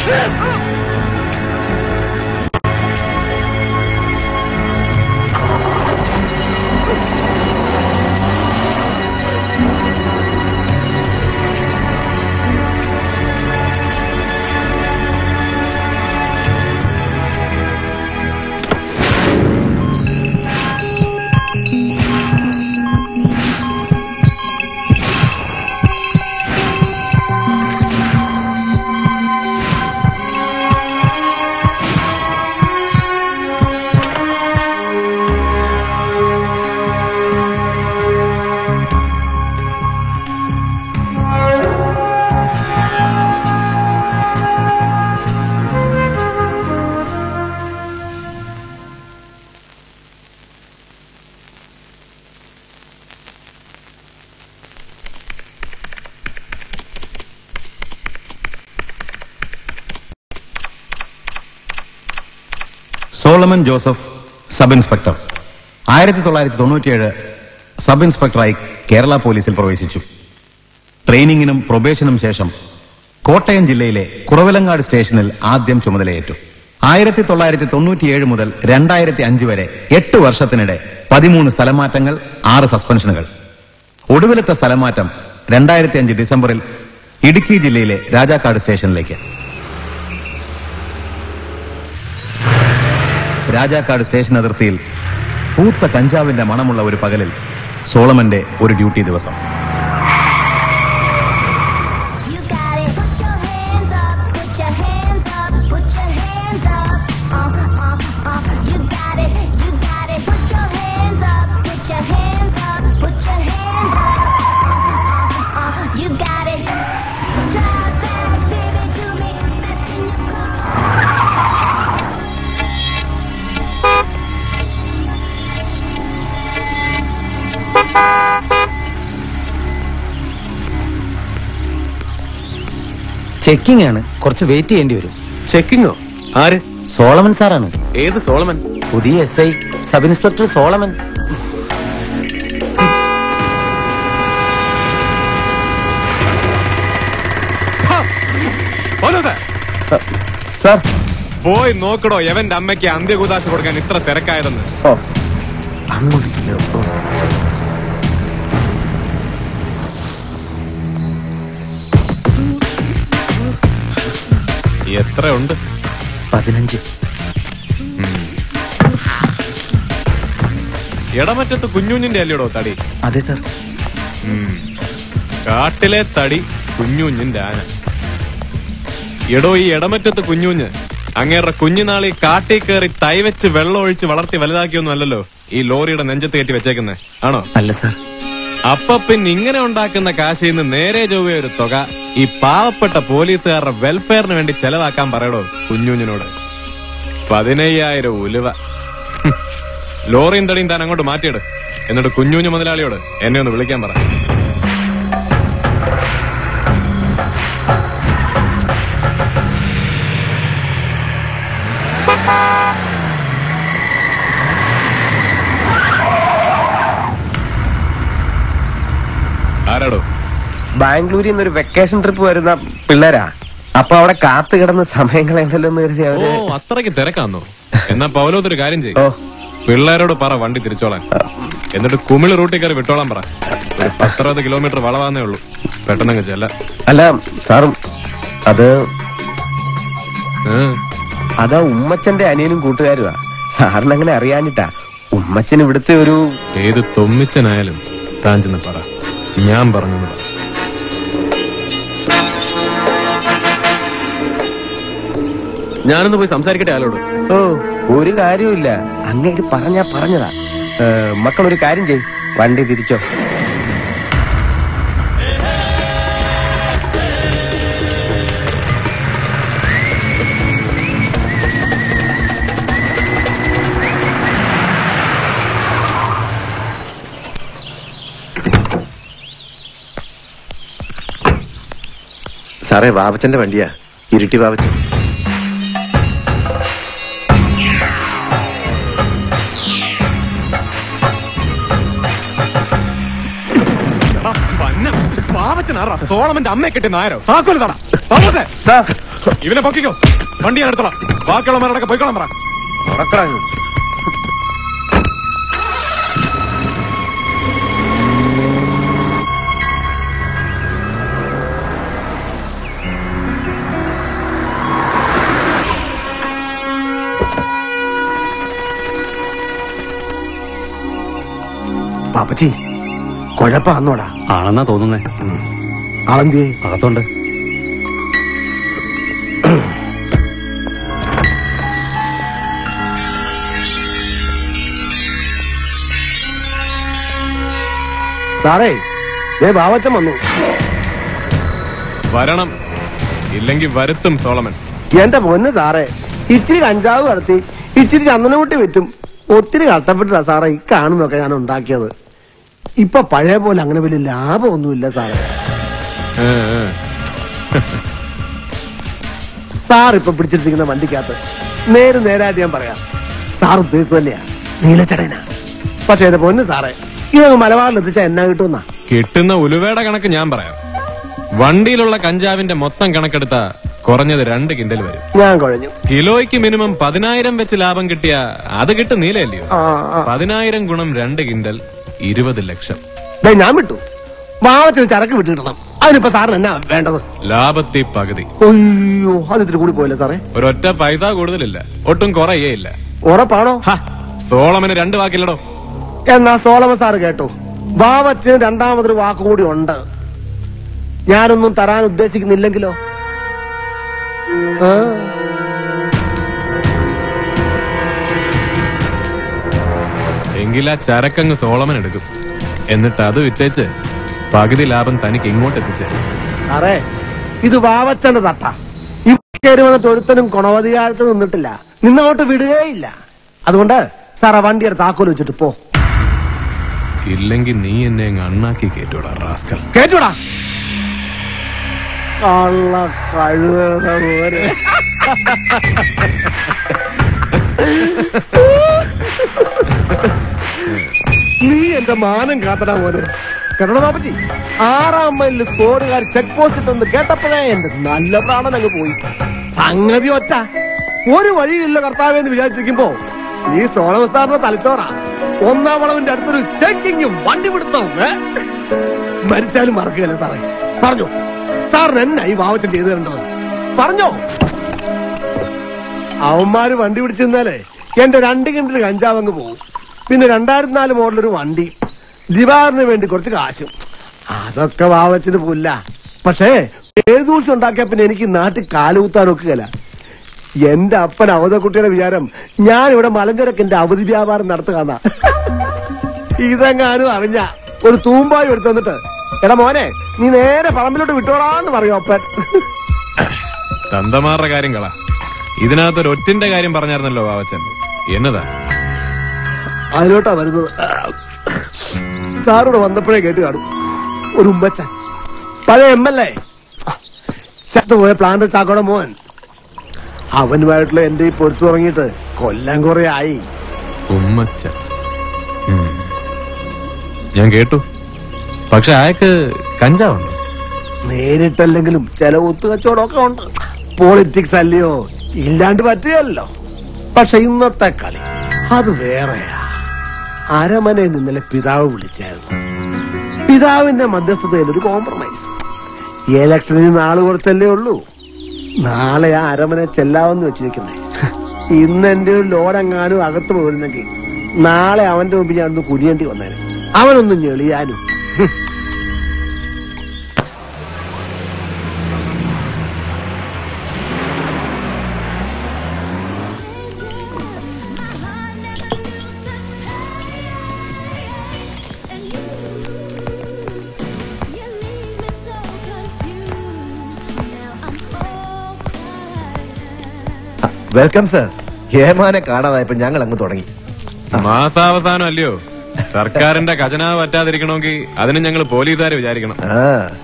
Solomon Joseph sub inspector ആയിരത്തി തൊള്ളായിരത്തി തൊണ്ണൂറ്റിയേഴ് സബ് ഇൻസ്പെക്ടറായി കേരള പോലീസിൽ പ്രവേശിച്ചു ട്രെയിനിങ്ങിനും പ്രൊബേഷനും ശേഷം കോട്ടയം ജില്ലയിലെ കുറവിലങ്ങാട് സ്റ്റേഷനിൽ ആദ്യം ചുമതലയേറ്റു ആയിരത്തി തൊള്ളായിരത്തി തൊണ്ണൂറ്റിയേഴ് മുതൽ രണ്ടായിരത്തി അഞ്ച് വരെ എട്ട് വർഷത്തിനിടെ പതിമൂന്ന് സ്ഥലമാറ്റങ്ങൾ ആറ് സസ്പെൻഷനുകൾ ഒടുവിലത്തെ സ്ഥലമാറ്റം രണ്ടായിരത്തി അഞ്ച് ഡിസംബറിൽ ഇടുക്കി ജില്ലയിലെ രാജാക്കാട് സ്റ്റേഷനിലേക്ക് രാജാക്കാട് സ്റ്റേഷൻ അതിർത്തിയിൽ പൂത്ത കഞ്ചാവിന്റെ മണമുള്ള ഒരു പകലിൽ സോളമന്റെ ഒരു ഡ്യൂട്ടി ദിവസം You got it. Put your hands up. Put your hands up. Put your hands up. Uh, uh, uh. You got it. You got it. Put your hands up. Put your hands up. Put your hands up. Uh, uh, uh. You got it. Drive back, baby, do me best in your car. Checking ആണ് കുറച്ച് wait ചെയ്യേണ്ടി വരും ചെക്കിങ്ങോ ആര് Solomon സാറാണ് ഏത് Solomon പുതിയ S I sub inspector Solomon sir പോയി നോക്കടോ എവന്റെ അമ്മയ്ക്ക് അന്ത്യകുദാശ കൊടുക്കാൻ ഇത്ര തിരക്കായതെന്ന് ഓ അങ്ങോട്ട് ചെല്ലോ. ഓ. എത്ര ഉണ്ട് പതിനഞ്ച് ഇടമറ്റത്ത് കുഞ്ഞുഞ്ഞിന്റെ അല്ലയോടോ തടി അതെ സാർ ഉം. കാട്ടിലെ തടി കുഞ്ഞുഞ്ഞിന്റെ ആന എടോ ഈ ഇടമറ്റത്ത് കുഞ്ഞുഞ്ഞ് അങ്ങേറെ കുഞ്ഞുനാളി കാട്ടി കയറി തൈ വെച്ച് വെള്ളം ഒഴിച്ച് വളർത്തി വലുതാക്കിയൊന്നും അല്ലല്ലോ ഈ ലോറിയുടെ നെഞ്ചത്ത് കയറ്റി വെച്ചേക്കുന്നേ ആണോ അല്ല സാർ അപ്പൊ പിന്നെ ഇങ്ങനെ ഉണ്ടാക്കുന്ന കാശിൽ നിന്ന് നേരെ ചൊവ്വേ ഒരു തുക ഈ പാവപ്പെട്ട പോലീസുകാരുടെ വെൽഫെയറിന് വേണ്ടി ചെലവാക്കാൻ പറയടോ കുഞ്ഞുഞ്ഞിനോട് പതിനയ്യായിരം ഉലുവ ഹും. ലോറിയും തടിയും താൻ അങ്ങോട്ട് മാറ്റിയിട് എന്നിട്ട് കുഞ്ഞുഞ്ഞു മുതലാളിയോട് എന്നെ ഒന്ന് വിളിക്കാൻ പറ ആരാടോ ബാംഗ്ലൂരിൽ നിന്ന് ഒരു വെക്കേഷൻ ട്രിപ്പ് വരുന്ന പിള്ളേരാ അപ്പൊ അവിടെ കാത്തു കിടന്ന സമയം കളയണ്ടല്ലോ എന്ന് കരുതി ഓ അവര് അത്രയ്ക്ക് തിരക്കാന്നോ എന്നാ പൗലോത്തൊരു കാര്യം ഓ ചെയ്യും പിള്ളേരോട് പറ വണ്ടി തിരിച്ചോളാൻ എന്നിട്ട് കുമിള് റൂട്ടിൽ കയറി വിട്ടോളാൻ പറ ഒരു പത്തറുപത് കിലോമീറ്റർ വളവാന്നേ ഉള്ളൂ പെട്ടെന്നങ്ങ് ചെല്ല അല്ല സാറും അത് ഏ, അതാ ഉമ്മച്ചന്റെ അനിയനും കൂട്ടുകാരുമാ സാറിന് അങ്ങനെ അറിയാനിട്ടാ ഉമ്മച്ചൻ ഇവിടുത്തെ ഒരു ഏത് തൊമ്മിച്ചനായാലും താൻ ചെന്ന് പറ ഞാൻ പറഞ്ഞു എന്ന് പറ. ഞാനൊന്ന് പോയി സംസാരിക്കട്ടെ ആളോട് ഓ ഒരു കാര്യമില്ല അങ്ങേര് പറഞ്ഞാ പറഞ്ഞതാ ഏ, മക്കൾ ഒരു കാര്യം ചെയ് വണ്ടി തിരിച്ചോ സാറേ വാവച്ചന്റെ വണ്ടിയാ ഇരുട്ടി വാവച്ചൻ എടാ, പന്ന പാവച്ചനാറാ സോളമന്റെ അമ്മയെ കെട്ടി നായരോ താക്കോല് തടാ പാവത്തെ സാർ ഇവനെ പൊക്കിക്കോ വണ്ടി ഞാൻ എടുത്തോളാം ബാക്കിയുള്ളവരോടൊക്കെ പോയിക്കോളാം പറ ഉറക്കടാ നീ. പാപ്പച്ചി കുഴപ്പാന്നോടാ ആണെന്നാ തോന്നുന്നേ ആളെന്തിയേ അകത്തോണ്ട് സാറേ ഏ ബാവച്ചൻ വന്നു വരണം ഇല്ലെങ്കിൽ വരുത്തും സോളമൻ എന്റെ പൊന്ന് സാറേ ഇച്ചിരി കഞ്ചാവ് കടത്തി ഇച്ചിരി ചന്ദനമുട്ടി വിറ്റും ഒത്തിരി കഷ്ടപ്പെട്ടിട്ടാ സാറേ ഈ കാണുന്നൊക്കെ ഞാൻ ഉണ്ടാക്കിയത് ഇപ്പൊ പഴയ പോലെ അങ്ങനെ വലിയ ലാഭമൊന്നുമില്ല സാറേ ഏ, ഏ. സാർ ഇപ്പൊ പിടിച്ചിട്ടിരിക്കുന്ന വണ്ടിക്കകത്ത് നേര് നേരായിട്ട് ഞാൻ പറയാം സാർ ഉദ്ദേശിച്ചത് തന്നെയാ നീലച്ചടനാ പക്ഷെ എന്റെ പൊന്ന് സാറേ ഇതങ്ങ് മലബാറിൽ എത്തിച്ചാ എന്നാ കിട്ടുമെന്നാ കിട്ടുന്ന ഉലുവയുടെ കണക്ക് ഞാൻ പറയാം വണ്ടിയിലുള്ള കഞ്ചാവിന്റെ മൊത്തം കണക്കെടുത്ത കുറഞ്ഞത് രണ്ട് കിൻഡൽ വരും ഞാൻ കുഴഞ്ഞു കിലോയ്ക്ക് മിനിമം പതിനായിരം വെച്ച് ലാഭം കിട്ടിയ അത് കിട്ടും നീലയല്ലയോ ആ, ആ. പതിനായിരം ഗുണം രണ്ട് കിൻഡൽ ഇരുപത് ലക്ഷം ദേ, ഞാൻ വിട്ടു മാവത്തിന് ചരക്ക് വിട്ടിടണം അതിനിപ്പോ സാറിന് എന്നാ വേണ്ടത് ലാഭത്തി പകുതി അയ്യോ അത് ഇത്തിരി കൂടി പോയല്ലേ സാറേ ഒരൊറ്റ പൈസ കൂടുതലില്ല ഒട്ടും കുറയേ ഇല്ല ഉറപ്പാണോ ഹ, സോളമന് രണ്ട് വാക്കില്ലടോ എന്നാ സോളമൻ സാറ് കേട്ടോ ബാവത്തിന് രണ്ടാമതൊരു വാക്ക് കൂടി ഉണ്ട് ഞാനൊന്നും തരാൻ ഉദ്ദേശിക്കുന്നില്ലെങ്കിലോ ആ. എങ്കിൽ ആ ചരക്കങ്ങ് സോളമൻ എടുക്കും എന്നിട്ട് അത് വിറ്റേച്ച് പകുതി ലാഭം തനിക്ക് ഇങ്ങോട്ട് എത്തിച്ച് സാറേ ഇത് വാവച്ചന്റെ തട്ട ഈ കയറി വന്നിട്ട് ഒരുത്തനും ഗുണവധികാരത്ത് നിന്നിട്ടില്ല നിന്നങ്ങോട്ട് വിടുകയില്ല അതുകൊണ്ട് സാറേ വണ്ടിയുടെ താക്കോൽ വെച്ചിട്ട് പോ ഇല്ലെങ്കിൽ നീ എന്നെ അങ്ങ് അണ്ണാക്കി കേട്ടോടാ റാസ്കൽ കേട്ടൂടാ കള്ള കഴുകണ പോലെ നീ എന്റെ മാനം കാത്തടാ മോനെ കേട്ടോ ബാപ്പച്ചി ആറാം മൈലിൽ സ്കോറുകാർ ചെക്ക് പോസ്റ്റ് ഇട്ടെന്ന് കേട്ടപ്പോഴേ എന്റെ നല്ല പ്രാണൻ അങ്ങ് പോയി സംഗതി ഒറ്റ ഒരു വഴിയില്ല കർത്താവെന്ന് വിചാരിച്ചിരിക്കുമ്പോ ഈ സോളമ സാറിന്റെ തലച്ചോറാ ഒന്നാം വളവിന്റെ അടുത്തൊരു ചെക്കിങ്ങും വണ്ടി പിടുത്തവും ഏ? മരിച്ചാലും മറക്കുകയല്ലേ സാറേ പറഞ്ഞോ സാറിന് എന്നാ ഈ വാവച്ചൻ ചെയ്തു തരേണ്ടത് പറഞ്ഞോ അവന്മാര് വണ്ടി പിടിച്ചിരുന്നാലേ എന്റെ രണ്ട് കിണ്ടിൽ കഞ്ചാവ് അങ്ങ് പോകും പിന്നെ രണ്ടായിരത്തി നാല് മോഡലൊരു വണ്ടി ദിവാറിന് വേണ്ടി കുറച്ച് കാശും അതൊക്കെ വാവച്ചിന് പുല്ല പക്ഷേ ഏത് ദിവസം ഉണ്ടാക്കിയ പിന്നെ എനിക്ക് നാട്ടിൽ കാലുകുത്താൻ ഒക്കുകയില്ല എന്റെ അപ്പൻ അവധക്കുട്ടിയുടെ വിചാരം ഞാൻ ഇവിടെ മലഞ്ചരക്കിന്റെ അവധി വ്യാപാരം നടത്തുകയെന്നാ ഇതെങ്ങാനും അറിഞ്ഞ ഒരു തൂമ്പായി എടുത്തു തന്നിട്ട് എടാ മോനെ നീ നേരെ പറമ്പിലോട്ട് വിട്ടോളാന്ന് പറയും അപ്പൻ തന്തമാരുടെ കാര്യം കള ഇതിനകത്ത് ഒരു ഒറ്റിന്റെ കാര്യം പറഞ്ഞായിരുന്നല്ലോ ബാവച്ചൻ എന്നതാ അതിലോട്ടാ വരുന്നത് സാറോട് വന്നപ്പോഴേ കേട്ട് കാണും ഒരു ഉമ്മച്ചൻ പഴയ എം എൽ എ ശക്തി പോയ പ്ലാന്റ് ചാക്കോടെ മോൻ അവനുമായിട്ടുള്ള എന്റെ ഈ പൊരുത്തു തുടങ്ങിയിട്ട് കൊല്ലം കുറെ ആയി ഉമ്മച്ചൻ ഉം. ഞാൻ കേട്ടു പക്ഷെ അയാൾക്ക് കഞ്ചാവുണ്ട് നേരിട്ടല്ലെങ്കിലും ചില ഒത്തുകച്ചവടമൊക്കെ ഉണ്ട് പോളിറ്റിക്സ് അല്ലയോ ഇല്ലാണ്ട് പറ്റുകയല്ലോ പക്ഷെ ഇന്നത്തെ കളി അത് വേറെയാ അരമനയിൽ നിന്നലെ പിതാവ് വിളിച്ചായിരുന്നു പിതാവിന്റെ മധ്യസ്ഥതയിൽ ഒരു കോംപ്രമൈസ് ഈ ഇലക്ഷനിൽ നാള് കുറച്ചല്ലേ ഉള്ളൂ നാളെ ആ അരമന ചെല്ലാവെന്ന് വെച്ചിരിക്കുന്നേ ഇന്ന് എന്റെ ഒരു ലോഡെങ്ങാനും അകത്ത് പോയിരുന്നെങ്കിൽ നാളെ അവന്റെ മുമ്പിൽ ഞാൻ ഒന്ന് കുനിയേണ്ടി വന്നേനെ അവനൊന്ന് ഞെളിയാനും വെൽക്കം സർ ഏമാനെ കാണാതായപ്പോ ഞങ്ങൾ അങ്ങ് തുടങ്ങി മാസാവസാനം അല്ലയോ സർക്കാരിന്റെ ഖജനാവ് പറ്റാതിരിക്കണമെങ്കിൽ അതിന് ഞങ്ങൾ പോലീസുകാരെ വിചാരിക്കണം ആ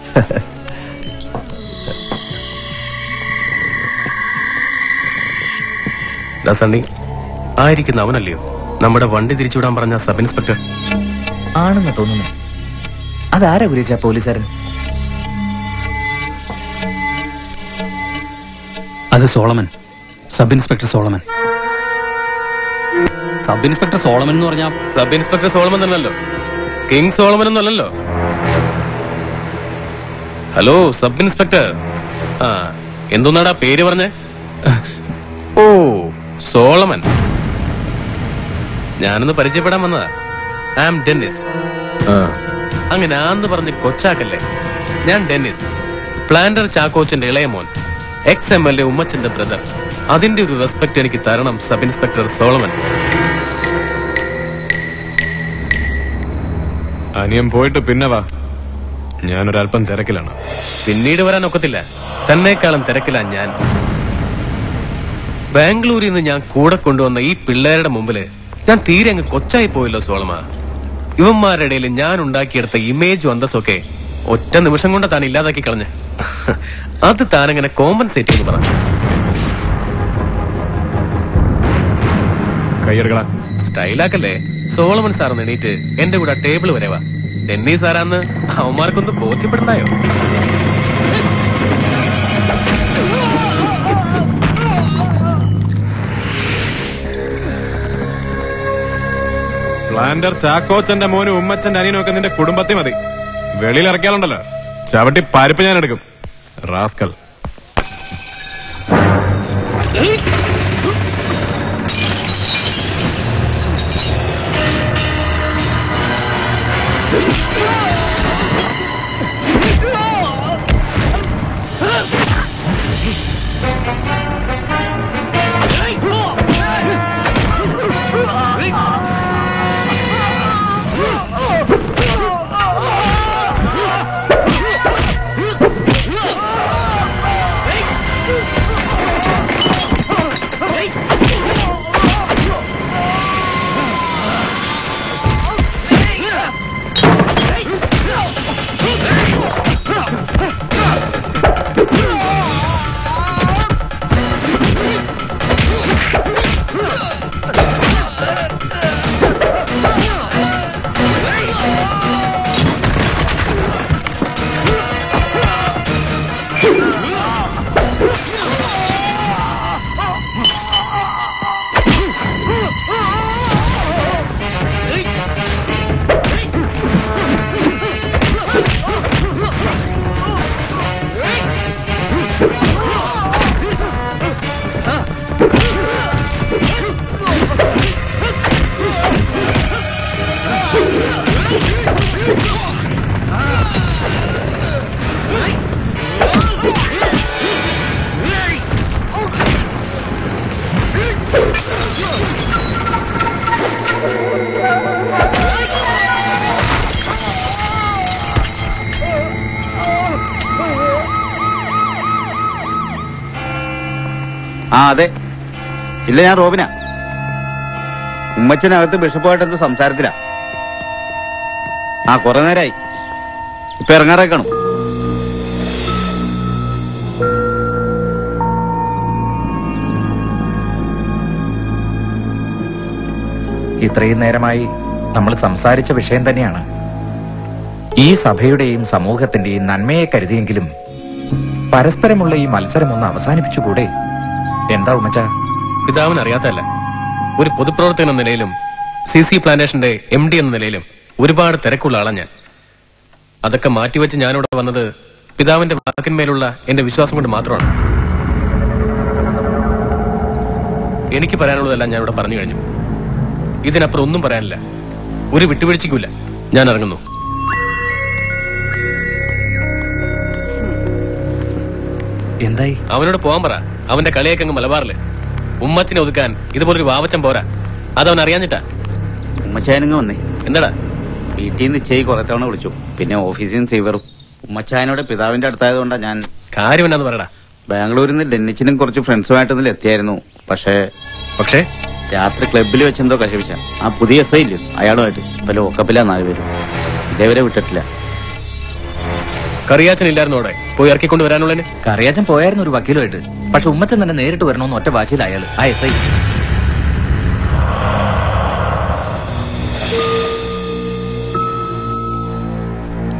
ദാ സണ്ണി ആയിരിക്കുന്ന അവനല്ലയോ നമ്മുടെ വണ്ടി തിരിച്ചുവിടാൻ പറഞ്ഞ സബ് ഇൻസ്പെക്ടർ ആണെന്ന് തോന്നുന്നു അതാരാ ഗുരുച്ച പോലീസുകാരൻ അത് Solomon sub inspector Solomon sub inspector Solomon എന്ന് പറഞ്ഞാൽ സബ് ഇൻസ്പെക്ടർ സോളമൻ തന്നെയല്ലോ കിങ് സോളമൻ ഒന്നല്ലല്ലോ ഹലോ സബ് ഇൻസ്പെക്ടർ ആ എന്തോന്നാടാ പേര് പറഞ്ഞേ ഓ സോളമൻ ഞാനൊന്ന് പരിചയപ്പെടാൻ വന്നതാ ഐ ആം ഡെന്നിസ് അങ്ങനെ ആന്ന് പറഞ്ഞ് കൊച്ചാക്കല്ലേ ഞാൻ ഡെന്നിസ് പ്ലാന്റർ ചാക്കോച്ചന്റെ ഇളയ മോൻ എക്സ് എം എൽ എ ഉമ്മച്ചന്റെ ബ്രദർ അതിന്റെ ഒരു റെസ്പെക്ട് എനിക്ക് തരണം സബ് ഇൻസ്പെക്ടർ സോളമൻ അനിയൻ പോയിട്ട് പിന്നെ വാ ഞാനൊരല്പം തിരക്കിലാണ് പിന്നീട് വരാൻ ഒക്കത്തില്ല തന്നെക്കാളും തിരക്കില്ല ഞാൻ ബാംഗ്ലൂരിൽ നിന്ന് ഞാൻ കൂടെ കൊണ്ടുവന്ന ഈ പിള്ളേരുടെ മുമ്പില് ഞാൻ തീരെ അങ്ങ് കൊച്ചായി പോയല്ലോ സോളമ ഇവന്മാരുടെ ഇടയിൽ ഞാൻ ഉണ്ടാക്കിയെടുത്ത ഇമേജും അന്തസ്സൊക്കെ ഒറ്റ നിമിഷം കൊണ്ട് താൻ ഇല്ലാതാക്കി കളഞ്ഞ് അത് താനങ്ങനെ കോമ്പൻസേറ്റ് ചെയ്ത് പറ കയ്യെടുക്കടാ സ്റ്റൈലാക്കല്ലേ സോളമൻ സാർ എണീറ്റ് എന്റെ കൂടെ ടേബിൾ വരെ വാ ഡെന്നി സാറാന്ന് അവന്മാർക്കൊന്ന് ബോധ്യപ്പെടണ്ടായോ പ്ലാന്റർ ചാക്കോച്ചന്റെ മോനും ഉമ്മച്ചന്റെ അനിയനും ഒക്കെ നിന്റെ കുടുംബത്തിൽ മതി വെളിയിൽ ഇറക്കിയാലുണ്ടല്ലോ ചവിട്ടി പരിപ്പ് ഞാൻ എടുക്കും റാസ്കൽ ആ അതെ ഇല്ല ഞാൻ റോബിനാ ഉമ്മച്ചനകത്ത് ബിഷപ്പുമായിട്ട് എന്തോ സംസാരത്തിലാ ആ കുറെ നേരമായി ഇപ്പൊ ഇറങ്ങാറായി കാണും ഇത്രയും നേരമായി നമ്മൾ സംസാരിച്ച വിഷയം തന്നെയാണ് ഈ സഭയുടെയും സമൂഹത്തിന്റെയും നന്മയെ കരുതിയെങ്കിലും പരസ്പരമുള്ള ഈ മത്സരം ഒന്ന് അവസാനിപ്പിച്ചുകൂടെ എന്താ ഉമ്മച്ച പിതാവിന് അറിയാത്തല്ല ഒരു പൊതുപ്രവർത്തകൻ എന്ന നിലയിലും സി സി പ്ലാന്റേഷന്റെ എം ഡി എന്ന നിലയിലും ഒരുപാട് തിരക്കുള്ള ആളാണ് ഞാൻ അതൊക്കെ മാറ്റിവെച്ച് ഞാനിവിടെ വന്നത് പിതാവിന്റെ വാക്കിന്മേലുള്ള എന്റെ വിശ്വാസം കൊണ്ട് മാത്രമാണ് എനിക്ക് പറയാനുള്ളതെല്ലാം ഞാൻ ഇവിടെ പറഞ്ഞു കഴിഞ്ഞു ഇതിനപ്പുറം ഒന്നും പറയാനില്ല ഒരു വിട്ടുവീഴ്ചയ്ക്കുമില്ല ഞാൻ ഇറങ്ങുന്നു എന്തായി അവനോട് പോകാൻ പറ അവന്റെ കളിയൊക്കെ അങ്ങ് മലബാറില് ഉമ്മച്ചിനെ ഒതുക്കാൻ ഇതുപോലൊരു വാവച്ചൻ പോരാ അതവൻ അറിയാഞ്ഞിട്ടാ ഉമ്മച്ചായനങ്ങ് വന്നേ എന്താടാ വീട്ടിൽ നിന്ന് ഇച്ചയി കുറെ തവണ വിളിച്ചു പിന്നെ ഓഫീസിൽ നിന്ന് സീവറും ഉമ്മച്ചായനോട് പിതാവിന്റെ അടുത്തായതുകൊണ്ടാ ഞാൻ കാര്യം എന്നാന്ന് പറയടാ ബാംഗ്ലൂരിൽ നിന്ന് ഡെന്നിച്ചിനും കുറച്ച് ഫ്രണ്ട്സുമായിട്ട് ഇതിൽ എത്തിയായിരുന്നു പക്ഷേ പക്ഷേ രാത്രി ക്ലബിൽ വെച്ചെന്തോ കശപിച്ച ആ പുതിയ എസ് ഐ ഇല്ലേ അയാളുമായിട്ട് ഇപ്പൊ ലോക്കപ്പിലാ നാല് പേര് ഇതേവരെ വിട്ടിട്ടില്ല കറിയാച്ചൻ ഇല്ലായിരുന്നു അവിടെ പോയി ഇറക്കിക്കൊണ്ട് വരാനുള്ളതിന് കറിയാച്ചൻ പോയായിരുന്നു ഒരു വക്കീലുമായിട്ട് പക്ഷെ ഉമ്മച്ചൻ തന്നെ നേരിട്ട് വരണമെന്ന് ഒറ്റ വാശിയിൽ അയാള് ആ എസ് ഐ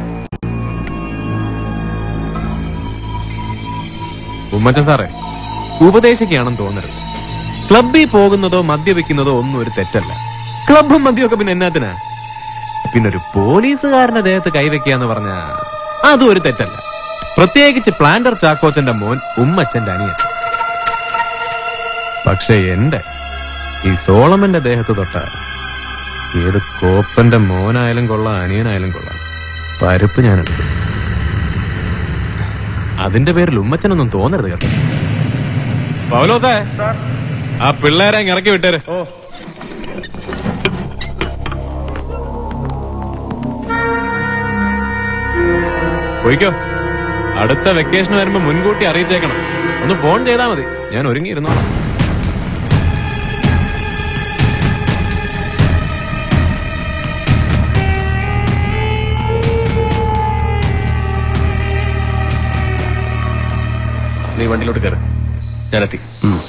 ഉമ്മച്ചൻ സാറേ ഉപദേശിക്കുകയാണെന്ന് തോന്നരുത് ക്ലബിൽ പോകുന്നതോ മദ്യപിക്കുന്നതോ ഒന്നും ഒരു തെറ്റല്ല ക്ലബും മദ്യമൊക്കെ പിന്നെ എന്നാത്തിനാ പിന്നെ ഒരു പോലീസുകാരന്റെ ദേഹത്ത് കൈവയ്ക്കുക എന്ന് പറഞ്ഞ അതും ഒരു തെറ്റല്ല പ്രത്യേകിച്ച് പ്ലാന്റർ ചാക്കോച്ചന്റെ മോൻ ഉമ്മച്ചന്റെ അനിയൻ പക്ഷെ എന്റെ ഈ സോളമന്റെ ദേഹത്ത് തൊട്ട ഏത് കോപ്പന്റെ മോനായാലും കൊള്ളാം അനിയനായാലും കൊള്ളാം പരുപ്പ് ഞാനെടുക്കും അതിന്റെ പേരിൽ ഉമ്മച്ചനൊന്നും തോന്നരുത് കേട്ടോ പൗലോസേ ആ പിള്ളേരെ അങ്ങ് ഇറക്കി വിട്ടേര് പോയിക്കോ അടുത്ത വെക്കേഷൻ വരുമ്പോ മുൻകൂട്ടി അറിയിച്ചേക്കണം ഒന്ന് ഫോൺ ചെയ്താ മതി ഞാൻ ഒരുങ്ങിയിരുന്നോളാം നീ വണ്ടിയിലോട്ട് കയറ് ഞാനെത്തി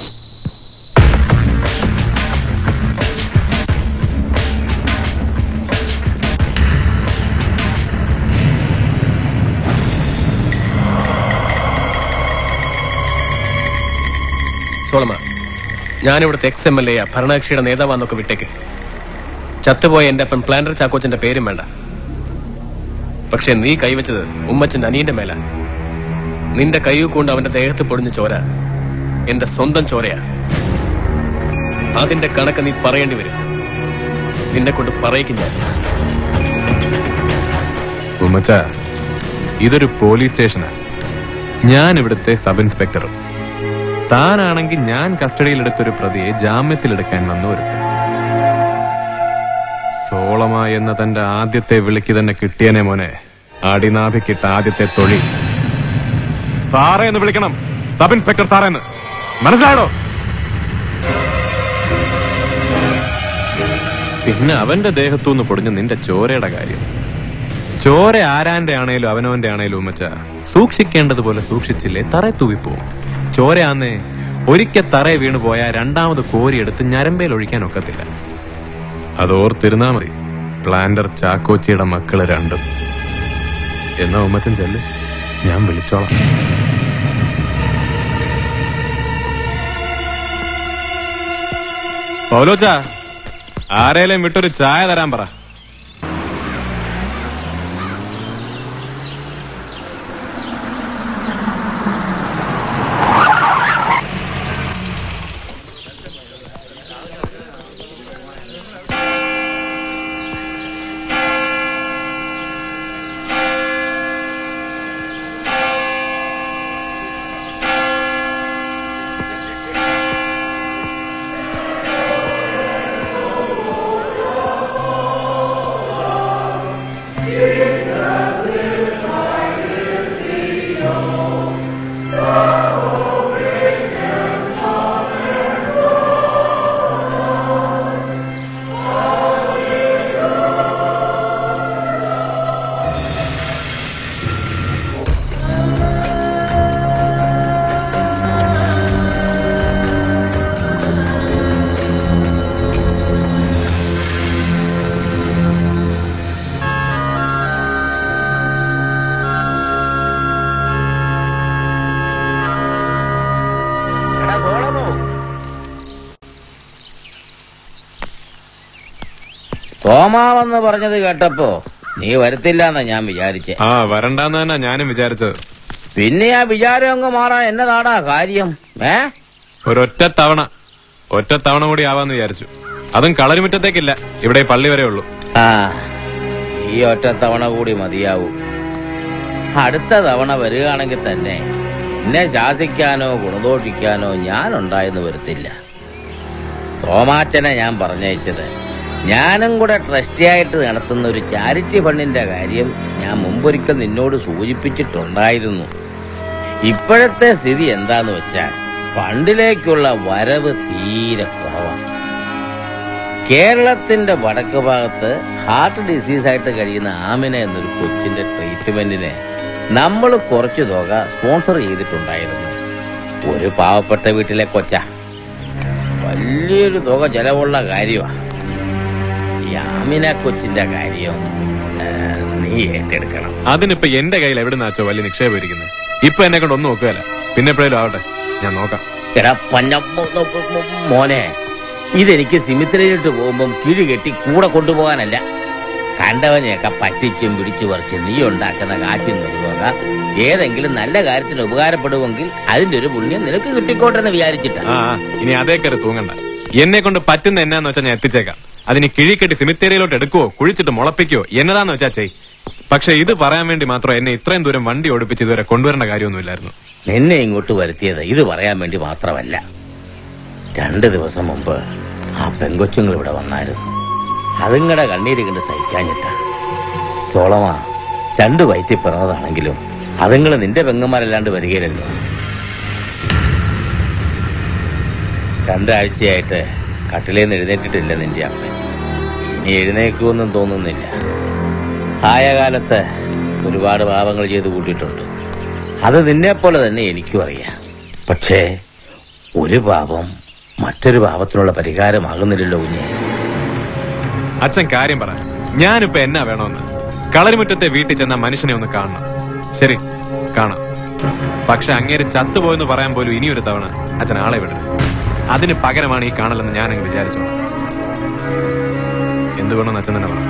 സോളമ ഞാനിവിടുത്തെ എക്സ് എം എൽ എ ഭരണകക്ഷിയുടെ നേതാവാന്നൊക്കെ വിട്ടേക്ക് ചത്തുപോയ എന്റെ അപ്പൻ പ്ലാന്റർ ചാക്കോച്ചന്റെ പേരും വേണ്ട പക്ഷെ നീ കൈവച്ചത് ഉമ്മച്ചന്റെ അനിയന്റെ മേല നിന്റെ കൈ കൊണ്ട് അവന്റെ ദേഹത്ത് പൊടിഞ്ഞ ചോര എന്റെ സ്വന്തം ചോരയാ അതിന്റെ കണക്ക് നീ പറയേണ്ടി വരും നിന്നെ കൊണ്ട് പറയിക്കും ഞാൻ ഉമ്മച്ച ഇതൊരു പോലീസ് സ്റ്റേഷനാ ഞാൻ ഇവിടുത്തെ സബ് ഇൻസ്പെക്ടറും താനാണെങ്കിൽ ഞാൻ കസ്റ്റഡിയിലെടുത്തൊരു പ്രതിയെ ജാമ്യത്തിലെടുക്കാൻ വന്ന ഒരു സോളമ എന്ന തന്റെ ആദ്യത്തെ വിളിക്ക് തന്നെ കിട്ടിയനെ മോനെ അടിനാഭിക്കിട്ട ആദ്യത്തെ തൊഴി സാറേ എന്ന് വിളിക്കണം സബ് ഇൻസ്പെക്ടർ സാറേ എന്ന് മനസ്സിലായോ പിന്നെ അവന്റെ ദേഹത്തുനിന്ന് പൊടിഞ്ഞ നിന്റെ ചോരയുടെ കാര്യം ചോര ആരാന്റെ ആണേലും അവനവന്റെ ആണേലും ഉമ്മച്ച സൂക്ഷിക്കേണ്ടതുപോലെ സൂക്ഷിച്ചില്ലേ തറ തൂവിപ്പോവും ചോരയാന്നേ ഒരിക്കൽ തറയെ വീണു പോയാൽ രണ്ടാമത് കോരിയെടുത്ത് ഞരമ്പയിൽ ഒഴിക്കാൻ ഒക്കത്തില്ല അതോർത്തിരുന്നാ മതി പ്ലാന്റർ ചാക്കോച്ചിയുടെ മക്കള് രണ്ടും എന്നാ ഉമ്മച്ചൻ ചെല്ല് ഞാൻ വിളിച്ചോളാം പൗലോച്ച ആരേലും വിട്ടൊരു ചായ തരാൻ പറ തോമാവെന്ന് പറഞ്ഞത് കേട്ടപ്പോ നീ വരത്തില്ല എന്നാ ഞാൻ വിചാരിച്ചേ ആ വരണ്ടെന്ന് തന്നെ ഞാനും വിചാരിച്ചത് പിന്നെ ആ വിചാരം അങ്ങ് മാറാൻ എന്നതാടാ കാര്യം ഏ ഒരൊറ്റ തവണ ഒറ്റ തവണ കൂടി ആവാന്ന് വിചാരിച്ചു അതും കളരിമുറ്റത്തേക്കില്ല ഇവിടെ ഈ പള്ളി വരെ ഉള്ളൂ ആ ഈ ഒറ്റ തവണ കൂടി മതിയാവൂ അടുത്ത തവണ വരികയാണെങ്കിൽ തന്നെ എന്നെ ശാസിക്കാനോ ഗുണദോഷിക്കാനോ ഞാൻ ഉണ്ടായെന്ന് വരത്തില്ല തോമാച്ചനെ ഞാൻ പറഞ്ഞയച്ചത് ഞാനും കൂടെ ട്രസ്റ്റിയായിട്ട് നടത്തുന്ന ഒരു ചാരിറ്റി ഫണ്ടിന്റെ കാര്യം ഞാൻ മുമ്പൊരിക്കൽ നിന്നോട് സൂചിപ്പിച്ചിട്ടുണ്ടായിരുന്നു ഇപ്പോഴത്തെ സ്ഥിതി എന്താന്ന് വെച്ചാൽ ഫണ്ടിലേക്കുള്ള വരവ് തീരെ കുറവാണ് കേരളത്തിന്റെ വടക്ക് ഭാഗത്ത് ഹാർട്ട് ഡിസീസായിട്ട് കഴിയുന്ന ആമിന എന്നൊരു കൊച്ചിന്റെ ട്രീറ്റ്മെന്റിന് നമ്മൾ കുറച്ചു തുക സ്പോൺസർ ചെയ്തിട്ടുണ്ടായിരുന്നു ഒരു പാവപ്പെട്ട വീട്ടിലെ കൊച്ച വലിയൊരു തുക ചെലവുള്ള കാര്യമാണ് ഈ ആമിന കൊച്ചിന്റെ കാര്യം ആ, നീ ഏറ്റെടുക്കണം അതിനിപ്പോ എന്റെ കയ്യിൽ എവിടെ നിന്നാച്ചോ വലിയ നിക്ഷേപം ഇരിക്കുന്നത് ഇപ്പൊ എന്നെ കൊണ്ട് ഒന്നും നോക്കുകയല്ല പിന്നെ എപ്പോഴേലും ആവട്ടെ ഞാൻ നോക്കാം എടാ പഞ്ഞ മോ- മോ- മോ- മോനെ ഇതെനിക്ക് സിമിത്രയിലിട്ട് പോകുമ്പം കിഴി കെട്ടി കൂടെ കൊണ്ടുപോകാനല്ല കണ്ടവനെയൊക്കെ പറ്റിച്ചും പിടിച്ചു പറിച്ച് നീ ഉണ്ടാക്കുന്ന കാശിൽ നിന്നുക ഏതെങ്കിലും നല്ല കാര്യത്തിന് ഉപകാരപ്പെടുമെങ്കിൽ അതിന്റെ ഒരു പുണ്യം നിനക്ക് കിട്ടിക്കോട്ടെ എന്ന് വിചാരിച്ചിട്ടാ ആ ആ, ഇനി അതേ കയറി തൂങ്ങണ്ട എന്നെ കൊണ്ട് പറ്റുന്ന എന്നാന്ന് വെച്ചാൽ ഞാൻ എത്തിച്ചേക്കാം അതിന് കിഴിക്കെട്ടി സിമിത്തേരിയിലോട്ട് എടുക്കുവോ കുഴിച്ചിട്ട് മുളപ്പിക്കോ എന്നതാന്ന് വെച്ചാ ചെയ് പക്ഷെ ഇത് പറയാൻ വേണ്ടി മാത്രം എന്നെ ഇത്രയും ദൂരം വണ്ടി ഓടിപ്പിച്ച് ഇതുവരെ കൊണ്ടുവരേണ്ട കാര്യമൊന്നുമില്ലായിരുന്നു നിന്നെ ഇങ്ങോട്ട് വരുത്തിയത് ഇത് പറയാൻ വേണ്ടി മാത്രമല്ല രണ്ട് ദിവസം മുമ്പ് ആ പെങ്കൊച്ചുങ്ങൾ ഇവിടെ വന്നായിരുന്നു അതുങ്ങളുടെ കണ്ണീര് കണ്ട് സഹിക്കാഞ്ഞിട്ടാ സോളമ രണ്ട് വയറ്റിൽ പിറന്നതാണെങ്കിലും അതുങ്ങൾ നിന്റെ പെങ്ങന്മാരല്ലാണ്ട് വരികയില്ലല്ലോ രണ്ടാഴ്ചയായിട്ട് കട്ടിലേന്ന് എഴുന്നേറ്റിട്ടില്ല നിന്റെ അമ്മ ഇനി എഴുന്നേക്കുമെന്നും തോന്നുന്നില്ല ആയ കാലത്ത് ഒരുപാട് പാപങ്ങൾ ചെയ്തു കൂട്ടിയിട്ടുണ്ട് അത് നിന്നെപ്പോലെ തന്നെ എനിക്കും അറിയാം പക്ഷേ ഒരു പാപം മറ്റൊരു പാപത്തിനുള്ള പരിഹാരമാകുന്നില്ലല്ലോ കുഞ്ഞെ അച്ഛൻ കാര്യം പറ ഞാനിപ്പോ എന്നാ വേണമെന്ന് കളരിമുറ്റത്തെ വീട്ടിൽ ചെന്ന മനുഷ്യനെ ഒന്ന് കാണണം ശരി കാണാം പക്ഷെ അങ്ങേര് ചത്തുപോയെന്ന് പറയാൻ പോലും ഇനിയൊരു തവണ അച്ഛൻ ആളെ വിടരുത് അതിന് പകരമാണ് ഈ കാണലെന്ന് ഞാൻ അങ്ങ് വിചാരിച്ചു എന്ത് വേണമെന്ന് അച്ഛൻ തന്നെ പറ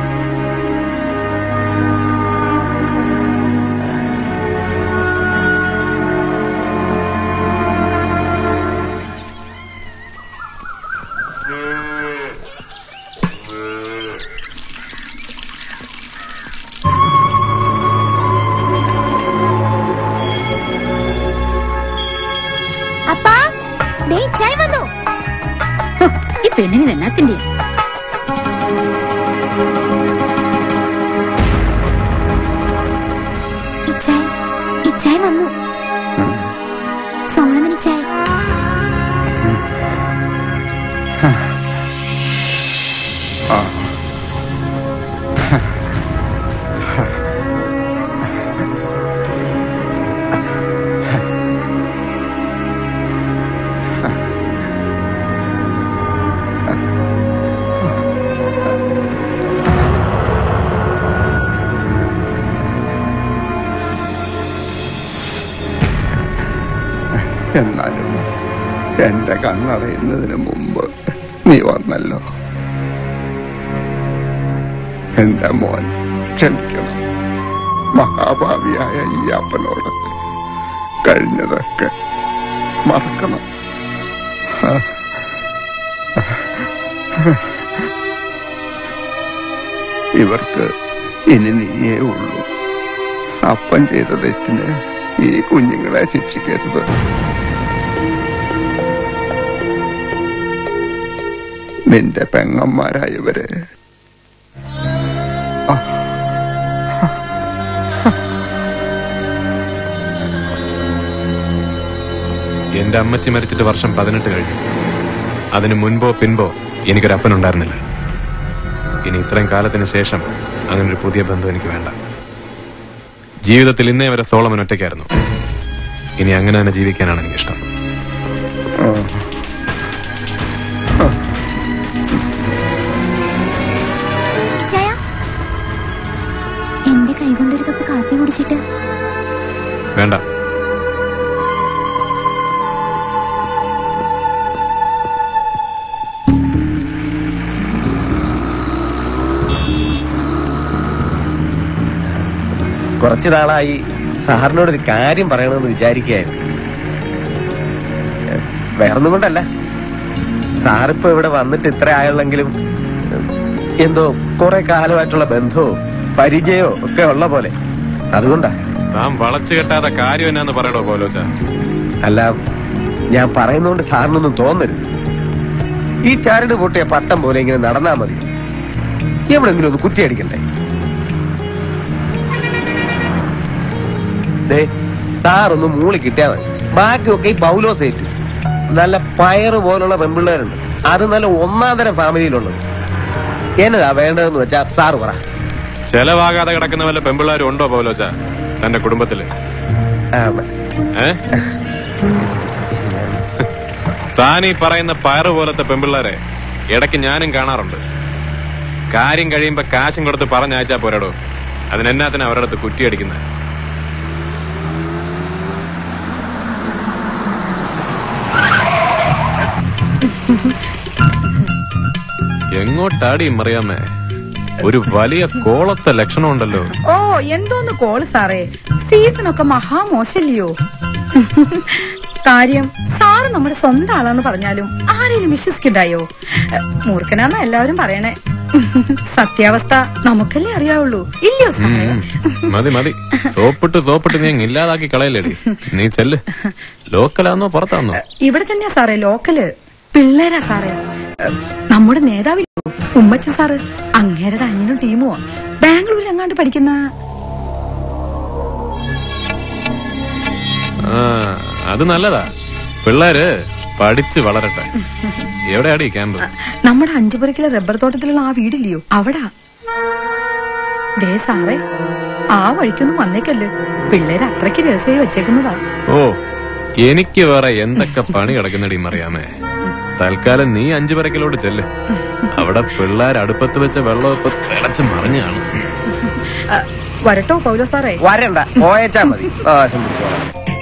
അപ്പാ ദേ ചായ വന്നു ഹോ, ഈ പെണ്ണിന് എന്നാത്തിന്റെ ഇച്ചായ് ഇച്ചായ് വന്നു സോളമൻ ഇച്ചായ് എന്നാലും എന്റെ കണ്ണടയുന്നതിന് മുമ്പ് നീ വന്നല്ലോ എന്റെ മോൻ ക്ഷമിക്കണം മഹാഭാവിയായ ഈ അപ്പനോട് കഴിഞ്ഞതൊക്കെ മറക്കണം ഇവർക്ക് ഇനി നീയേ ഉള്ളൂ അപ്പൻ ചെയ്ത തെറ്റിന് ഈ കുഞ്ഞുങ്ങളെ ശിക്ഷിക്കരുത് നിന്റെ പെങ്ങന്മാരായവര് എന്റെ അമ്മച്ചി മരിച്ചിട്ട് വർഷം പതിനെട്ട് കഴിഞ്ഞു അതിന് മുൻപോ പിൻപോ എനിക്കൊരു അപ്പനുണ്ടായിരുന്നില്ല ഇനി ഇത്രയും കാലത്തിന് ശേഷം അങ്ങനെ ഒരു പുതിയ ബന്ധം എനിക്ക് വേണ്ട ജീവിതത്തിൽ ഇന്നേ വരെ സോളമൻ ഒറ്റയ്ക്കായിരുന്നു ഇനി അങ്ങനെ തന്നെ ജീവിക്കാനാണ് എനിക്കിഷ്ടം ഇച്ചായ എന്റെ കൈ കൊണ്ടൊരു കപ്പ് കാപ്പി കുടിച്ചിട്ട് വേണ്ട കുറച്ചു നാളായി സാറിനോട് ഒരു കാര്യം പറയണമെന്ന് വിചാരിക്കുകയായിരുന്നു വേറൊന്നും കൊണ്ടല്ല സാറിപ്പോ ഇവിടെ വന്നിട്ട് ഇത്ര ആയുള്ളെങ്കിലും എന്തോ കുറെ കാലമായിട്ടുള്ള ബന്ധവും പരിചയമോ ഒക്കെ ഉള്ള പോലെ അതുകൊണ്ടാ താൻ വളച്ചു കെട്ടാത്ത കാര്യം എന്നാന്ന് പറയടോ പോലോച്ച അല്ല ഞാൻ പറയുന്നോണ്ട് സാറിനൊന്നും തോന്നരുത് ഈ ചാരട് പൊട്ടിയ പട്ടം പോലെ ഇങ്ങനെ നടന്നാ മതി എവിടെങ്കിലും ഒന്ന് കുറ്റിയടിക്കണ്ടേ ദേ സാറൊന്ന് മൂളി കിട്ടിയാ മതി ബാക്കിയൊക്കെ ഈ പൗലോസ് ഏറ്റു നല്ല പയറ് പോലുള്ള പെൺപിള്ളേരുണ്ട് അത് നല്ല ഒന്നാം തരം ഫാമിലിയിലുള്ളത് എന്നതാ വേണ്ടതെന്ന് വെച്ചാ സാറ് പറ ചെലവാകാതെ കിടക്കുന്ന വല്ല പെമ്പിള്ളാരും ഉണ്ടോ പോലോച്ച തന്റെ കുടുംബത്തില് ആ, ഏ താൻ ഈ പറയുന്ന പയറ് പോലത്തെ പെമ്പിള്ളാരെ ഇടയ്ക്ക് ഞാനും കാണാറുണ്ട് കാര്യം കഴിയുമ്പോ കാശും കൊടുത്ത് പറഞ്ഞയച്ചാ പോരാടോ അതിനെന്നാത്തിന് അവരുടെ അടുത്ത് കുറ്റിയടിക്കുന്നത് എങ്ങോട്ടാടി മറിയാമേ ഒരു വലിയ കോളത്തെ ലക്ഷണമുണ്ടല്ലോ ഓ എന്തോന്ന് കോള് സാറേ സീസണൊക്കെ മഹാമോശല്ലയോ കാര്യം സാറ് നമ്മുടെ സ്വന്തം ആളാന്ന് പറഞ്ഞാലും ആരെയും വിശ്വസിക്കണ്ടായോ എ, മൂർഖനാന്നാ എല്ലാവരും പറയണേ സത്യാവസ്ഥ നമുക്കല്ലേ അറിയാവുള്ളൂ ഇല്ലയോ സാറേ ഉം. മതി മതി സോപ്പിട്ട് സോപ്പിട്ട് നീ അങ്ങ് ഇല്ലാതാക്കി കളയല്ലേടി നീ ചെല്ല് ലോക്കലാന്നോ പുറത്താന്നോ ഇവിടെ തന്നെയാ സാറേ ലോക്കല് പിള്ളേരാ സാറേ എ, നമ്മുടെ നേതാവില്ലോ ഉമ്മച്ച സാറ് അങ്ങേരുടെ അനിയനും ടീമോ ബാംഗ്ലൂരിൽ എങ്ങാണ്ട് പഠിക്കുന്ന ആ അത് നല്ലതാ പിള്ളേര് പഠിച്ച് വളരട്ടെ എവിടെയാടി ക്യാമ്പ് നമ്മുടെ അഞ്ചുപുരക്കിലെ റബ്ബർ തോട്ടത്തിലുള്ള ആ വീടില്ലയോ അവിടാ ദേ സാറേ ആ വഴിക്കൊന്നും വന്നേക്കല്ലേ പിള്ളേര് അത്രയ്ക്ക് രഹസ്യമായി വെച്ചേക്കുന്നതാ ഓ എനിക്ക് വേറെ എന്തൊക്കെ പണി കിടക്കുന്നടി മറിയാമേ തൽക്കാലം നീ അഞ്ചു പരക്കിലോട്ട് ചെല്ല് അവിടെ പിള്ളേർ അടുപ്പത്ത് വെച്ച വെള്ളം ഇപ്പൊ തിളച്ച് മറിഞ്ഞു കാണും അ, വരട്ടോ പൗലോ സാറേ വരണ്ട പോയച്ചാ മതി ആശം പിടിച്ചോളാം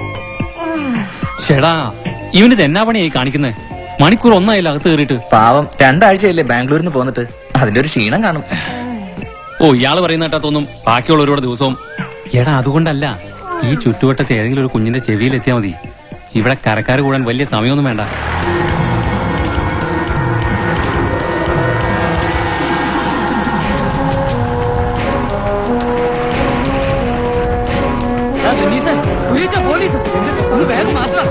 ഷെടാ ഇവനിത് എന്നാ പണിയായി കാണിക്കുന്നത് മണിക്കൂർ ഒന്നായില്ല അകത്ത് കയറിയിട്ട് പാവം രണ്ടാഴ്ചയല്ലേ ബാംഗ്ലൂരിൽ നിന്ന് പോന്നിട്ട് അതിന്റെ ഒരു ക്ഷീണം കാണും ഓ ഇയാള് പറയുന്ന കേട്ടാ തോന്നും ബാക്കിയുള്ള ഒരുപാട് ദിവസവും എടാ അതുകൊണ്ടല്ല ഈ ചുറ്റുവട്ടത്തെ ഏതെങ്കിലും ഒരു കുഞ്ഞിന്റെ ചെവിയിൽ എത്തിയാ മതി ഇവിടെ കരക്കാർ കൂടാൻ വലിയ സമയമൊന്നും വേണ്ട പോലീസ് വേഗം മാറ്റണം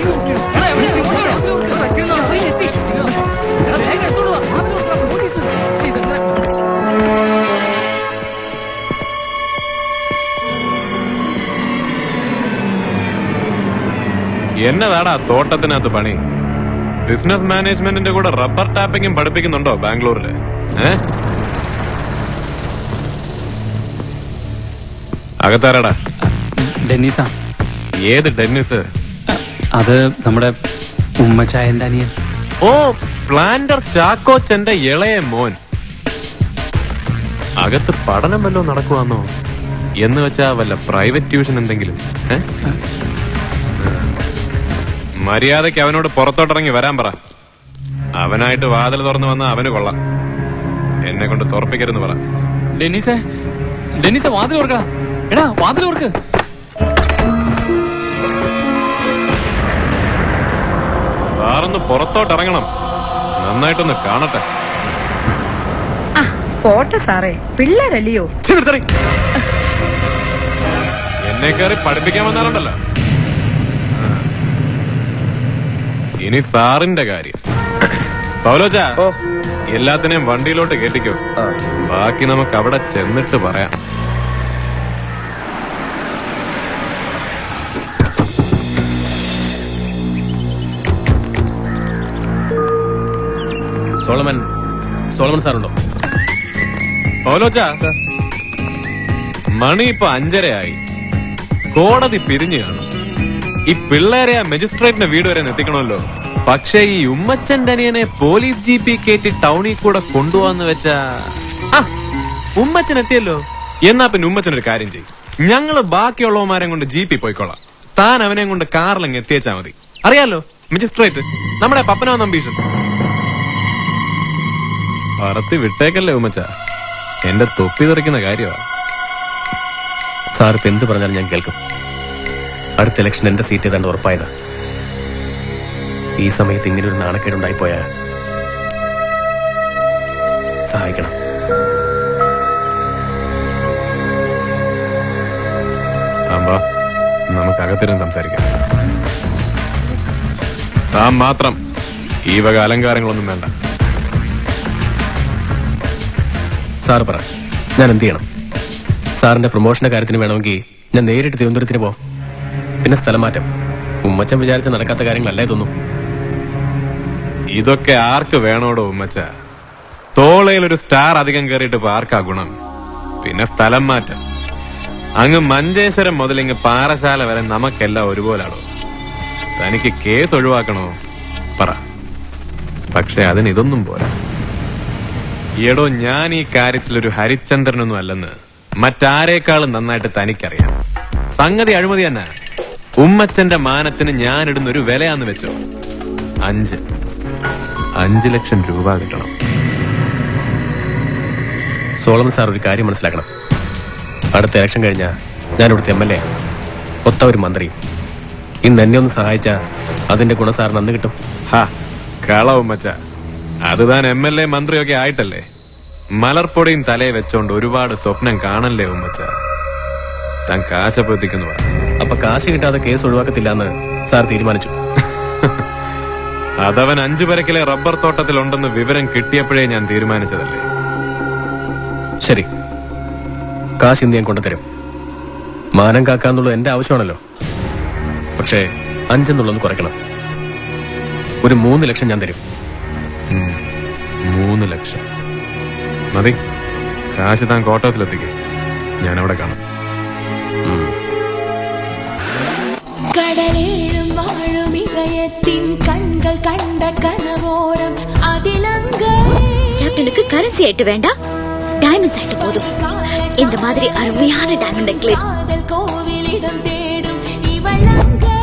എന്നതാടാ തോട്ടത്തിനകത്ത് പണി ബിസിനസ് മാനേജ്മെന്റിന്റെ കൂടെ റബ്ബർ ടാപ്പിംഗും പഠിപ്പിക്കുന്നുണ്ടോ ബാംഗ്ലൂരില് ഏ അകത്താരാടാ ഡെന്നീസാ ഏത് ഡെന്നിസ് അത് നമ്മുടെ ഉമ്മച്ചായന്റെ അനിയൻ ഓ പ്ലാന്റർ ചാക്കോച്ചന്റെ ഇളയ മോൻ അകത്ത് പഠനം വല്ലതും നടക്കുവാന്നോ എന്ന് വെച്ചാ വല്ല പ്രൈവറ്റ് ട്യൂഷൻ എന്തെങ്കിലും ഏ? മര്യാദയ്ക്ക് അവനോട് പുറത്തോട്ടിറങ്ങി വരാൻ പറ അവനായിട്ട് വാതിൽ തുറന്നു വന്ന അവന് കൊള്ളാം എന്നെ കൊണ്ട് തുറപ്പിക്കരുന്ന് പറ ഡെന്നീസേ ഡെന്നീസേ വാതിൽ ഓർക്കടാ എടാ വാതിൽ ഓർക്ക് സാറൊന്ന് പുറത്തോട്ടിറങ്ങണം നന്നായിട്ടൊന്ന് കാണട്ടെ പോട്ടെ സാറേ പിള്ളേരല്ലയോ എന്നെ കയറി പഠിപ്പിക്കാൻ വന്നാലുണ്ടല്ലോ ആ. ഇനി സാറിന്റെ കാര്യം പൗലോച്ച എല്ലാത്തിനെയും വണ്ടിയിലോട്ട് കേട്ടിക്കോ ബാക്കി നമുക്ക് അവിടെ ചെന്നിട്ട് പറയാം സോളമൻ സോളമൻ സാറുണ്ടോ പൗലോച്ച മണി ഇപ്പൊ അഞ്ചരയായി കോടതി പിരിഞ്ഞു കാണും ഈ പിള്ളേരെ ആ മജിസ്ട്രേറ്റിന്റെ വീട് വരെ എത്തിക്കണമല്ലോ പക്ഷേ ഈ ഉമ്മച്ചന്റെ അനിയനെ പോലീസ് ജി പി കയറ്റി ടൗണിൽ കൂടെ കൊണ്ടുപോവാന്ന് വെച്ചാ ആ, ഉമ്മച്ചൻ എത്തിയല്ലോ എന്നാ പിന്നെ ഉമ്മച്ചൻ ഒരു കാര്യം ചെയ്യും ഞങ്ങള് ബാക്കിയുള്ളവന്മാരെ കൊണ്ട് ജീപ്പിൽ പോയിക്കോളാം താൻ അവനെ കൊണ്ട് കാറിലങ്ങ് എത്തിയേച്ചാ മതി അറിയാലോ മജിസ്ട്രേറ്റ് നമ്മുടെ പപ്പനോ നമ്പീഷൻ പറത്തി വിട്ടേക്കല്ലേ ഉമ്മച്ച എന്റെ തൊപ്പി തെറിക്കുന്ന കാര്യമാ സാർ ഇപ്പൊ എന്ത് പറഞ്ഞാലും ഞാൻ കേൾക്കും അടുത്ത ഇലക്ഷൻ എന്റെ സീറ്റ് ഏതാണ്ട് ഉറപ്പായതാ ഈ സമയത്ത് ഇങ്ങനെ ഒരു നാണക്കേടുണ്ടായിപ്പോയാ സഹായിക്കണം താമ്പാ നമുക്ക് അകത്തിരുന്ന് സംസാരിക്കാം താൻ മാത്രം ഈ വക അലങ്കാരങ്ങളൊന്നും വേണ്ട സാർ പറ ഞാൻ എന്ത് ചെയ്യണം സാറിന്റെ പ്രൊമോഷന്റെ കാര്യത്തിന് വേണമെങ്കിൽ ഞാൻ നേരിട്ട് തിരുവനന്തപുരത്തിന് പോവാം പിന്നെ സ്ഥലം മാറ്റം ഉമ്മച്ചൻ വിചാരിച്ച നടക്കാത്ത കാര്യങ്ങളല്ലേ ഇതൊന്നും ഇതൊക്കെ ആർക്ക് വേണോടോ ഉമ്മച്ച തോളയിൽ ഒരു സ്റ്റാർ അധികം കയറിയിട്ട് ഇപ്പൊ ആർക്കാ ഗുണം പിന്നെ സ്ഥലം മാറ്റം അങ്ങ് മഞ്ചേശ്വരം മുതൽ ഇങ്ങ് പാറശാല വരെ നമുക്കെല്ലാം ഒരുപോലാണോ തനിക്ക് കേസ് ഒഴിവാക്കണോ പറ പക്ഷെ അതിന് ഇതൊന്നും പോരാ എടോ ഞാൻ ഈ കാര്യത്തിൽ ഒരു ഹരിചന്ദ്രനൊന്നും അല്ലെന്ന് മറ്റാരേക്കാളും നന്നായിട്ട് തനിക്കറിയാം സംഗതി അഴിമതി തന്നെ ഉമ്മച്ചന്റെ മാനത്തിന് ഞാൻ ഇടുന്ന ഒരു വിലയാന്ന് വെച്ചോ അഞ്ച് അഞ്ചു ലക്ഷം രൂപ കിട്ടണം സോളമൻ സാർ ഒരു കാര്യം മനസ്സിലാക്കണം അടുത്ത ഇലക്ഷൻ കഴിഞ്ഞാൽ ഞാൻ ഇവിടുത്തെ എം എൽ എ ഒത്ത ഒരു മന്ത്രി ഇന്ന് എന്നെ ഒന്ന് സഹായിച്ച അതിന്റെ ഗുണം സാറിന് അന്ന് കിട്ടും ഹാ കളവും മച്ച അത് താൻ എം എൽ എ മന്ത്രിയൊക്കെ ആയിട്ടല്ലേ മലർപ്പൊടിയും തലയെ വെച്ചോണ്ട് ഒരുപാട് സ്വപ്നം കാണല്ലേ ഉമ്മച്ച താൻ കാശപ്പത്തിക്കുന്നു അപ്പൊ കാശ് കിട്ടാതെ കേസ് ഒഴിവാക്കത്തില്ല എന്ന് സാർ തീരുമാനിച്ചു അതവൻ അഞ്ചു പരക്കിലെ റബ്ബർ തോട്ടത്തിലുണ്ടെന്ന് വിവരം കിട്ടിയപ്പോഴേ ഞാൻ തീരുമാനിച്ചതല്ലേ ശരി കാശ് ഇന്ന് ഞാൻ കൊണ്ടുതരും മാനം കാക്കാന്നുള്ളത് എന്റെ ആവശ്യമാണല്ലോ പക്ഷേ അഞ്ചെന്നുള്ളത് കുറയ്ക്കണം ഒരു മൂന്ന് ലക്ഷം ഞാൻ തരും ഉം, മൂന്ന് ലക്ഷം മതി കാശ് താൻ കോട്ടത്തിലെത്തിക്ക് ഞാൻ അവിടെ കാണാം കടലേഴും വാഴും இதயத்தின் கண்கள் கண்ட கனவோரம் அதிலங்க கேப்டனுக்கு கரன்சி ஆயிட்டு வேண்டாம் டைமண்ட்ஸ் ஆயிட்டு போதும் இந்த மாதிரி அருமையான டைமண்ட் நெக்லஸ் காதல் கோவிலிடம் தேடும் இவள் அங்கை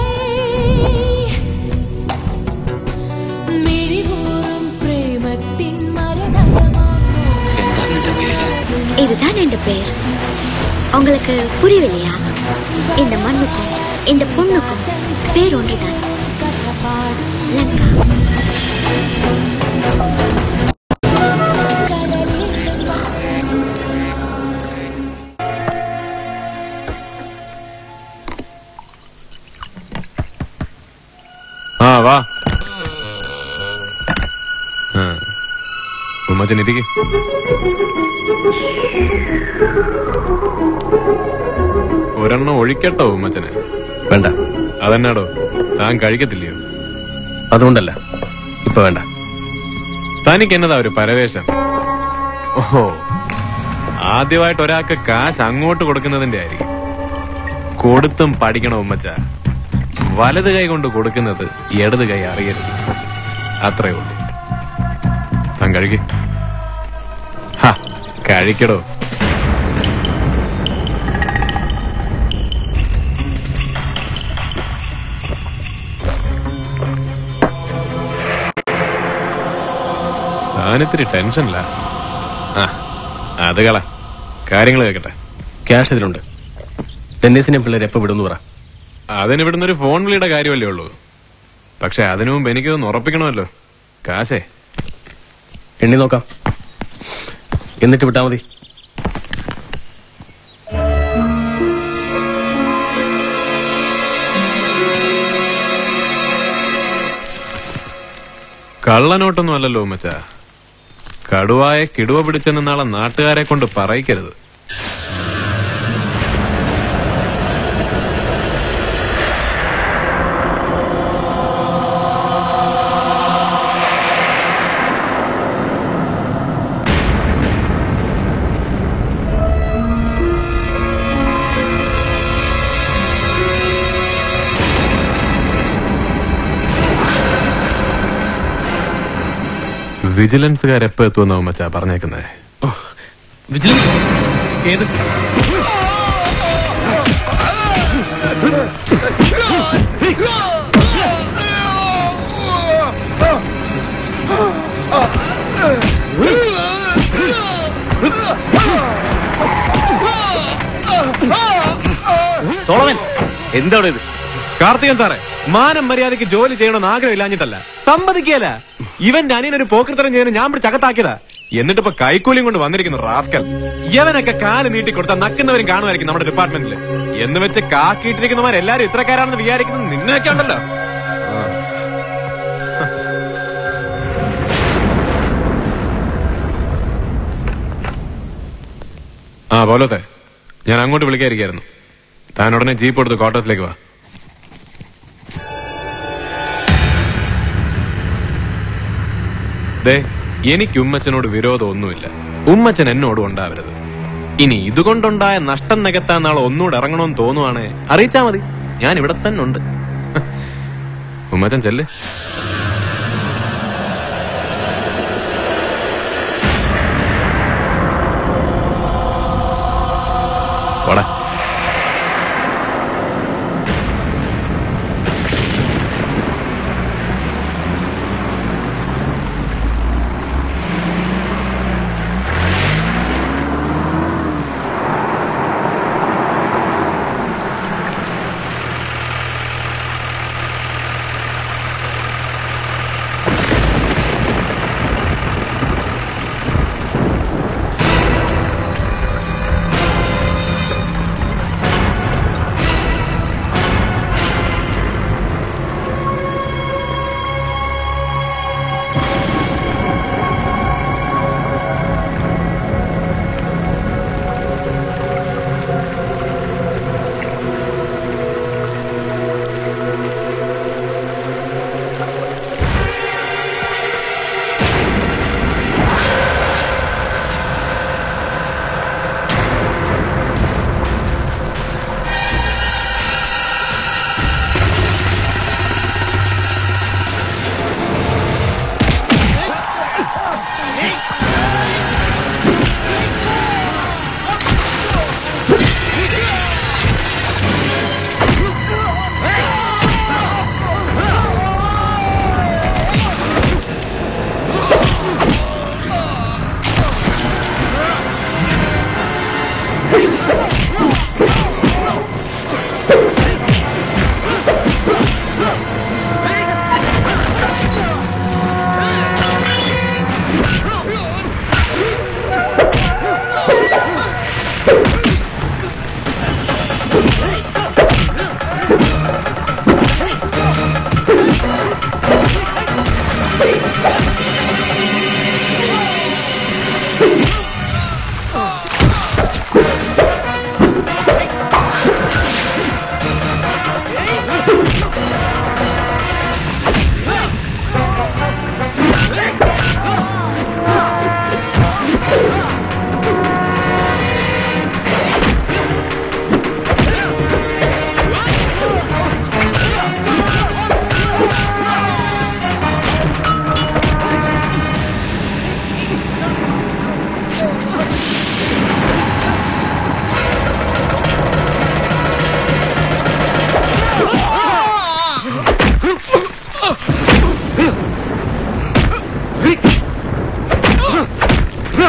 மிழிவூறும் பிரேமத்தின் மரணமாகும் இதுதான் என் பேர் உங்களுக்கு புரியவில்லையா இந்த மண்ணுக்கும் இந்த பொண்ணுக்கும் பேர் ஒன்றுதான் லங்கா ആ വാ ആ. ഉമ്മച്ചൻ ഇരിക്ക് ഒരെണ്ണം ഒഴിക്കട്ടോ ഉമ്മച്ചന് വേണ്ട അതെന്നാടോ താൻ കഴിക്കത്തില്ലയോ അതുകൊണ്ടല്ല ഇപ്പൊ വേണ്ട തനിക്ക് എന്നതാ ഒരു പരവേശം ഓഹോ ആദ്യമായിട്ട് ഒരാൾക്ക് കാശ് അങ്ങോട്ട് കൊടുക്കുന്നതിന്റെ ആയിരിക്കും കൊടുത്തും പഠിക്കണം ഉമ്മച്ച വലത് കൈ കൊണ്ട് കൊടുക്കുന്നത് ഇടത് കൈ അറിയരുത് അത്രേ ഉള്ളൂ താൻ കഴിക്ക് ഹാ കഴിക്കടോ താനിത്തിരി ടെൻഷനില്ല ആ അത് കള കാര്യങ്ങൾ കേക്കട്ടെ ക്യാഷ് ഇതിലുണ്ട് ഡെന്നീസിനെ പിള്ളേർ എപ്പോ വിടുന്നു പറ അതിന് ഇവിടുന്ന് ഒരു ഫോൺ വിളിയുടെ കാര്യമല്ലേ ഉള്ളൂ പക്ഷെ അതിനു മുമ്പ് എനിക്കൊന്ന് ഉറപ്പിക്കണമല്ലോ കാശേ എണ്ണി നോക്കാം എന്നിട്ട് വിട്ടാ മതി കള്ളനോട്ടൊന്നും അല്ലല്ലോ ഉമ്മച്ച കടുവായെ കിടുവ പിടിച്ചെന്ന് നാളെ നാട്ടുകാരെ കൊണ്ട് പറയിക്കരുത് വിജിലൻസുകാരെപ്പോ എത്തുമെന്നാ ഉമ്മച്ച പറഞ്ഞേക്കുന്നേ വിജിലൻസ് ഏത് സോളമൻ എന്താണ് ഇത് കാർത്തികൻ സാറേ മാനം മര്യാദയ്ക്ക് ജോലി ചെയ്യണമെന്ന് ആഗ്രഹമില്ലാഞ്ഞിട്ടല്ല സമ്മതിക്കല ഇവന്റെ അനിയനൊരു പോക്കൃത്തരം ചെയ്യുന്ന ഞാൻ പിടിച്ച് അകത്താക്കിയതാ എന്നിട്ട് ഇപ്പൊ കൈക്കൂലിയും കൊണ്ട് വന്നിരിക്കുന്നു റാസ്കൽ യവനൊക്കെ കാല് നീട്ടി കൊടുത്ത നക്കുന്നവരും കാണുമായിരിക്കും നമ്മുടെ ഡിപ്പാർട്ട്മെന്റിൽ എന്ന് വെച്ച് കാക്കിയിട്ടിരിക്കുന്നവരെല്ലാരും ഇത്രക്കാരാണെന്ന് വിചാരിക്കുന്നത് നിന്നൊക്കെ ഉണ്ടല്ലോ ആ പോലത്തെ ഞാൻ അങ്ങോട്ട് വിളിക്കാതിരിക്കായിരുന്നു താൻ ഉടനെ ജീപ്പ് എടുത്ത് ക്വാർട്ടേഴ്സിലേക്ക് വാ ദേ എനിക്ക് ഉമ്മച്ചനോട് വിരോധമൊന്നുമില്ല ഉമ്മച്ചൻ എന്നോടും ഉണ്ടാവരുത് ഇനി ഇതുകൊണ്ടുണ്ടായ നഷ്ടം നികത്താൻ നാളെ ഒന്നുകൂടെ ഇറങ്ങണമെന്ന് തോന്നുവാണേ അറിയിച്ചാ മതി ഞാൻ ഇവിടെ തന്നെ ഉണ്ട് ഉമ്മച്ചൻ ചെല്ല് പോടാ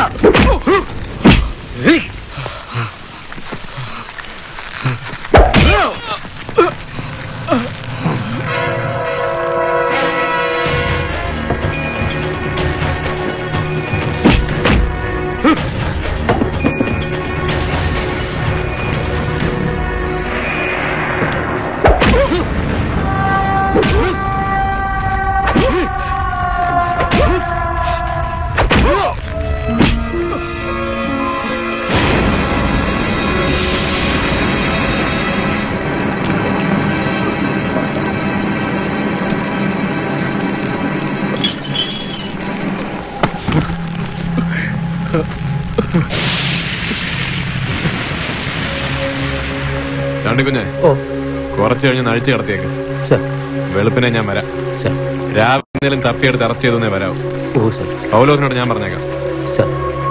ചാണ്ടിക്കുഞ്ഞെ ഓ കുറച്ച് കഴിഞ്ഞ് നഴിച്ച് കിടത്തിയേക്ക് വെളുപ്പിനെ ഞാൻ വരാം രാവിലെ എന്തെങ്കിലും തപ്പിയെടുത്ത് അറസ്റ്റ് ചെയ്തെന്നേ വരാവൂ ഓ സർ പൗലോസിനോട് ഞാൻ പറഞ്ഞേക്കാം സർ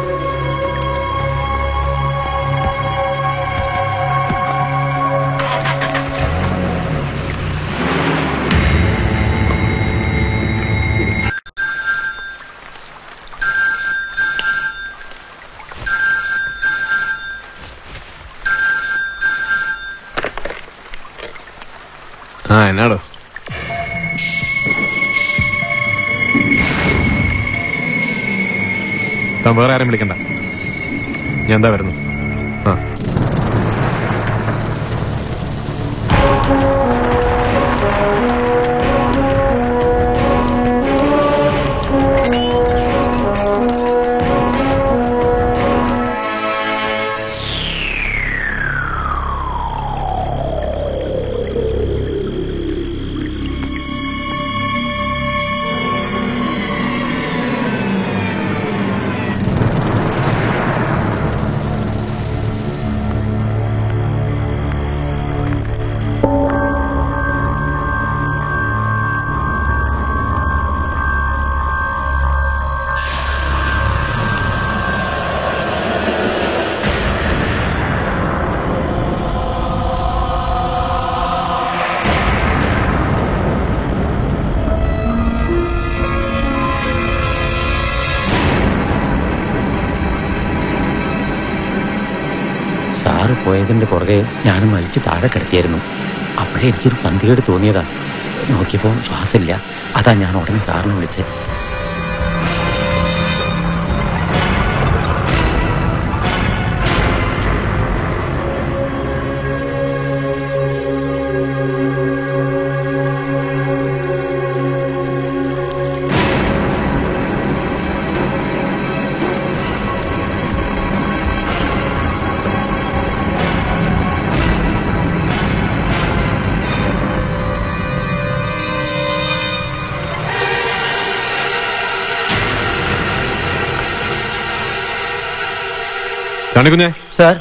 ആ എന്നാടോ താൻ വേറെ ആരും വിളിക്കണ്ട ഞാൻ എന്താ വരുന്നു ആ സാറ് പോയതിന്റെ പുറകെ ഞാനും വലിച്ചു താഴെ കിടത്തിയായിരുന്നു അപ്പോഴേ എനിക്കൊരു പന്തികേട് തോന്നിയതാ നോക്കിയപ്പോൾ ശ്വാസമില്ല അതാ ഞാൻ ഉടനെ സാറിനെ വിളിച്ചത് ചാണ്ടിക്കുഞ്ഞെ സാർ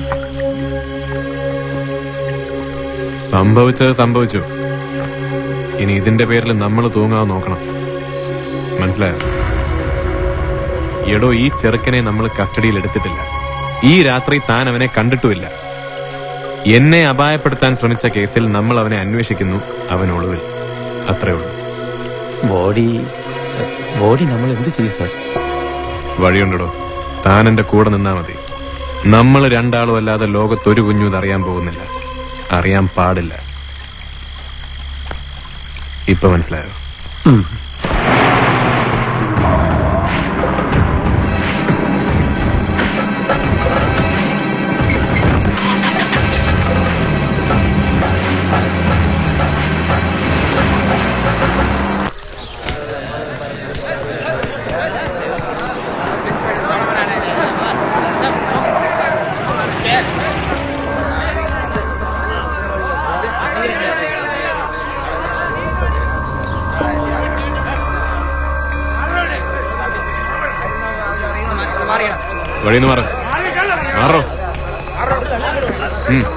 സംഭവിച്ചത് സംഭവിച്ചു ഇനി ഇതിന്റെ പേരിൽ നമ്മൾ തൂങ്ങാൻ നോക്കണം മനസ്സിലായോ എടോ ഈ ചെറുക്കനെ നമ്മൾ കസ്റ്റഡിയിൽ എടുത്തിട്ടില്ല ഈ രാത്രി താൻ അവനെ കണ്ടിട്ടുമില്ല എന്നെ അപായപ്പെടുത്താൻ ശ്രമിച്ച കേസിൽ നമ്മൾ അവനെ അന്വേഷിക്കുന്നു അവൻ ഒളിവിൽ അത്രേ ഉള്ളൂ ബോഡി ബോഡി നമ്മൾ എന്ത് ചെയ്യും സാർ വഴിയുണ്ടോ താൻ എന്റെ കൂടെ നിന്നാ മതി നമ്മൾ രണ്ടാളും അല്ലാതെ ലോകത്തൊരു കുഞ്ഞും ഇത് അറിയാൻ പോകുന്നില്ല അറിയാൻ പാടില്ല ഇപ്പൊ മനസ്സിലായോ വഴിന്ന് മാറ മാറോ ഉം.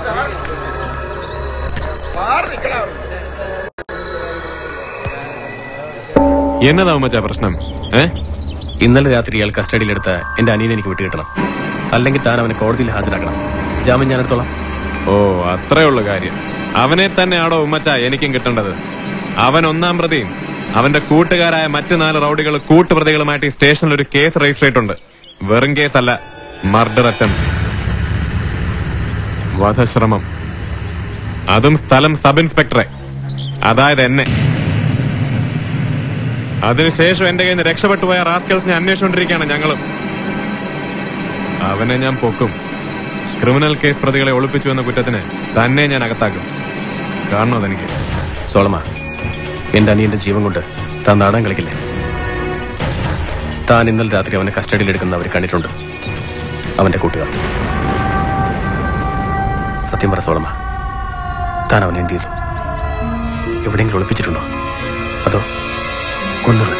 എന്നതാ ഉമ്മച്ചാ പ്രശ്നം ഏ ഇന്നലെ രാത്രി ഇയാൾ കസ്റ്റഡിയിലെടുത്ത എന്റെ അനിയനെ എനിക്ക് വിട്ടുകിട്ടണം അല്ലെങ്കിൽ താൻ അവനെ കോടതിയിൽ ഹാജരാക്കണം ജാമ്യം ഞാൻ എടുത്തോളാം ഓ അത്രേ ഉള്ളു കാര്യം അവനെ തന്നെയാണോ ഉമ്മച്ച എനിക്കും കിട്ടേണ്ടത് അവൻ ഒന്നാം പ്രതിയും അവന്റെ കൂട്ടുകാരായ മറ്റു നാല് റൗഡികൾ കൂട്ടുപ്രതികളുമായിട്ട് ഈ സ്റ്റേഷനിൽ ഒരു കേസ് രജിസ്റ്റർ ചെയ്തിട്ടുണ്ട് വെറും കേസല്ല മർഡർ അറ്റംപ്റ്റ് വധശ്രമം അതും സ്ഥലം സബ് ഇൻസ്പെക്ടറെ അതായത് എന്നെ അതിനുശേഷം എന്റെ കയ്യിൽ നിന്ന് രക്ഷപ്പെട്ടു പോയ റാസ്കൽസിനെ അന്വേഷിച്ചുകൊണ്ടിരിക്കുകയാണ് ഞങ്ങളും അവനെ ഞാൻ പൊക്കും ക്രിമിനൽ കേസ് പ്രതികളെ ഒളിപ്പിച്ചു എന്ന കുറ്റത്തിന് തന്നെ ഞാൻ അകത്താക്കും കാണണോ അതെനിക്ക് സോളമ എന്റെ അനിയന്റെ ജീവൻ കൊണ്ട് താൻ നാടൻ കളിക്കില്ലേ താൻ ഇന്നലെ രാത്രി അവനെ കസ്റ്റഡിയിൽ എടുക്കുന്ന അവർ കണ്ടിട്ടുണ്ട് അവന്റെ കൂട്ടുകാർ സത്യം പറ സോളമ താൻ അവനെ എന്ത് ചെയ്തു എവിടെയെങ്കിലും ഒളിപ്പിച്ചിട്ടുണ്ടോ അതോ കൊന്നുകളഞ്ഞു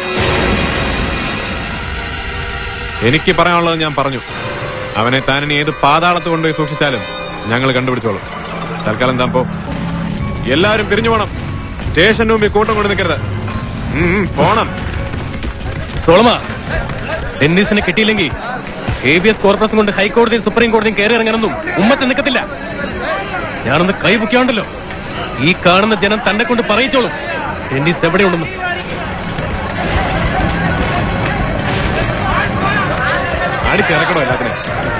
എനിക്ക് പറയാനുള്ളത് ഞാൻ പറഞ്ഞു അവനെ താൻ ഇനി ഏത് പാതാളത്ത് കൊണ്ടുപോയി സൂക്ഷിച്ചാലും ഞങ്ങൾ കണ്ടുപിടിച്ചോളും തൽക്കാലം താൻ പോ എല്ലാവരും പിരിഞ്ഞു പോണം സ്റ്റേഷന് മുമ്പിൽ കൂട്ടം കൊണ്ട് നിൽക്കരുത് ഉം, ഉം, പോണം സോളമ ഡെന്നീസിനെ കിട്ടിയില്ലെങ്കിൽ എ ബി എസ് കോർപ്പറേഷൻ കൊണ്ട് ഹൈക്കോടതിയും സുപ്രീം കോടതിയും കയറി ഇറങ്ങാനൊന്നും ഉമ്മച്ച നിൽക്കത്തില്ല ഞാനൊന്ന് കൈ പൊക്കിയാണ്ടല്ലോ ഈ കാണുന്ന ജനം തന്നെ കൊണ്ട് പറയിച്ചോളും ഡെന്നീസ് എവിടെയുണ്ടെന്ന് അടിച്ചിറക്കണോ എല്ലാത്തിനും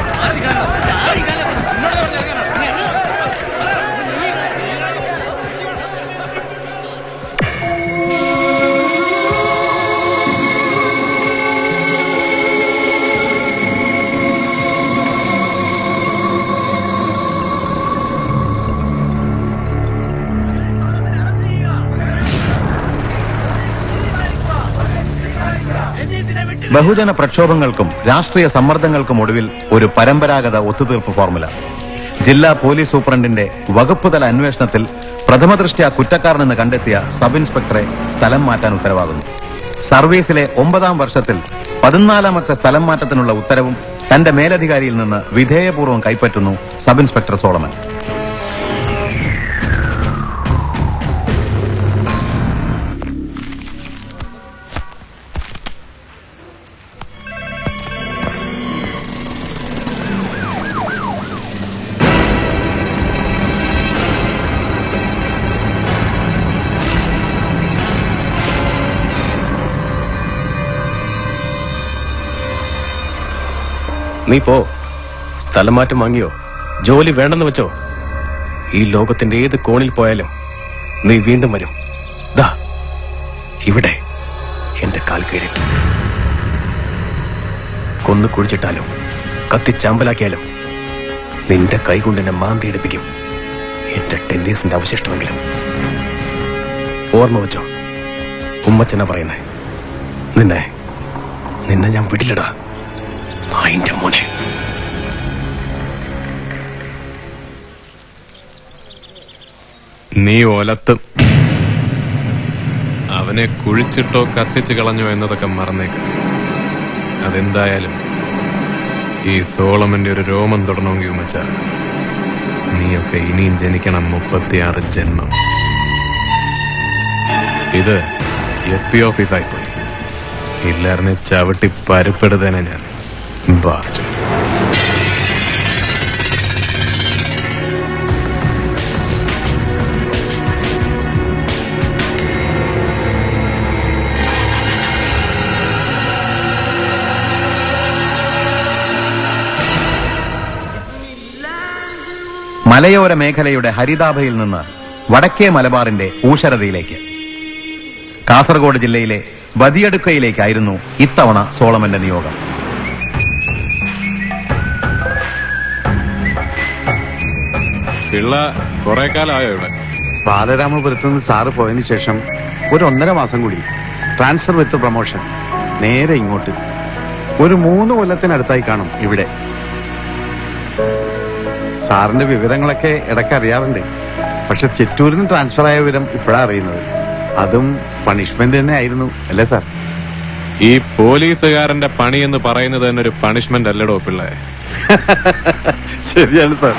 ബഹുജന പ്രക്ഷോഭങ്ങൾക്കും രാഷ്ട്രീയ സമ്മർദ്ദങ്ങൾക്കും ഒടുവിൽ ഒരു പരമ്പരാഗത ഒത്തുതീർപ്പ് ഫോർമുല ജില്ലാ പോലീസ് സൂപ്രണ്ടിന്റെ വകുപ്പ് തല അന്വേഷണത്തിൽ പ്രഥമദൃഷ്ട്യാ കുറ്റക്കാരനെന്ന് കണ്ടെത്തിയ സബ് ഇൻസ്പെക്ടറെ സ്ഥലം മാറ്റാൻ ഉത്തരവാകുന്നു സർവീസിലെ ഒമ്പതാം വർഷത്തിൽ പതിനാലാമത്തെ സ്ഥലം മാറ്റത്തിനുള്ള ഉത്തരവും തന്റെ മേലധികാരിയിൽ നിന്ന് വിധേയപൂർവ്വം കൈപ്പറ്റുന്നു സബ് ഇൻസ്പെക്ടർ സോളമൻ നീ പോ സ്ഥലം മാറ്റം വാങ്ങിയോ ജോലി വേണ്ടെന്ന് വെച്ചോ ഈ ലോകത്തിന്റെ ഏത് കോണിൽ പോയാലും നീ വീണ്ടും വരും ദാ ഇവിടെ എന്റെ കാൽ കീഴിൽ കൊന്നു കുഴിച്ചിട്ടാലും കത്തിച്ചാമ്പലാക്കിയാലും നിന്റെ കൈകൊണ്ട് എന്നെ മാന്തി എടുപ്പിക്കും എന്റെ ടെന്നീസിന്റെ അവശിഷ്ടമെങ്കിലും ഓർമ്മ വെച്ചോ ഉമ്മച്ചന പറയുന്നേ നിന്നെ നിന്നെ ഞാൻ വിടില്ലടാ നായിന്റെ മോനെ നീ ഒലത്തും അവനെ കുഴിച്ചിട്ടോ കത്തിച്ചു കളഞ്ഞോ എന്നതൊക്കെ മറന്നേക്ക് അതെന്തായാലും ഈ സോളമന്റെ ഒരു രോമം തൊടണമെങ്കിൽ ഉമ്മച്ച നീയൊക്കെ ഇനിയും ജനിക്കണം മുപ്പത്തിയാറ് ജന്മം ഇത് എസ് പി ഓഫീസായി പോയി ഇല്ലാറിനെ ചവിട്ടി പരുപ്പെടുത്തേനെ ഞാൻ ബാസ്റ്റ് മലയോര മേഖലയുടെ ഹരിതാഭയിൽ നിന്ന് വടക്കേ മലബാറിന്റെ ഊഷരതയിലേക്ക് കാസർഗോഡ് ജില്ലയിലെ ബദിയടുക്കയിലേക്കായിരുന്നു ഇത്തവണ സോളമന്റെ നിയോഗം പിള്ള കുറെ കാലമായോ ഇവിടെ ബാലരാമപുരത്ത് നിന്ന് സാറ് പോയതിനു ശേഷം ഒരു ഒന്നര മാസം കൂടി ട്രാൻസ്ഫർ വിത്ത് പ്രൊമോഷൻ നേരെ ഇങ്ങോട്ട് ഒരു മൂന്ന് കൊല്ലത്തിനടുത്തായി കാണും ഇവിടെ സാറിന്റെ വിവരങ്ങളൊക്കെ ഇടയ്ക്ക് അറിയാറുണ്ട് പക്ഷെ ചിറ്റൂരിൽ നിന്ന് ട്രാൻസ്ഫർ ആയ വിവരം ഇപ്പോഴാണ് അറിയുന്നത് അതും പണിഷ്മെന്റ് തന്നെ ആയിരുന്നു അല്ലേ സാർ ഈ പോലീസുകാരന്റെ പണി എന്ന് പറയുന്നത് തന്നെ ഒരു പണിഷ്മെന്റ് അല്ലടോ പിള്ളേ ശരിയാണ് സാർ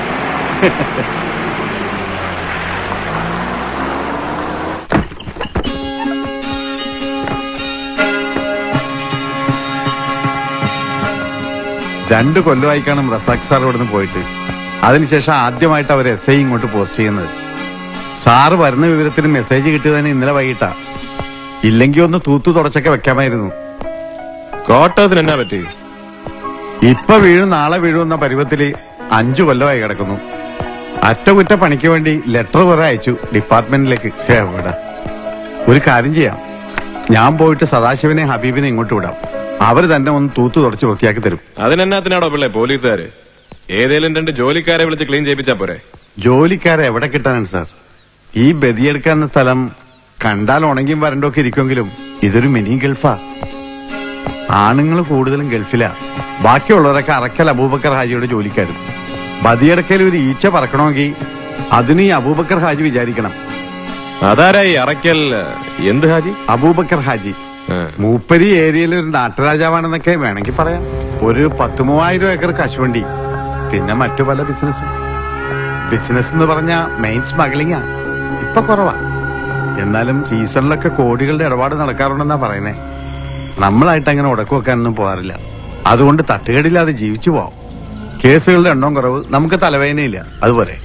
രണ്ട് കൊല്ലമായി കാണും റസാഖ് സാർ ഇവിടുന്ന് പോയിട്ട് അതിനുശേഷം ആദ്യമായിട്ട് അവർ എസ് ഐ ഇങ്ങോട്ട് പോസ്റ്റ് ചെയ്യുന്നത് സാറ് വരുന്ന വിവരത്തിന് മെസ്സേജ് കിട്ടിയതിന് ഇന്നലെ വൈകിട്ടാ ഇല്ലെങ്കിൽ ഒന്ന് തൂത്തു തുടച്ചൊക്കെ വെക്കാമായിരുന്നു ക്വാർട്ടേഴ്സിന് എന്നാ പറ്റി ഇപ്പൊ വീഴും നാളെ വീഴുമെന്ന പരുവത്തില് അഞ്ചു കൊല്ലമായി കിടക്കുന്നു അറ്റകുറ്റ പണിക്ക് വേണ്ടി ലെറ്റർ കുറെ അയച്ചു ഡിപ്പാർട്ട്മെന്റിലേക്ക് എവിടെ ഒരു കാര്യം ചെയ്യാം ഞാൻ പോയിട്ട് സദാശിവനെ ഹബീബിനെ ഇങ്ങോട്ട് വിടാം അവര് തന്നെ ഒന്ന് തൂത്തു തുടച്ച് വൃത്തിയാക്കി തരും അതിനെന്നാത്തിനാടോ പിള്ളേ പോലീസുകാര് ഏതേലും രണ്ട് ജോലിക്കാരെ വിളിച്ച് ക്ലീൻ ചെയ്യിപ്പിച്ചാ പോരെ ജോലിക്കാരെ എവിടെ കിട്ടാനാണ് സാർ ഈ ബദിയെടുക്കാവുന്ന സ്ഥലം കണ്ടാൽ ഉണങ്ങിയും വരണ്ടൊക്കെ ഇരിക്കുമെങ്കിലും ഇതൊരു മിനി ഗൾഫാ ആണുങ്ങൾ കൂടുതലും ഗൾഫിലാ ബാക്കിയുള്ളവരൊക്കെ അറക്കൽ അബൂബക്കർ ഹാജിയുടെ ജോലിക്കാരും ബദിയടക്കൽ ഒരു ഈച്ച പറക്കണമെങ്കിൽ അതിന് ഈ അബൂബക്കർ ഹാജി വിചാരിക്കണം അതാരായി അറയ്ക്കൽ എന്ത് ഹാജി അബൂബക്കർ ഹാജി മൂപ്പരി ഏരിയയിൽ ഒരു നാട്ടുരാജാവാണെന്നൊക്കെ വേണമെങ്കിൽ പറയാം ഒരു പത്ത് മൂവായിരം ഏക്കർ കശുവണ്ടി പിന്നെ മറ്റു പല ബിസിനസ്സും ബിസിനസ് എന്ന് പറഞ്ഞ മെയിൻ സ്മഗ്ലിംഗാ ഇപ്പൊ കുറവാ എന്നാലും സീസണിലൊക്കെ കോടികളുടെ ഇടപാട് നടക്കാറുണ്ടെന്നാ പറയുന്നേ നമ്മളായിട്ട് അങ്ങനെ ഉടക്കു വെക്കാനൊന്നും പോകാറില്ല അതുകൊണ്ട് തട്ടുകേടില്ലാതെ ജീവിച്ചു പോവാം കേസുകളുടെ എണ്ണം കുറവ് നമുക്ക് തലവേദനയില്ല അതുപോലെ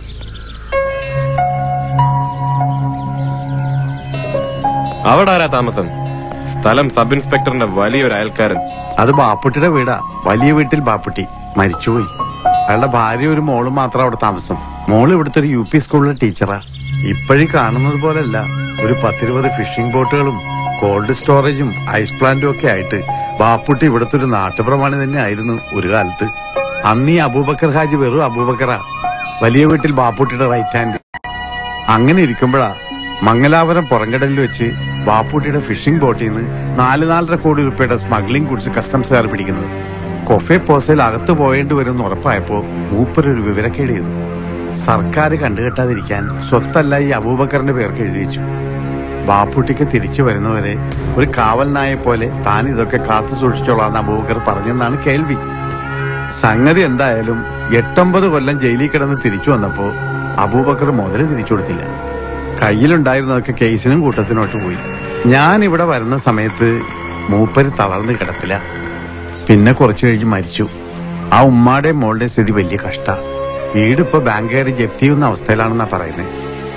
അവിടെ ആരാ താമസം സ്ഥലം സബ് ഇൻസ്പെക്ടറിന്റെ വലിയൊരു അയൽക്കാരൻ അത് ബാപ്പുട്ടിയുടെ വീടാ വലിയ വീട്ടിൽ ബാപ്പുട്ടി മരിച്ചുപോയി അയാളുടെ ഭാര്യ ഒരു മോളും മാത്രം അവിടെ താമസം മോള് ഇവിടുത്തെ ഒരു യു പി സ്കൂളിലെ ടീച്ചറാ ഇപ്പോഴീ കാണുന്നത് പോലല്ല ഒരു പത്തിരുപത് ഫിഷിംഗ് ബോട്ടുകളും കോൾഡ് സ്റ്റോറേജും ഐസ് പ്ലാന്റും ഒക്കെ ആയിട്ട് ബാപ്പുട്ടി ഇവിടുത്തെ ഒരു നാട്ടുപ്രമാണി തന്നെ ആയിരുന്നു ഒരു കാലത്ത് അന്ന് ഈ അബൂബക്കർ ഹാജി വെറും അബൂബക്കറാ വലിയ വീട്ടിൽ ബാപ്പുട്ടിയുടെ റൈറ്റ് ഹാൻഡ് അങ്ങനെ ഇരിക്കുമ്പോഴാ മംഗലാപുരം പുറംകടലിൽ വെച്ച് ബാപ്പൂട്ടിയുടെ ഫിഷിംഗ് ബോട്ടിൽ നിന്ന് നാല് നാലര കോടി രൂപയുടെ സ്മഗ്ലിംഗ് കുറിച്ച് കസ്റ്റംസുകാർ പിടിക്കുന്നത് കൊഫെ പോസയിൽ അകത്ത് പോയേണ്ടി വരുമെന്ന് ഉറപ്പായപ്പോ മൂപ്പരൊരു വിവരക്കേട് ചെയ്തു സർക്കാർ കണ്ടുകെട്ടാതിരിക്കാൻ സ്വത്തല്ല ഈ അബൂബക്കറിന്റെ പേർക്ക് എഴുതി വെച്ചു ബാപ്പുട്ടിക്ക് തിരിച്ചു വരുന്നവരെ ഒരു കാവൽ നായെ പോലെ താൻ ഇതൊക്കെ കാത്തു സൂക്ഷിച്ചോളാന്ന് അബൂബക്കർ പറഞ്ഞെന്നാണ് കേൾവി സംഗതി എന്തായാലും എട്ടൊമ്പത് കൊല്ലം ജയിലിൽ കിടന്ന് തിരിച്ചു വന്നപ്പോ അബൂബക്കർ മുതല് തിരിച്ചു കൊടുത്തില്ല കയ്യിലുണ്ടായിരുന്നതൊക്കെ കേസിനും കൂട്ടത്തിനോട്ട് പോയി ഞാൻ ഇവിടെ വരുന്ന സമയത്ത് മൂപ്പര് തളർന്ന് കിടപ്പില്ല പിന്നെ കുറച്ചു കഴിഞ്ഞ് മരിച്ചു ആ ഉമ്മാടെ മോളുടെ സ്ഥിതി വലിയ കഷ്ട വീടിപ്പോ ബാങ്കുകാർ ജപ്തി ചെയ്യുന്ന അവസ്ഥയിലാണെന്നാ പറയുന്നത്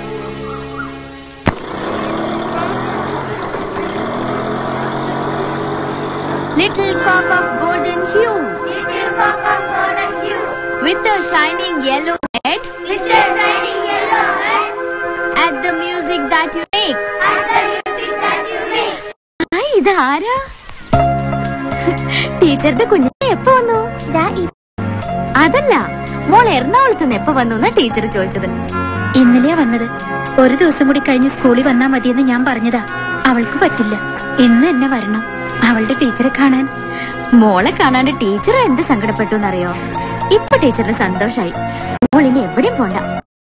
Little cock of golden hue. Little cock of golden hue. With a shining yellow head. With a shining yellow head. At the music that you make. At the music that you make. Hi ഇതാരാ ടീച്ചറുടെ കുഞ്ഞിനെ എപ്പോ വന്നു അതല്ല മോൾ എറണാകുളത്ത് നിന്ന് എപ്പോ വന്നു എന്നാ ടീച്ചർ ചോദിച്ചത് ഇന്നലെയാ വന്നത് ഒരു ദിവസം കൂടി കഴിഞ്ഞ് സ്കൂളിൽ വന്നാ മതിയെന്ന് ഞാൻ പറഞ്ഞതാ അവൾക്ക് പറ്റില്ല ഇന്ന് എന്നെ വരണം അവളുടെ ടീച്ചറെ കാണാൻ മോളെ കാണാണ്ട് ടീച്ചർ എന്ത് സങ്കടപ്പെട്ടു എന്നറിയോ ഇപ്പൊ ടീച്ചറിന് സന്തോഷായി മോൾ ഇനി എവിടെയും പോണ്ട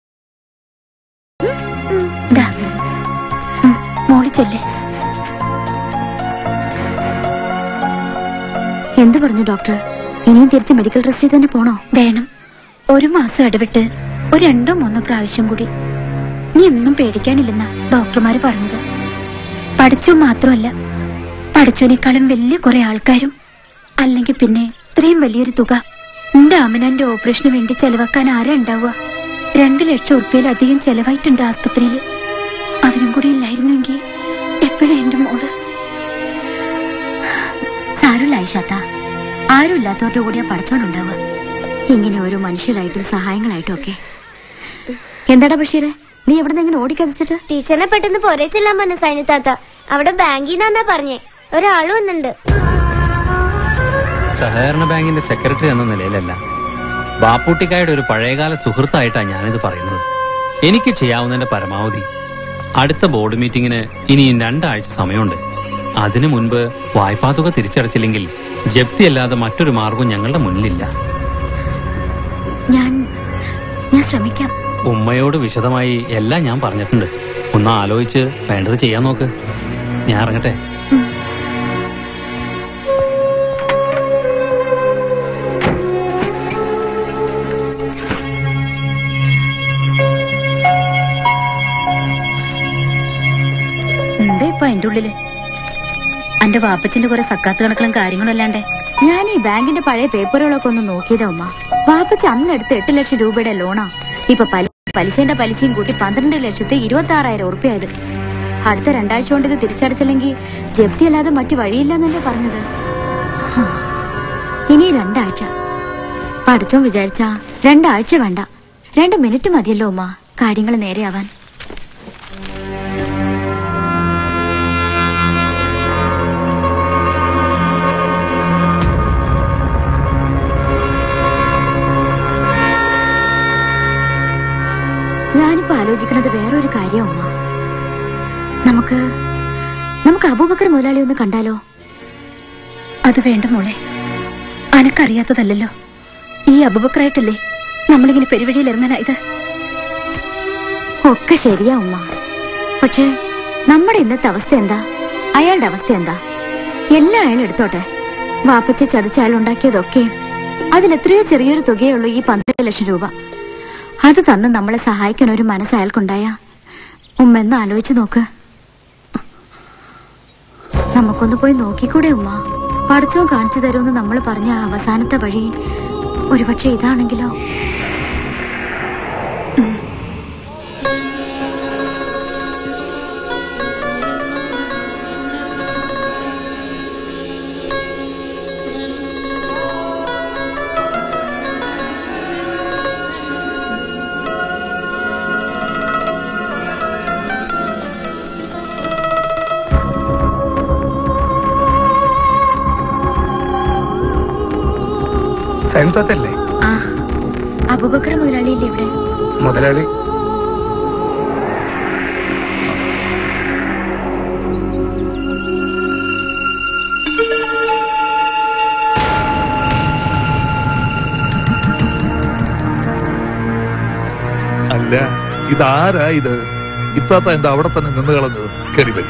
ദാ. ഉം, മോള് ചെല്ലേ എന്ത് പറഞ്ഞു ഡോക്ടർ ഇനിയും തിരിച്ച് മെഡിക്കൽ ട്രസ്റ്റിൽ തന്നെ പോണോ വേണം ഒരു മാസം ഇടവിട്ട് ഒരു രണ്ടോ മൂന്നോ പ്രാവശ്യം കൂടി നീ ഒന്നും പേടിക്കാനില്ലെന്നാ ഡോക്ടർമാര് പറഞ്ഞത് പഠിച്ചു മാത്രമല്ല പഠിച്ചതിനേക്കാളും വലിയ കുറെ ആൾക്കാരും അല്ലെങ്കിൽ പിന്നെ ഇത്രയും വലിയൊരു തുക എന്റെ അമ്മനന്റെ ഓപ്പറേഷന് വേണ്ടി ചെലവാക്കാൻ ആരാ ഉണ്ടാവുക രണ്ടു ലക്ഷം ഉറുപ്പ്യയിലധികം ചെലവായിട്ടുണ്ട് ആസ്പത്രിയില് അവരും കൂടി ഇല്ലായിരുന്നെങ്കിൽ എപ്പോഴും എന്റെ മോള് സാരമില്ല ഐഷാത്ത ആരും ഇല്ലാത്തവരുടെ കൂടിയാ പഠിച്ചോണ്ടുണ്ടാവുക ഇങ്ങനെ ഓരോ മനുഷ്യരായിട്ടും സഹായങ്ങളായിട്ടും ഒക്കെ എന്താടാ ബഷീറെ നീ എവിടെ നിന്ന് ഇങ്ങനെ ഓടിക്കതിച്ചിട്ട് ടീച്ചറിനെ പെട്ടെന്ന് പൊരച്ചില്ലാൻ പറഞ്ഞ സൈനിത്താത്ത അവിടെ ബാങ്കിൽ നിന്നാ പറഞ്ഞേ ഒരാള് വന്നിട്ടുണ്ട് സഹകരണ ബാങ്കിന്റെ സെക്രട്ടറി എന്ന നിലയിലല്ല ബാപ്പൂട്ടിക്കായുടെ ഒരു പഴയകാല സുഹൃത്തായിട്ടാണ് ഞാനിത് പറയുന്നത് എനിക്ക് ചെയ്യാവുന്നതിന്റെ പരമാവധി അടുത്ത ബോർഡ് മീറ്റിംഗിന് ഇനിയും രണ്ടാഴ്ച സമയമുണ്ട് അതിനു മുൻപ് വായ്പാ തുക തിരിച്ചടച്ചില്ലെങ്കിൽ ജപ്തിയല്ലാതെ മറ്റൊരു മാർഗവും ഞങ്ങളുടെ മുന്നിലില്ല ഞാൻ ഞാൻ ശ്രമിക്കാം ഉമ്മയോട് വിശദമായി എല്ലാം ഞാൻ പറഞ്ഞിട്ടുണ്ട് ഒന്ന് ആലോചിച്ച് വേണ്ടത് ചെയ്യാൻ നോക്ക് ഞാൻ ഇറങ്ങട്ടെ എന്താ ഇപ്പൊ അതിന്റെ ഉള്ളില് എന്റെ വാപ്പച്ചിന്റെ കുറെ സക്കാത്ത് കണക്കുകളും കാര്യങ്ങളും അല്ലാണ്ടേ ഞാൻ ഈ ബാങ്കിന്റെ പഴയ പേപ്പറുകളൊക്കെ ഒന്ന് നോക്കിയതാ ഉമ്മ വാപ്പച്ച അന്ന് എടുത്ത എട്ട് ലക്ഷം രൂപയുടെ ലോണാ ഇപ്പൊ പലി- പലിശന്റെ പലിശയും കൂട്ടി പന്ത്രണ്ട് ലക്ഷത്തി ഇരുപത്തി ആറായിരം ഉറുപ്പ്യായത് അടുത്ത രണ്ടാഴ്ച കൊണ്ട് ഇത് തിരിച്ചടച്ചില്ലെങ്കിൽ ജപ്തി അല്ലാതെ മറ്റു വഴിയില്ലെന്നല്ലേ പറഞ്ഞത് ഇനി രണ്ടാഴ്ച പഠിച്ചോ വിചാരിച്ച രണ്ടാഴ്ച വേണ്ട രണ്ട് മിനിറ്റ് മതിയല്ലോ ഉമ്മ കാര്യങ്ങൾ നേരെയാവാൻ ഞാനിപ്പോ ആലോചിക്കുന്നത് വേറൊരു കാര്യം ഉമ്മ നമുക്ക് നമുക്ക് അബൂബക്കർ മുതലാളി ഒന്ന് കണ്ടാലോ അത് വേണ്ട മോളെ അനക്കറിയാത്തതല്ലല്ലോ ഈ അബുബക്കറായിട്ടല്ലേ നമ്മളിങ്ങനെ പെരുവഴിയിൽ ഇറങ്ങാനായത് ഒക്കെ ശരിയാ ഉമ്മ പക്ഷേ നമ്മുടെ ഇന്നത്തെ അവസ്ഥ എന്താ അയാളുടെ അവസ്ഥ എന്താ എല്ലാം അയാൾ എടുത്തോട്ടെ വാപ്പച്ച ചതിച്ച അയാൾ ഉണ്ടാക്കിയതൊക്കെ അതിലെത്രയോ ചെറിയൊരു തുകയേ ഉള്ളൂ ഈ പന്ത്രണ്ട് ലക്ഷം രൂപ അത് തന്ന് നമ്മളെ സഹായിക്കാൻ ഒരു മനസ്സ് അയാൾക്കുണ്ടായ ഉമ്മ എന്ന് ആലോചിച്ചു നോക്ക് നമുക്കൊന്ന് പോയി നോക്കിക്കൂടെ ഉമ്മ പഠിച്ചോ കാണിച്ചു തരുമെന്ന് നമ്മൾ പറഞ്ഞ ആ അവസാനത്തെ വഴി ഒരുപക്ഷെ ഇതാണെങ്കിലോ സൈൻതത്തല്ലേ ആ അബൂബക്കർ മുതലാളിയില്ലേ ഇവിടെ മുതലാളി അല്ല ഇതാരാ ഇത് ഇത്താത്ത എന്താ അവിടെ തന്നെ നിന്ന് കളഞ്ഞത് കരിവരി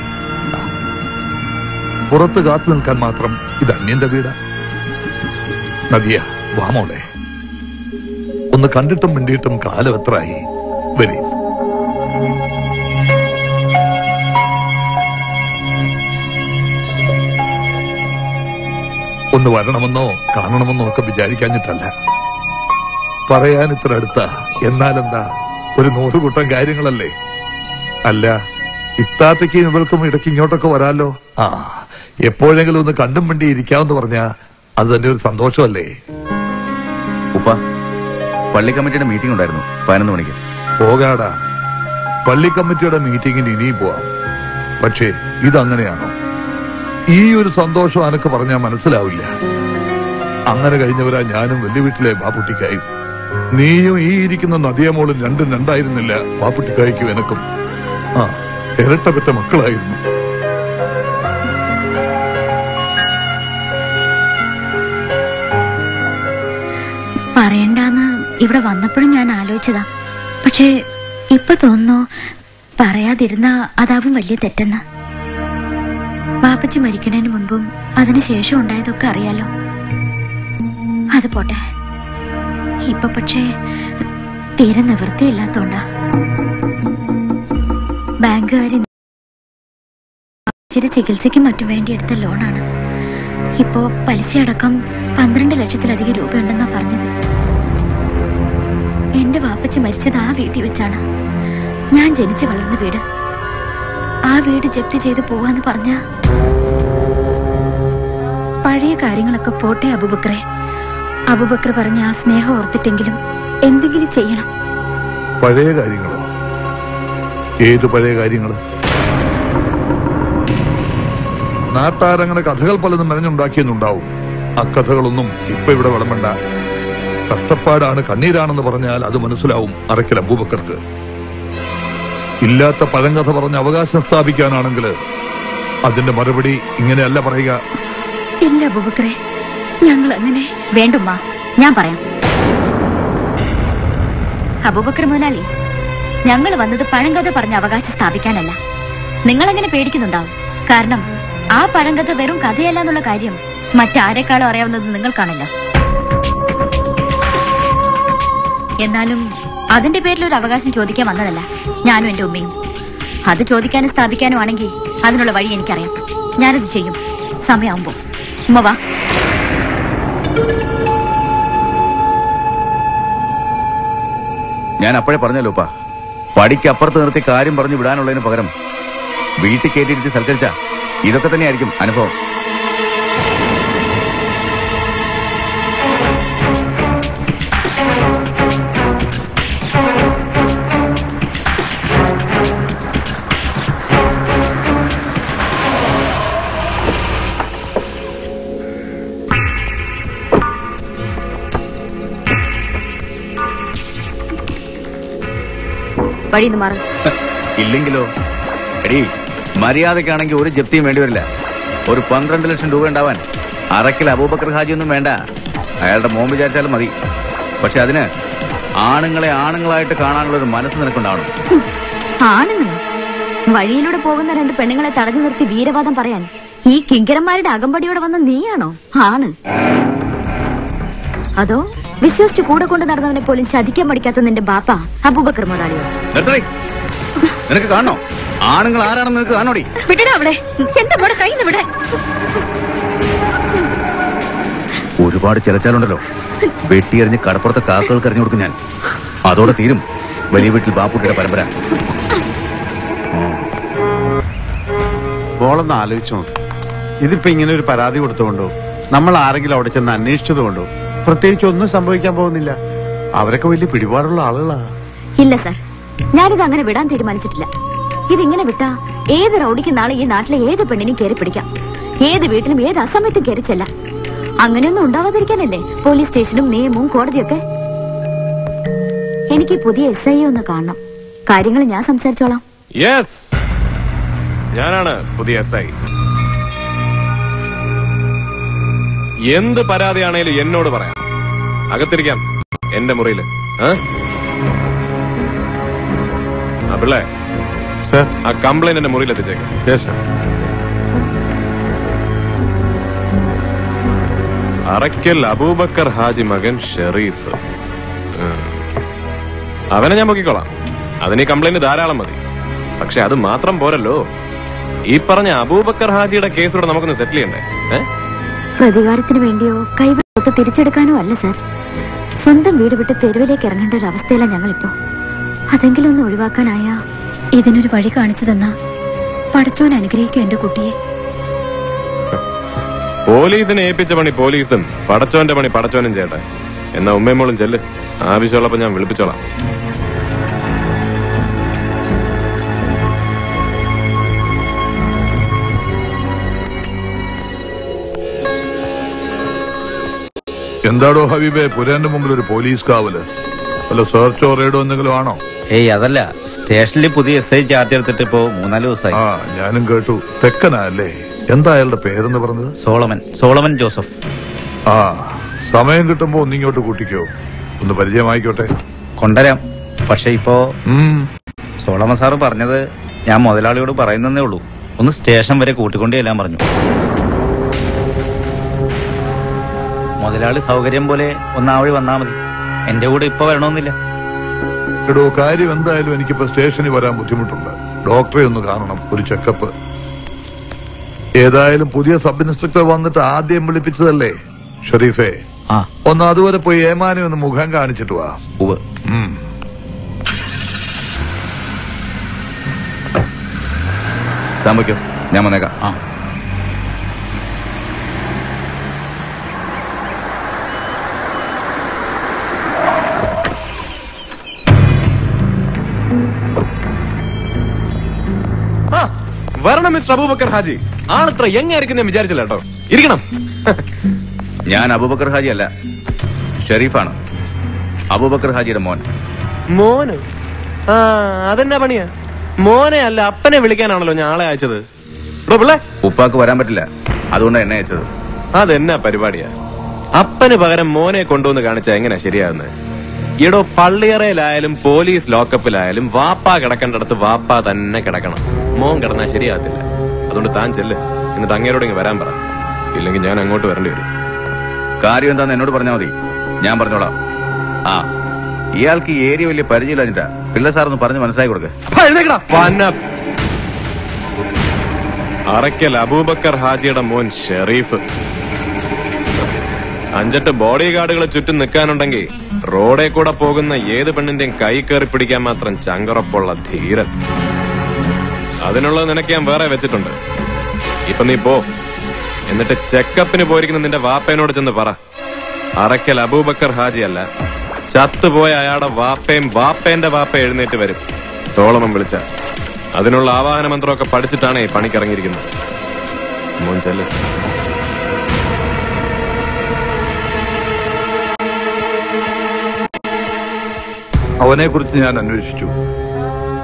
പുറത്ത് കാത്തു നിൽക്കാൻ മാത്രം ഇത് അന്യന്റെ വീടാ നദിയ വാമോളെ ഒന്ന് കണ്ടിട്ടും മിണ്ടിയിട്ടും കാലം എത്രയായി വരി ഒന്ന് വരണമെന്നോ കാണണമെന്നോ ഒക്കെ വിചാരിക്കാഞ്ഞിട്ടല്ല പറയാൻ ഇത്ര അടുത്ത എന്നാലെന്താ ഒരു നൂറുകൂട്ടം കാര്യങ്ങളല്ലേ അല്ല ഇത്താത്തയ്ക്ക് ഇവൾക്കും ഇടയ്ക്ക് ഇങ്ങോട്ടൊക്കെ വരാലോ ആ എപ്പോഴെങ്കിലും ഒന്ന് കണ്ടും മിണ്ടി ഇരിക്കാമെന്ന് പറഞ്ഞാ അത് തന്നെ ഒരു സന്തോഷമല്ലേ ഉപ്പ പള്ളി കമ്മിറ്റിയുടെ മീറ്റിംഗ് ഉണ്ടായിരുന്നു പതിനൊന്ന് മണിക്ക് പോകാടാ പള്ളി കമ്മിറ്റിയുടെ മീറ്റിംഗിന് ഇനിയും പോവാം പക്ഷേ ഇതങ്ങനെയാണോ ഈ ഒരു സന്തോഷം അനക്ക് പറഞ്ഞാൽ മനസ്സിലാവില്ല അങ്ങനെ കഴിഞ്ഞവരാ ഞാനും വലിയ വീട്ടിലെ ബാപ്പുട്ടിക്കായും നീയും ഈ ഇരിക്കുന്ന നദിയമോളും രണ്ടും രണ്ടായിരുന്നില്ല ബാപ്പുട്ടിക്കായ്ക്കും എനക്കും ആ ഇരട്ടപ്പെട്ട മക്കളായിരുന്നു പറയണ്ടാന്ന് ഇവിടെ വന്നപ്പോഴും ഞാൻ ആലോചിച്ചതാ പക്ഷേ ഇപ്പൊ തോന്നുന്നു പറയാതിരുന്ന അതാവും വലിയ തെറ്റെന്ന് ബാപ്പച്ചി മരിക്കണതിന് മുൻപും അതിനുശേഷം ഉണ്ടായതൊക്കെ അറിയാലോ അത് പോട്ടെ ഇപ്പൊ പക്ഷേ തീരെ നിവൃത്തിയില്ലാത്തോണ്ടാ ബാങ്കുകാരി ഇച്ചിരി ചികിത്സയ്ക്കും മറ്റും വേണ്ടി എടുത്ത ലോണാണ് ഇപ്പോ പലിശയടക്കം പന്ത്രണ്ട് ലക്ഷത്തിലധികം രൂപയുണ്ടെന്നാ പറഞ്ഞത് എന്റെ വാപ്പച്ചി മരിച്ചത് ആ വീട്ടിൽ വെച്ചാണ് ഞാൻ ജനിച്ചു വളർന്ന വീട് ആ വീട് ജപ്തി ചെയ്ത് പോവാന്ന് പറഞ്ഞ പഴയ കാര്യങ്ങളൊക്കെ പോട്ടെ അബുബക്രെ അബുബക്ര പറഞ്ഞ ആ സ്നേഹം ഓർത്തിട്ടെങ്കിലും എന്തെങ്കിലും ചെയ്യണം പഴയ കാര്യങ്ങളോ ഏത് പഴയ കാര്യങ്ങള് നാട്ടാരങ്ങനെ കഥകൾ പലതും മെനഞ്ഞുണ്ടാക്കിയെന്നുണ്ടാവും ആ കഥകളൊന്നും ഇപ്പൊ ഇവിടെ വിളമ്പണ്ട കഷ്ടപ്പാടാണ് കണ്ണീരാണെന്ന് പറഞ്ഞാൽ അത് മനസ്സിലാവും അറയ്ക്കൽ അബൂബക്കർക്ക് ഇല്ലാത്ത പഴങ്കഥ പറഞ്ഞ് അവകാശം സ്ഥാപിക്കാനാണെങ്കിൽ അതിന്റെ മറുപടി ഇങ്ങനെയല്ല പറയുക ഇല്ല അബുബക്രെ ഞങ്ങൾ അങ്ങനെ വേണ്ടുമ്മ ഞാൻ പറയാം അബൂബക്കർ മുതലാളി ഞങ്ങൾ വന്നത് പഴങ്കഥ പറഞ്ഞ അവകാശം സ്ഥാപിക്കാനല്ല നിങ്ങൾ അങ്ങനെ പേടിക്കുന്നുണ്ടാവും കാരണം ആ പഴങ്കഥ വെറും കഥയല്ല എന്നുള്ള കാര്യം മറ്റാരെക്കാളും അറിയാവുന്നത് നിങ്ങൾക്കാണല്ലോ എന്നാലും അതിന്റെ പേരിൽ ഒരു അവകാശം ചോദിക്കാൻ വന്നതല്ല ഞാനും എന്റെ ഉമ്മയും അത് ചോദിക്കാനും സ്ഥാപിക്കാനും ആണെങ്കിൽ അതിനുള്ള വഴി എനിക്കറിയാം ഞാനത് ചെയ്യും സമയമാകുമ്പോ ഉമ്മ വാ ഞാൻ അപ്പോഴേ പറഞ്ഞല്ലോ ഉപ്പ പടിക്ക് അപ്പുറത്ത് നിർത്തി കാര്യം പറഞ്ഞു വിടാനുള്ളതിന് പകരം വീട്ടിൽ കയറ്റിയിരുത്തി സൽക്കരിച്ച ഇതൊക്കെ തന്നെയായിരിക്കും അനുഭവം വഴിന്ന് മാറും ഇല്ലെങ്കിലോ എടി മര്യാദക്കാണെങ്കിൽ ഒരു ജപ്തിയും വേണ്ടി വരില്ല ഒരു പന്ത്രണ്ട് ലക്ഷം രൂപ ഉണ്ടാവാൻ അറക്കിൽ അബൂബക്കർ ഹാജി ഒന്നും വേണ്ട അയാളുടെ മോൻ വിചാരിച്ചാലും മതി പക്ഷെ അതിന് ആണുങ്ങളെ ആണുങ്ങളായിട്ട് കാണാനുള്ള ഒരു മനസ്സ് നിനക്കുണ്ടാവണം ആണുങ്ങളോ വഴിയിലൂടെ പോകുന്ന രണ്ട് പെണ്ണുങ്ങളെ തടഞ്ഞു നിർത്തി വീരവാദം പറയാൻ ഈ കിങ്കരന്മാരുടെ അകമ്പടിയോടെ വന്ന നീയാണോ ആണ് അതോ വിശ്വസിച്ച് കൂടെ കൊണ്ട് നടന്നവനെ പോലും ചതിക്കാൻ പഠിക്കാത്ത നിന്റെ ബാപ്പ അബൂബക്കർ മുതലാളിയോ നിർത്തടി നിനക്ക് കാണണോ ആണുങ്ങൾ ആരാണെന്ന് നിനക്ക് കാണോടി വിടടാ അവിടെ എന്റെ മോടെ കയ്യിൽ നിന്ന് വിടെ ഒരുപാട് ചിലച്ചാലുണ്ടല്ലോ വെട്ടിയെറിഞ്ഞ് കടപ്പുറത്തെ കാക്കകൾക്ക് എറിഞ്ഞു കൊടുക്കും ഞാൻ അതോടെ തീരും വലിയ വീട്ടിൽ ബാപ്പുട്ടിയുടെ പരമ്പര മോളൊന്ന് ആലോചിച്ചു നോക്ക് ഇതിപ്പോ ഇങ്ങനെ ഒരു പരാതി കൊടുത്തുകൊണ്ടോ നമ്മൾ ആരെങ്കിലും അവിടെ ചെന്ന് അന്വേഷിച്ചതുകൊണ്ടോ പ്രത്യേകിച്ച് ഒന്നും സംഭവിക്കാൻ പോകുന്നില്ല അവരൊക്കെ വലിയ പിടിപാടുള്ള ആളുകളാ ഇല്ല സർ ഞാനിത് അങ്ങനെ വിടാൻ തീരുമാനിച്ചിട്ടില്ല ഇതിങ്ങനെ വിട്ടാ ഏത് റൗഡിക്ക് നാളെ ഈ നാട്ടിലെ ഏത് പെണ്ണിനും കയറി പിടിക്കാം ഏത് വീട്ടിലും ഏത് അസമയത്തും കയറി ചെല്ലാം അങ്ങനെയൊന്നും ഉണ്ടാവാതിരിക്കാനല്ലേ പോലീസ് സ്റ്റേഷനും നിയമവും കോടതിയൊക്കെ എനിക്ക് പുതിയ എസ് ഐ ഒന്ന് കാണണം കാര്യങ്ങൾ ഞാൻ സംസാരിച്ചോളാം യെസ് ഞാനാണ് പുതിയ എസ് ഐ എന്ത് പരാതിയാണേലും എന്നോട് പറയാം അകത്തിരിക്കാം എന്റെ മുറിയില് ആ? ആ പിള്ളേ സർ ആ കംപ്ലൈന്റ് എന്റെ മുറിയിൽ എത്തിച്ചേക്കാം യെസ് സർ അറയ്ക്കൽ അബൂബക്കർ ഹാജി മകൻ ഷെറീഫ് ഉം. അവനെ ഞാൻ പൊക്കിക്കോളാം അതിന് ഈ കംപ്ലൈന്റ് ധാരാളം മതി പക്ഷെ അത് മാത്രം പോരല്ലോ ഈ പറഞ്ഞ അബൂബക്കർ ഹാജിയുടെ കേസ് ഇവിടെ നമുക്കൊന്ന് സെറ്റിൽ ചെയ്യണ്ടേ ഏ? പ്രതികാരത്തിന് വേണ്ടിയോ കൈവിട്ട് തിരിച്ചെടുക്കാനോ അല്ല സർ സ്വന്തം വീട് വിട്ട് തെരുവിലേക്ക് ഇറങ്ങേണ്ട ഒരു അവസ്ഥയിലാണ് ഞങ്ങളിപ്പോ അതെങ്കിലും ഒന്ന് ഒഴിവാക്കാനായാ ഇതിനൊരു വഴി കാണിച്ചു തന്ന പടച്ചോൻ അനുഗ്രഹിക്കും എന്റെ കുട്ടിയെ പോലീസിനെ ഏൽപ്പിച്ച പണി പോലീസും പടച്ചോന്റെ പണി പടച്ചോനും ചെയ്യട്ടെ എന്നാ ഉമ്മയും ചെല്ല് ആവശ്യമുള്ളപ്പോ ഞാൻ വിളിപ്പിച്ചോളാം എന്താടോ ഹബീബെ പുരാന്റെ മുമ്പിൽ ഒരു പോലീസ് കാവല് വല്ല സെർച്ചോ റെയ്ഡോ എന്തെങ്കിലും ആണോ ഏയ് അതല്ല സ്റ്റേഷനിൽ പുതിയ എസ് ഐ ചാർജ് എടുത്തിട്ട് ഇപ്പോ മൂന്നാല് ദിവസമായി ആ ഞാനും കേട്ടു തെക്കനാ അല്ലേ എന്താ അയാളുടെ പേരെന്ന് പറഞ്ഞത് സോളമൻ സോളമൻ ജോസഫ് ആ സമയം കിട്ടുമ്പോ ഒന്നിങ്ങോട്ട് കൂട്ടിക്കോ ഒന്ന് പരിചയമായിക്കോട്ടെ കൊണ്ടുവരാം പക്ഷെ ഇപ്പോ സോളമൻ സാറ് പറഞ്ഞത് ഞാൻ മുതലാളിയോട് പറയുന്നതേ ഉള്ളൂ ഒന്ന് സ്റ്റേഷൻ വരെ കൂട്ടിക്കൊണ്ടു ചെല്ലാൻ പറഞ്ഞു മുതലാളി സൗകര്യം പോലെ ഒന്നാവഴി വന്നാ മതി എന്റെ കൂടെ ഇപ്പൊ വരണമെന്നില്ല എടോ കാര്യം എന്തായാലും എനിക്കിപ്പോ സ്റ്റേഷനിൽ വരാൻ ബുദ്ധിമുട്ടുണ്ട് ഡോക്ടറെ ഒന്ന് കാണണം ഒരു ചെക്കപ്പ് ഏതായാലും പുതിയ സബ് ഇൻസ്പെക്ടർ വന്നിട്ട് ആദ്യം വിളിപ്പിച്ചതല്ലേ ഷെരീഫേ ആ ഒന്ന് അതുവരെ പോയി ഏമാനെ ഒന്ന് മുഖം കാണിച്ചിട്ട് വാ ഉം. താൻ വയ്ക്കോ ഞാൻ വന്നേക്കാം ആ ആ, വരണം മിസ്റ്റർ അബൂബക്കർ ഹാജി ആളിത്ര എങ്ങായിരിക്കും ഞാൻ വിചാരിച്ചില്ല കേട്ടോ ഇരിക്കണം ഞാൻ അബൂബക്കർ ഹാജി അല്ല ഷെരീഫാണ് അബൂബക്കർ ഹാജിയുടെ മോൻ മോന് ആ അതെന്നാ പണിയാ മോനെ അല്ല അപ്പനെ വിളിക്കാനാണല്ലോ ഞാൻ ആളെ അയച്ചത് എടോ പിള്ളേ ഉപ്പാക്ക് വരാൻ പറ്റില്ല അതുകൊണ്ട് എന്നെ അയച്ചത് അതെന്നാ പരിപാടിയാ അപ്പന് പകരം മോനെ കൊണ്ടുവന്ന് കാണിച്ച എങ്ങനെയാ ശരിയാകുന്നത് ഈടോ പള്ളിയറയിലായാലും പോലീസ് ലോക്കപ്പിലായാലും വാപ്പ കിടക്കേണ്ടടത്ത് വാപ്പ തന്നെ കിടക്കണം മോൻ കിടന്നാൽ ശരിയാകത്തില്ല അതുകൊണ്ട് താൻ ചെല്ല് എന്നിട്ട് അങ്ങേരോട് ഇങ്ങ് വരാൻ പറ ഇല്ലെങ്കിൽ ഞാൻ അങ്ങോട്ട് വരേണ്ടി വരും കാര്യം എന്താന്ന് എന്നോട് പറഞ്ഞാൽ മതി ഞാൻ പറഞ്ഞോളാം ആ ഇയാൾക്ക് ഈ ഏരിയ വലിയ പരിചയമില്ലാഞ്ഞിട്ടാ പിള്ള സാറൊന്ന് പറഞ്ഞ് മനസ്സിലാക്കി കൊടുക്ക് പന്ന- അറയ്ക്കൽ അബൂബക്കർ ഹാജിയുടെ മോൻ ഷെറീഫ് അഞ്ചെട്ട് ബോഡി ഗാർഡുകളെ ചുറ്റും നിൽക്കാനുണ്ടെങ്കിൽ റോഡേ കൂടെ പോകുന്ന ഏത് പെണ്ണിന്റെയും കൈ കയറി പിടിക്കാൻ മാത്രം ചങ്കറപ്പുള്ള ധീരൻ അതിനുള്ളത് നിനക്ക് ഞാൻ വേറെ വെച്ചിട്ടുണ്ട് ഇപ്പൊ നീ പോ എന്നിട്ട് ചെക്കപ്പിന് പോയിരിക്കുന്ന നിന്റെ വാപ്പേനോട് ചെന്ന് പറ അറയ്ക്കൽ അബൂബക്കർ ഹാജി അല്ല ചത്തുപോയ അയാളുടെ വാപ്പയും വാപ്പേന്റെ വാപ്പ എഴുന്നേറ്റ് വരും സോളമൻ വിളിച്ച അതിനുള്ള ആവാഹന മന്ത്രമൊക്കെ പഠിച്ചിട്ടാണ് ഈ പണിക്കിറങ്ങിയിരിക്കുന്നത് മോൻ ചെല്ല് അവനെ കുറിച്ച് ഞാൻ അന്വേഷിച്ചു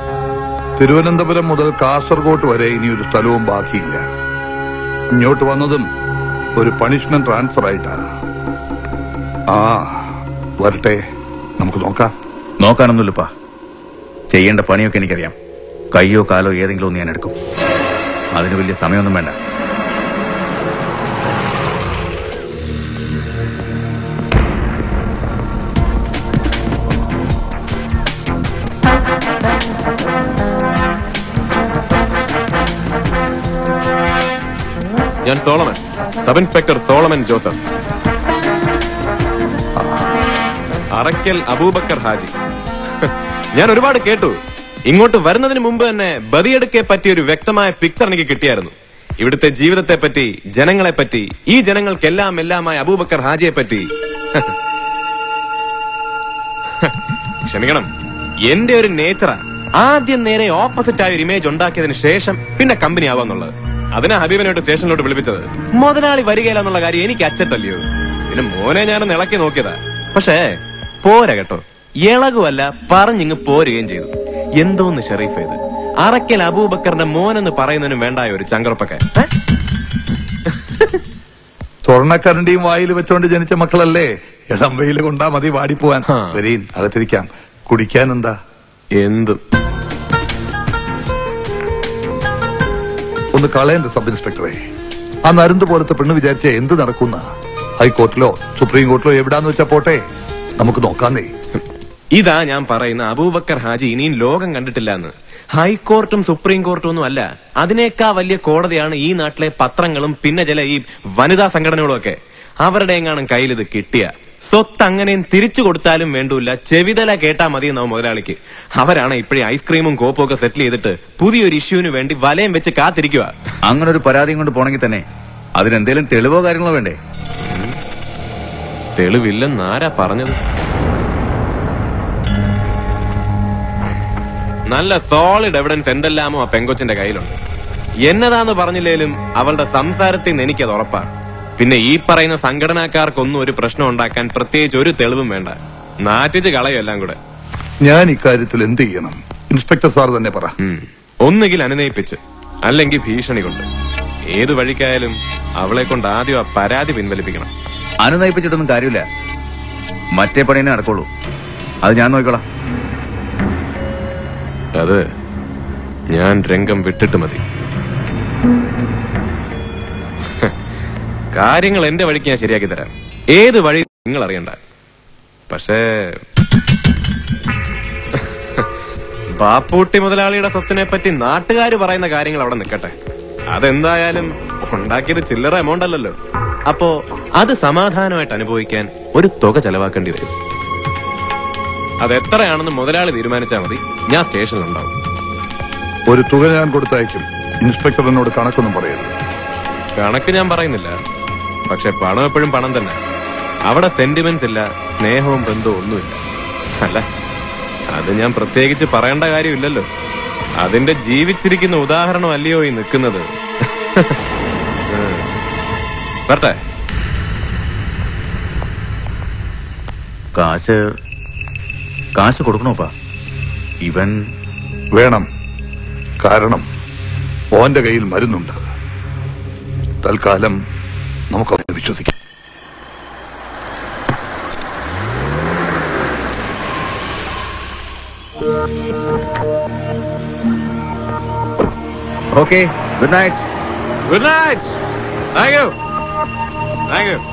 തിരുവനന്തപുരം മുതൽ കാസർഗോഡ് വരെ ഇനി ഒരു സ്ഥലവും ബാക്കിയില്ല ഇങ്ങോട്ട് വന്നതും ഒരു പണിഷ്മെന്റ് ട്രാൻസ്ഫർ ആയിട്ടാണ് ആ വരട്ടെ നമുക്ക് നോക്കാം നോക്കാനൊന്നുമില്ലപ്പാ ചെയ്യേണ്ട പണിയൊക്കെ എനിക്കറിയാം കയ്യോ കാലോ ഏതെങ്കിലും ഒന്ന് ഞാൻ എടുക്കും അതിന് വലിയ സമയമൊന്നും വേണ്ട ഞാൻ Solomon sub inspector Solomon Joseph Arakkal Abubakar Haji ഞാൻ ഒരുപാട് കേട്ടു ഇങ്ങോട്ട് വരുന്നതിന് മുമ്പ് തന്നെ ബദിയെടുക്കെ പറ്റിയ ഒരു വ്യക്തമായ പിക്ചർ എനിക്ക് കിട്ടിയായിരുന്നു ഇവിടുത്തെ ജീവിതത്തെ പറ്റി ജനങ്ങളെ പറ്റി ഈ ജനങ്ങൾക്കെല്ലാം എല്ലാമായ അബൂബക്കർ ഹാജിയെ പറ്റി ക്ഷമിക്കണം എന്റെ ഒരു നേച്ചറാ ആദ്യം നേരെ ഓപ്പോസിറ്റ് ആയ ഒരു ഇമേജ് ഉണ്ടാക്കിയതിന് ശേഷം പിന്നെ കമ്പനി ആവാന്നുള്ളത് അതിനാ ഹബീബിനോട്ട് സ്റ്റേഷനിലോട്ട് വിളിപ്പിച്ചത് മുതലാളി വരികയില്ല എന്നുള്ള കാര്യം എനിക്ക് അച്ചട്ടല്ലയോ പിന്നെ മോനെ ഞാനൊന്ന് ഇളക്കി നോക്കിയതാ പക്ഷേ പോരാ കേട്ടോ ഇളകുമല്ല പറഞ്ഞിങ്ങ് പോരുകയും ചെയ്തു എന്തോന്ന് ഷെറീഫ് ഇത് അറക്കൽ അബൂബക്കറിന്റെ മോനെന്ന് പറയുന്നതിനും വേണ്ടായ ഒരു ചങ്കറപ്പൊക്കെ ഏ? സ്വർണ്ണക്കരണ്ടിയും വായിൽ വെച്ചോണ്ട് ജനിച്ച മക്കളല്ലേ ഇളം വെയിൽ കൊണ്ടാ മതി വാടിപ്പോവാൻ വരീൻ അകത്തിരിക്കാം കുടിക്കാൻ എന്താ എന്തും ഒന്ന് കളയണ്ട സബ് ഇൻസ്പെക്ടറെ ആ നരുന്ത് പോലത്തെ പെണ്ണ് വിചാരിച്ച എന്ത് നടക്കുന്ന ഹൈക്കോർട്ടിലോ സുപ്രീം കോർട്ടിലോ എവിടാന്ന് വെച്ചാ പോട്ടെ നമുക്ക് നോക്കാന്നേ ഇതാ ഞാൻ പറയുന്ന അബൂബക്കർ ഹാജി ഇനിയും ലോകം കണ്ടിട്ടില്ല എന്ന് ഹൈക്കോർട്ടും സുപ്രീം കോർട്ടും ഒന്നും അല്ല അതിനേക്കാ വലിയ കോടതിയാണ് ഈ നാട്ടിലെ പത്രങ്ങളും പിന്നെ ചില ഈ വനിതാ സംഘടനകളും ഒക്കെ അവരുടെ എങ്ങാനും കയ്യിൽ ഇത് കിട്ടിയ സ്വത്ത് അങ്ങനെയും തിരിച്ചു കൊടുത്താലും വേണ്ടൂല ചെവിതല കേട്ടാ മതി എന്നാവും മുതലാളിക്ക് അവരാണ് ഇപ്പോഴേ ഐസ്ക്രീമും കോപ്പും ഒക്കെ സെറ്റിൽ ചെയ്തിട്ട് പുതിയൊരു ഇഷ്യൂവിന് വേണ്ടി വലയം വെച്ച് കാത്തിരിക്കുക അങ്ങനെ ഒരു പരാതിയും കൊണ്ട് പോണെങ്കിൽ തന്നെ അതിനെന്തേലും തെളിവോ കാര്യങ്ങളോ വേണ്ടേ തെളിവില്ലെന്ന് ആരാ പറഞ്ഞത് നല്ല സോളിഡ് എവിഡൻസ് എന്തെല്ലാമോ ആ പെങ്കൊച്ചിന്റെ കയ്യിലുണ്ട് എന്നതാന്ന് പറഞ്ഞില്ലേലും അവളുടെ സംസാരത്തിൽ നിന്ന് എനിക്കത് ഉറപ്പാണ് പിന്നെ ഈ പറയുന്ന സംഘടനാക്കാർക്കൊന്നും ഒരു പ്രശ്നം ഉണ്ടാക്കാൻ പ്രത്യേകിച്ച് ഒരു തെളിവും വേണ്ട നാറ്റിച്ച് കളയും എല്ലാം കൂടെ ഞാൻ ഇക്കാര്യത്തിൽ എന്ത് ചെയ്യണം ഇൻസ്പെക്ടർ സാർ തന്നെ പറ ഒന്നുകിൽ അനുനയിപ്പിച്ച് അല്ലെങ്കിൽ ഭീഷണി കൊണ്ട് ഏത് വഴിക്കായാലും അവളെ കൊണ്ട് ആദ്യം ആ പരാതി പിൻവലിപ്പിക്കണം അനുനയിപ്പിച്ചിട്ടൊന്നും കാര്യമില്ല മറ്റേ പണി തന്നെ നടക്കുള്ളൂ അത് ഞാൻ നോക്കിക്കോളാം അത് ഞാൻ രംഗം വിട്ടിട്ട് മതി ഹ്, കാര്യങ്ങൾ എന്റെ വഴിക്ക് ഞാൻ ശരിയാക്കി തരാം ഏത് വഴി നിങ്ങൾ അറിയണ്ട പക്ഷേ ബാപ്പൂട്ടി മുതലാളിയുടെ സ്വത്തിനെ പറ്റി നാട്ടുകാർ പറയുന്ന കാര്യങ്ങൾ അവിടെ നിൽക്കട്ടെ അതെന്തായാലും ഉണ്ടാക്കിയത് ചില്ലറ എമൗണ്ട് അല്ലല്ലോ അപ്പോ അത് സമാധാനമായിട്ട് അനുഭവിക്കാൻ ഒരു തുക ചെലവാക്കേണ്ടി വരും അത് എത്രയാണെന്ന് മുതലാളി തീരുമാനിച്ചാൽ മതി ഞാൻ സ്റ്റേഷനിലുണ്ടാവും ഒരു തുക ഞാൻ കൊടുത്തയക്കും ഇൻസ്പെക്ടർ എന്നോട് കണക്കൊന്നും പറയരുത് കണക്ക് ഞാൻ പറയുന്നില്ല പക്ഷെ പണം എപ്പോഴും പണം തന്നെ അവിടെ സെന്റിമെന്റ്സ് ഇല്ല സ്നേഹവും ബന്ധവും ഒന്നുമില്ല അല്ല അത് ഞാൻ പ്രത്യേകിച്ച് പറയേണ്ട കാര്യമില്ലല്ലോ അതിന്റെ ജീവിച്ചിരിക്കുന്ന ഉദാഹരണം അല്ലയോ ഈ നിൽക്കുന്നത് ഉം. വരട്ടെ കാശ് കാശ് കൊടുക്കണോപ്പാ ഇവൻ വേണം കാരണം ഓന്റെ കയ്യിൽ മരുന്നുണ്ട് തൽക്കാലം നമുക്ക് അവനെ വിശ്വസിക്കാം okay good night good night thank you thank you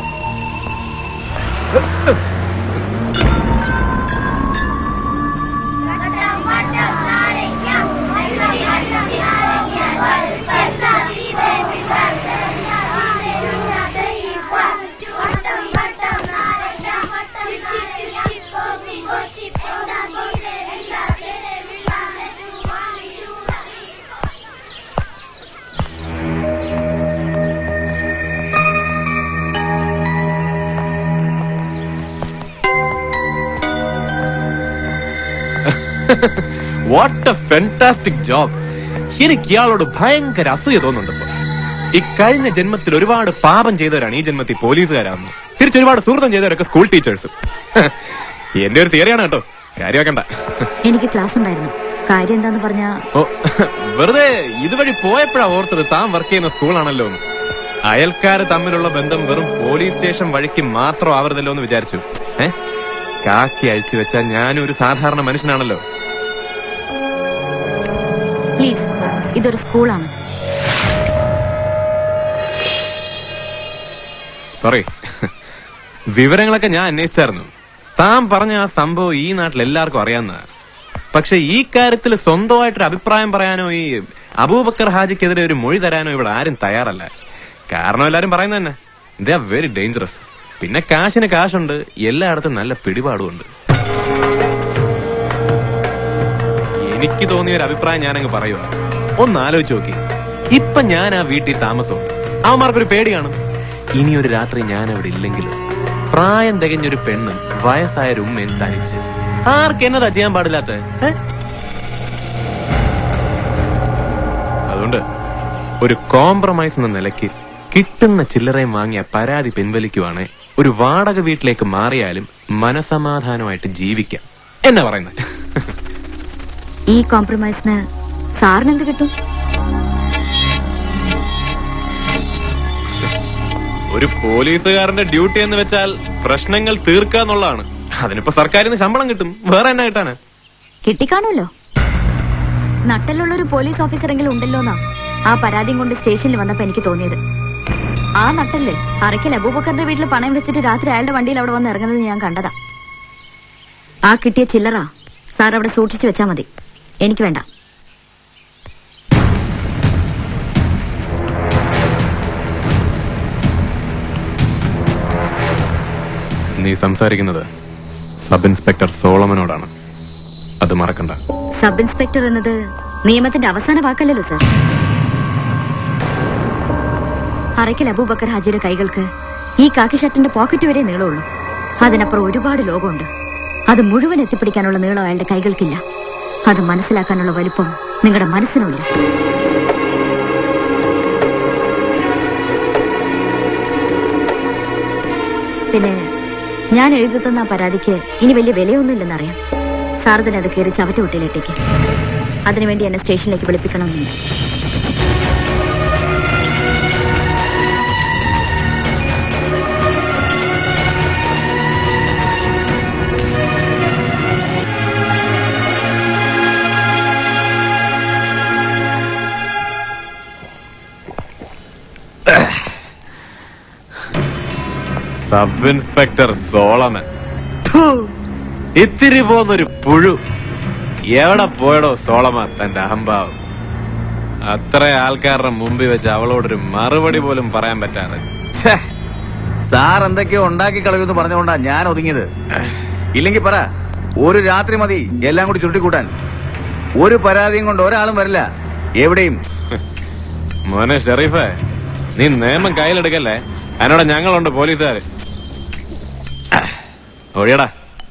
what a fantastic job എനിക്ക് ഇയാളോട് ഭയങ്കര അസൂയ തോന്നുന്നുണ്ട് ഇപ്പൊ. ഈ കഴിഞ്ഞ ജന്മത്തിൽ ഒരുപാട് പാപം ചെയ്തവരാണ് ഈ ജന്മത്തിൽ പോലീസുകാരാകുന്നത് തിരിച്ച് ഒരുപാട് സുഹൃത്തം ചെയ്തവരൊക്കെ സ്കൂൾ ടീച്ചേഴ്സ് എന്റെ ഒരു തിയറിയാണ് കേട്ടോ കാര്യമാക്കണ്ട എനിക്ക് ക്ലാസ് ഉണ്ടായിരുന്നു കാര്യം എന്താന്ന് പറഞ്ഞാ ഓ വെറുതെ ഇതുവഴി പോയപ്പോഴാ ഓർത്തത് താൻ വർക്ക് ചെയ്യുന്ന സ്കൂളാണല്ലോ എന്ന്. അയൽക്കാര് തമ്മിലുള്ള ബന്ധം വെറും പോലീസ് സ്റ്റേഷൻ വഴിക്ക് മാത്രം ആവരുതല്ലോ എന്ന് വിചാരിച്ചു ഏ കാക്കി അഴിച്ചു വെച്ചാൽ ഞാനും ഒരു സാധാരണ മനുഷ്യനാണല്ലോ പ്ലീസ് ഇതൊരു സ്കൂളാണ് സോറി വിവരങ്ങളൊക്കെ ഞാൻ അന്വേഷിച്ചായിരുന്നു താൻ പറഞ്ഞ ആ സംഭവം ഈ നാട്ടിൽ എല്ലാവർക്കും അറിയാവുന്ന പക്ഷെ ഈ കാര്യത്തിൽ സ്വന്തമായിട്ടൊരു അഭിപ്രായം പറയാനോ ഈ അബൂബക്കർ ഹാജിക്കെതിരെ ഒരു മൊഴി തരാനോ ഇവിടെ ആരും തയ്യാറല്ല കാരണം എല്ലാരും പറയുന്നത് തന്നെ ദേ ആർ വെരി ഡേഞ്ചറസ് പിന്നെ കാശിന് കാശുണ്ട് എല്ലായിടത്തും നല്ല പിടിപാടുമുണ്ട് എനിക്ക് തോന്നിയ ഒരു അഭിപ്രായം ഞാനങ്ങ് പറയുക ഒന്ന് ആലോചിച്ച് നോക്കി ഇപ്പൊ ഞാൻ ആ വീട്ടിൽ താമസമുണ്ട് അവന്മാർക്കൊരു പേടി കാണും ഇനി ഒരു രാത്രി ഞാൻ അവിടെ ഇല്ലെങ്കിലും പ്രായം തികഞ്ഞൊരു പെണ്ണും വയസ്സായ ഒരു ഉമ്മയും തനിച്ച് ആർക്ക് എന്നതാ ചെയ്യാൻ പാടില്ലാത്ത അതുകൊണ്ട് ഒരു കോംപ്രമൈസ് എന്ന നിലയ്ക്ക് കിട്ടുന്ന ചില്ലറയും വാങ്ങിയ പരാതി പിൻവലിക്കുവാണെ ഒരു വാടക വീട്ടിലേക്ക് മാറിയാലും മനസമാധാനമായിട്ട് ജീവിക്കാം എന്നാ പറയുന്നത് ഈ കോംപ്രമൈസിന് സാറിന് എന്ത് കിട്ടും ഒരു പോലീസുകാരന്റെ ഡ്യൂട്ടി എന്ന് വെച്ചാൽ പ്രശ്നങ്ങൾ തീർക്കുക എന്നുള്ളതാണ് അതിനിപ്പോ സർക്കാരിൽ നിന്ന് ശമ്പളം കിട്ടും വേറെ എന്നാ കിട്ടാന് കിട്ടിക്കാണുമല്ലോ നട്ടലുള്ള ഒരു പോലീസ് ഓഫീസറെങ്കിലും ഉണ്ടല്ലോന്നാ ആ പരാതിയും കൊണ്ട് സ്റ്റേഷനിൽ വന്നപ്പോ എനിക്ക് തോന്നിയത് ആ നട്ടല്ലേ അറയ്ക്കൽ അബൂബക്കറിന്റെ വീട്ടിൽ പണയം വെച്ചിട്ട് രാത്രി അയാളുടെ വണ്ടിയിൽ അവിടെ വന്ന് ഇറങ്ങുന്നത് ഞാൻ കണ്ടതാ ആ കിട്ടിയ ചില്ലറ സാർ അവിടെ സൂക്ഷിച്ചു വെച്ചാ മതി എനിക്ക് വേണ്ട നീ സംസാരിക്കുന്നത് സബ് ഇൻസ്പെക്ടർ സോളമനോടാണ് അത് മറക്കണ്ട സബ് ഇൻസ്പെക്ടർ എന്നത് നിയമത്തിന്റെ അവസാന വാക്കല്ലല്ലോ സാർ അറയ്ക്കൽ അബൂബക്കർ ഹാജിയുടെ കൈകൾക്ക് ഈ കാക്കി ഷർട്ടിന്റെ പോക്കറ്റ് വരെ നീളമുള്ളൂ അതിനപ്പുറം ഒരുപാട് ലോകമുണ്ട് അത് മുഴുവൻ എത്തിപ്പിടിക്കാനുള്ള നീളം അയാളുടെ കൈകൾക്കില്ല അത് മനസ്സിലാക്കാനുള്ള വലിപ്പം നിങ്ങളുടെ മനസ്സിനുമില്ല പിന്നെ ഞാൻ എഴുതി തന്ന ആ പരാതിക്ക് ഇനി വലിയ വിലയൊന്നുമില്ലെന്നറിയാം സാർ തന്നെ അത് കയറി ചവറ്റുകുട്ടിയിലിട്ടേക്ക് അതിനുവേണ്ടി എന്നെ സ്റ്റേഷനിലേക്ക് വിളിപ്പിക്കണമെന്നുണ്ട് സബ് ഇൻസ്പെക്ടർ സോളമൻ ഥു, ഇത്തിരി പോന്നൊരു പുഴു എവിടെ പോയടോ സോളമ തന്റെ അഹംഭാവം അത്ര ആൾക്കാരുടെ മുമ്പിൽ വെച്ച് അവളോടൊരു മറുപടി പോലും പറയാൻ പറ്റാതെ ഛേ, സാർ എന്തൊക്കെയോ ഉണ്ടാക്കി കളയുമെന്ന് പറഞ്ഞുകൊണ്ടാ ഞാൻ ഒതുങ്ങിയത് ഇല്ലെങ്കിൽ പറ ഒരു രാത്രി മതി എല്ലാം കൂടി ചുരുട്ടിക്കൂട്ടാൻ ഒരു പരാതിയും കൊണ്ട് ഒരാളും വരില്ല എവിടെയും മോനെ ഷെറീഫേ നീ നിയമം കയ്യിലെടുക്കല്ലേ അതിനോട് ഞങ്ങളുണ്ട് പോലീസുകാര് ഒഴിയടാ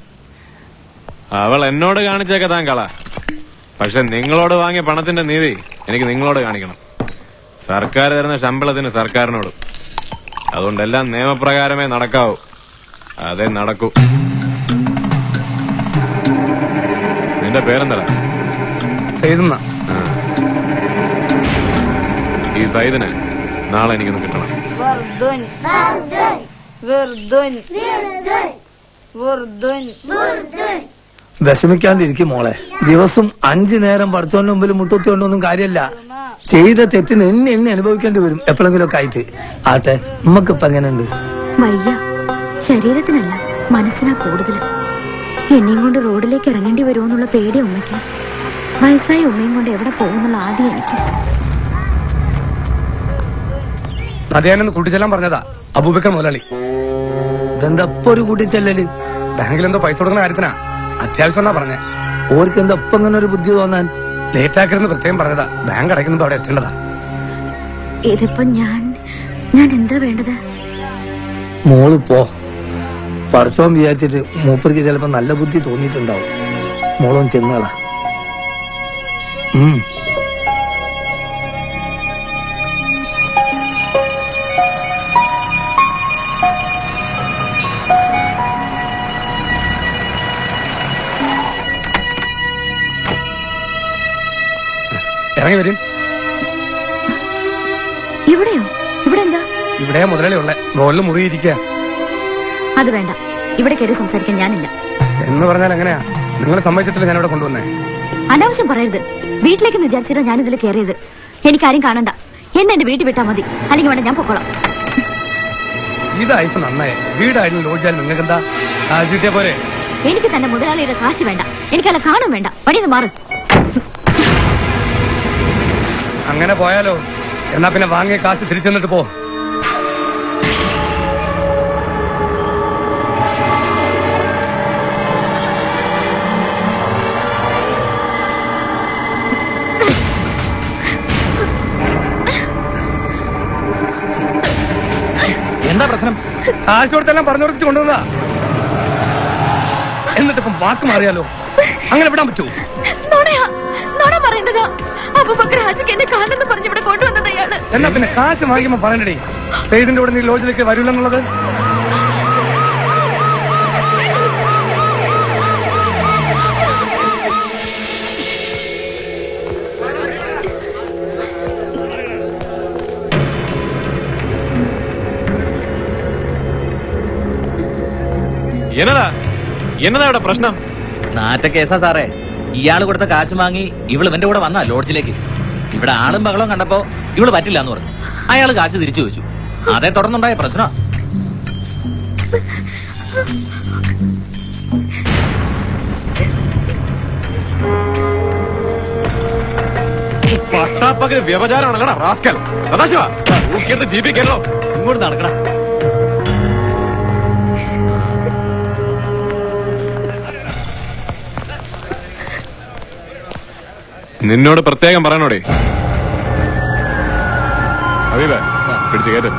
അവൾ എന്നോട് കാണിച്ചേക്കെ താൻ കള പക്ഷെ നിങ്ങളോട് വാങ്ങിയ പണത്തിന്റെ നീതി എനിക്ക് നിങ്ങളോട് കാണിക്കണം സർക്കാർ തരുന്ന ശമ്പളത്തിന് സർക്കാരിനോട് അതുകൊണ്ട് എല്ലാം നിയമപ്രകാരമേ നടക്കാവൂ അതേ നടക്കൂ നിന്റെ പേരെന്താ സൈദുന്ന ഈ സൈദിന് നാളെ എനിക്കൊന്ന് കിട്ടണം Вардонь. Вардонь. Вардонь. Вардонь. വിഷമിക്കാണ്ടിരിക്കും മോളെ ദിവസം അഞ്ചു നേരം പഠിച്ചോന്റെ മുമ്പിൽ മുട്ടുത്തിയോണ്ടൊന്നും കാര്യമല്ല ചെയ്ത തെറ്റിന് എന്നെ എന്നെ അനുഭവിക്കേണ്ടി വരും എപ്പോഴെങ്കിലും ഒക്കെ ആയിട്ട് ആട്ടെ നമ്മക്കിപ്പോ എങ്ങനെയുണ്ട് വയ്യ ശരീരത്തിനല്ല മനസ്സിനാ കൂടുതൽ എന്നെയും കൊണ്ട് റോഡിലേക്ക് ഇറങ്ങേണ്ടി വരുമോ എന്നുള്ള പേടി ഉമ്മയ്ക്ക് വയസ്സായ ഉമ്മയും കൊണ്ട് എവിടെ പോകുന്നുള്ള ആദ്യം എനിക്ക് അത് ഞാനൊന്ന് കൂട്ടിച്ചെല്ലാൻ പറഞ്ഞതാ അബൂബക്കർ മുതലാളി ഇതെന്താ ഇപ്പൊ ഒരു കൂട്ടിച്ചെല്ലല് ബാങ്കിൽ എന്തോ പൈസ കൊടുക്കുന്ന കാര്യത്തിനാ അത്യാവശ്യം എന്നാ പറഞ്ഞേ ഓർക്ക് എന്താ ഇപ്പൊ ഇങ്ങനെ ഒരു ബുദ്ധി തോന്നാൻ ലേറ്റ് ആക്കരുന്ന് പ്രത്യേകം പറഞ്ഞതാ ബാങ്ക് അടയ്ക്കുമ്പോ അവിടെ എത്തേണ്ടതാ ഇതിപ്പോ ഞാൻ ഞാൻ എന്താ വേണ്ടത് മോള് പോ പഠിച്ചോൻ വിചാരിച്ചിട്ട് മൂപ്പർക്ക് ചിലപ്പോ നല്ല ബുദ്ധി തോന്നിയിട്ടുണ്ടാവും മോളും ചെന്നാളാ ഉം ഇറങ്ങി വരും ഇവിടെയോ ഇവിടെ എന്താ ഇവിടെ മുതലാളി ഉള്ളേ മുകളിൽ മുറിയിരിക്കുക അത് വേണ്ട ഇവിടെ കയറി സംസാരിക്കാൻ ഞാനില്ല എന്ന് പറഞ്ഞാൽ എങ്ങനെയാ നിങ്ങൾ സമ്മതിച്ചിട്ടില്ല ഞാൻ ഇവിടെ കൊണ്ടുവന്നേ അനാവശ്യം പറയരുത് വീട്ടിലേക്ക് വിചാരിച്ചിട്ടാ ഞാൻ ഇതിൽ കയറിയത് എനിക്കാരും കാണണ്ട എന്നെ എന്റെ വീട്ടിൽ വിട്ടാ മതി അല്ലെങ്കിൽ വേണ്ട ഞാൻ പൊക്കോളാം ഇതായിപ്പോ നന്നായി വീടായിരുന്നു ലോഡ്ജാലും നിങ്ങൾക്ക് എന്താ കാശ് കിട്ടിയ പോരെ എനിക്ക് തന്നെ മുതലാളിയുടെ കാശ് വേണ്ട എനിക്കല്ല കാണും വേണ്ട വഴിന്ന് മാറ് അങ്ങനെ പോയാലോ എന്നാ പിന്നെ വാങ്ങിയ കാശ് തിരിച്ചു തന്നിട്ട് പോ എന്താ പ്രശ്നം കാശ് കൊടുത്തെല്ലാം പറഞ്ഞുറപ്പിച്ച് കൊണ്ടുവന്നതാ എന്നിട്ട് ഇപ്പം വാക്ക് മാറിയാലോ അങ്ങനെ വിടാൻ പറ്റുമോ നുണയാ നുണ പറയുന്നതാ അബൂബക്കർ ഹാജിക്ക് എന്നെ കാണുന്നു പറഞ്ഞ് ഇവിടെ കൊണ്ടുവന്നത് അയാള് എന്നാ പിന്നെ കാശ് വാങ്ങിക്കുമ്പോ പറയണ്ടേ സെയ്തിന്റെ കൂടെ നീ ലോഡ്ജിലേക്ക് വരൂലെന്നുള്ളത് എന്നതാ എന്നതാ ഇവിടെ പ്രശ്നം നാറ്റ കേസാ സാറേ ഇയാള് കൊടുത്ത കാശ് വാങ്ങി ഇവള് ഇവന്റെ കൂടെ വന്നാ ലോഡ്ജിലേക്ക് ഇവിടെ ആളും ബഹളവും കണ്ടപ്പോ ഇവള് പറ്റില്ല എന്ന് പറഞ്ഞു അയാള് കാശ് തിരിച്ചു ചോദിച്ചു അതേ തുടർന്നുണ്ടായ പ്രശ്നം പട്ടാപ്പകൽ വ്യവചാരമാണല്ലടാ റാസ്കൽ സദാശിവ ഊക്കിയെടുത്ത് ജീപ്പി കയറോ ഇങ്ങോട്ട് നടക്കടാ നിന്നോട് പ്രത്യേകം പറയണോടെ ഹബീബേ പിടിച്ചു കയറ്റ്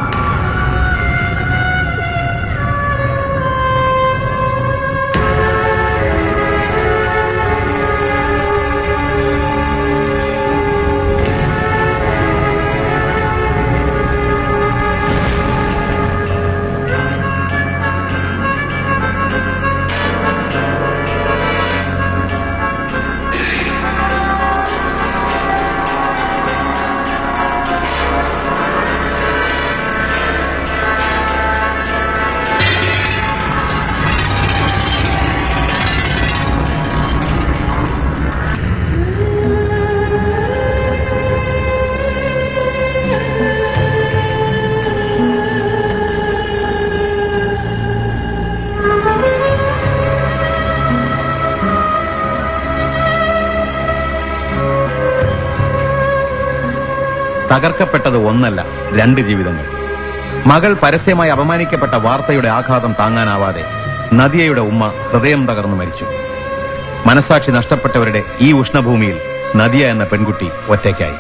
തകർക്കപ്പെട്ടത് ഒന്നല്ല രണ്ട് ജീവിതങ്ങൾ മകൾ പരസ്യമായി അപമാനിക്കപ്പെട്ട വാർത്തയുടെ ആഘാതം താങ്ങാനാവാതെ നദിയയുടെ ഉമ്മ ഹൃദയം തകർന്നു മരിച്ചു മനസാക്ഷി നഷ്ടപ്പെട്ടവരുടെ ഈ ഉഷ്ണഭൂമിയിൽ നദിയ എന്ന പെൺകുട്ടി ഒറ്റയ്ക്കായി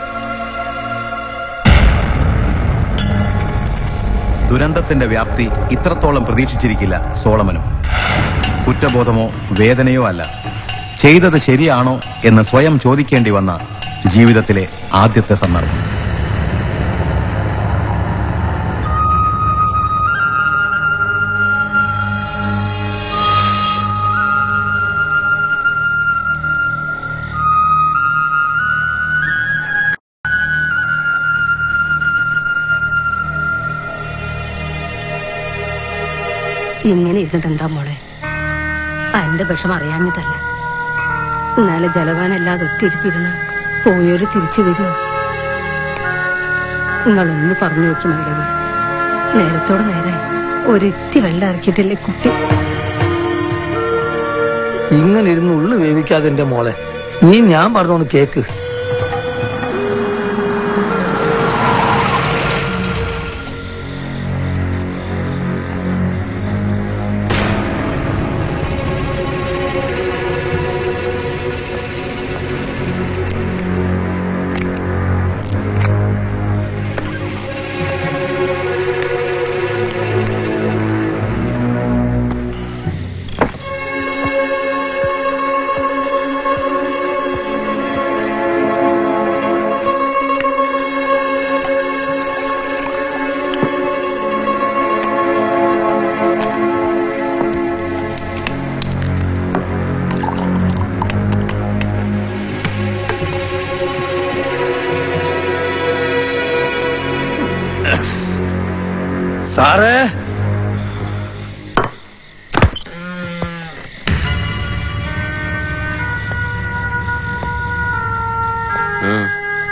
ദുരന്തത്തിന്റെ വ്യാപ്തി ഇത്രത്തോളം പ്രതീക്ഷിച്ചിരിക്കില്ല സോളമനും കുറ്റബോധമോ വേദനയോ അല്ല ചെയ്തത് ശരിയാണോ എന്ന് സ്വയം ചോദിക്കേണ്ടി വന്ന ജീവിതത്തിലെ ആദ്യത്തെ സന്ദർഭം ഇങ്ങനെ ഇരുന്നിട്ട് എന്താ മോളെ എന്റെ വിഷം അറിയാഞ്ഞിട്ടല്ല എന്നാലെ ജലവാനല്ലാതെ ഒത്തിരിപ്പിരുന്ന പോയൊരു തിരിച്ചു വരുമോ നിങ്ങളൊന്ന് പറഞ്ഞു നോക്കി മകളെ നേരത്തോടെ നേരെ ഒരിത്തി വെള്ളം ഇറക്കിയിട്ടില്ലേ കുട്ടി ഇങ്ങനെ ഇരുന്ന് ഉള്ളു വേവിക്കാതെ എന്റെ മോളെ നീ ഞാൻ പറഞ്ഞോന്ന് കേക്ക്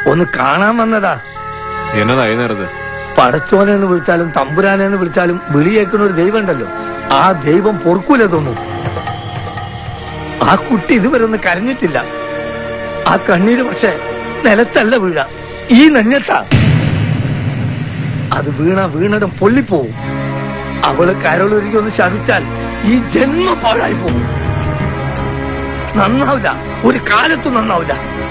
ഒന്ന് കാണാൻ വന്നതാ എന്നതായി നേരത്ത് പടച്ചോനെ എന്ന് വിളിച്ചാലും തമ്പുരാനെ എന്ന് വിളിച്ചാലും വിളി കേൾക്കുന്ന ഒരു ദൈവം ഉണ്ടല്ലോ ആ ദൈവം പൊറുക്കൂല തോന്നും ആ കുട്ടി ഇതുവരെ ഒന്ന് കരഞ്ഞിട്ടില്ല ആ കണ്ണീര് പക്ഷെ നിലത്തല്ല വീഴ ഈ നെഞ്ഞത്താ അത് വീണ വീണടും പൊള്ളിപ്പോവും അവള് കരളൊരുക്കി ഒന്ന് ശപിച്ചാൽ ഈ ജന്മം പാഴായി പോകും നന്നാവില്ല ഒരു കാലത്തും നന്നാവില്ല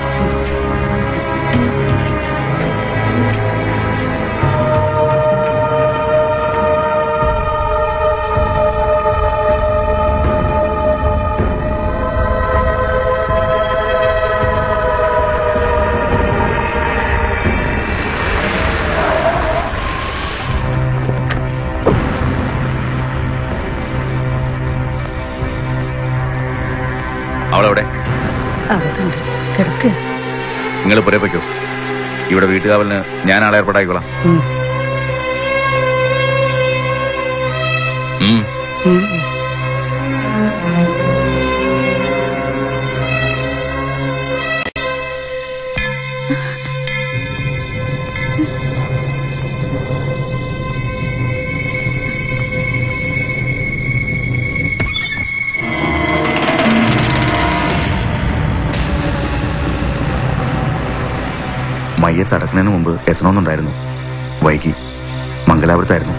അവളെവിടെ അകത്തുണ്ട് കിടക്കുക നിങ്ങൾ പുറേ വയ്ക്കൂ ഇവിടെ വീട്ടുകാവലിന് ഞാൻ ആളെ ഏർപ്പാടാക്കിക്കോളാം ഉം. മയ്യത്ത് അടക്കുന്നതിന് മുമ്പ് എത്തണമെന്നുണ്ടായിരുന്നു വൈകി മംഗലാപുരത്തായിരുന്നു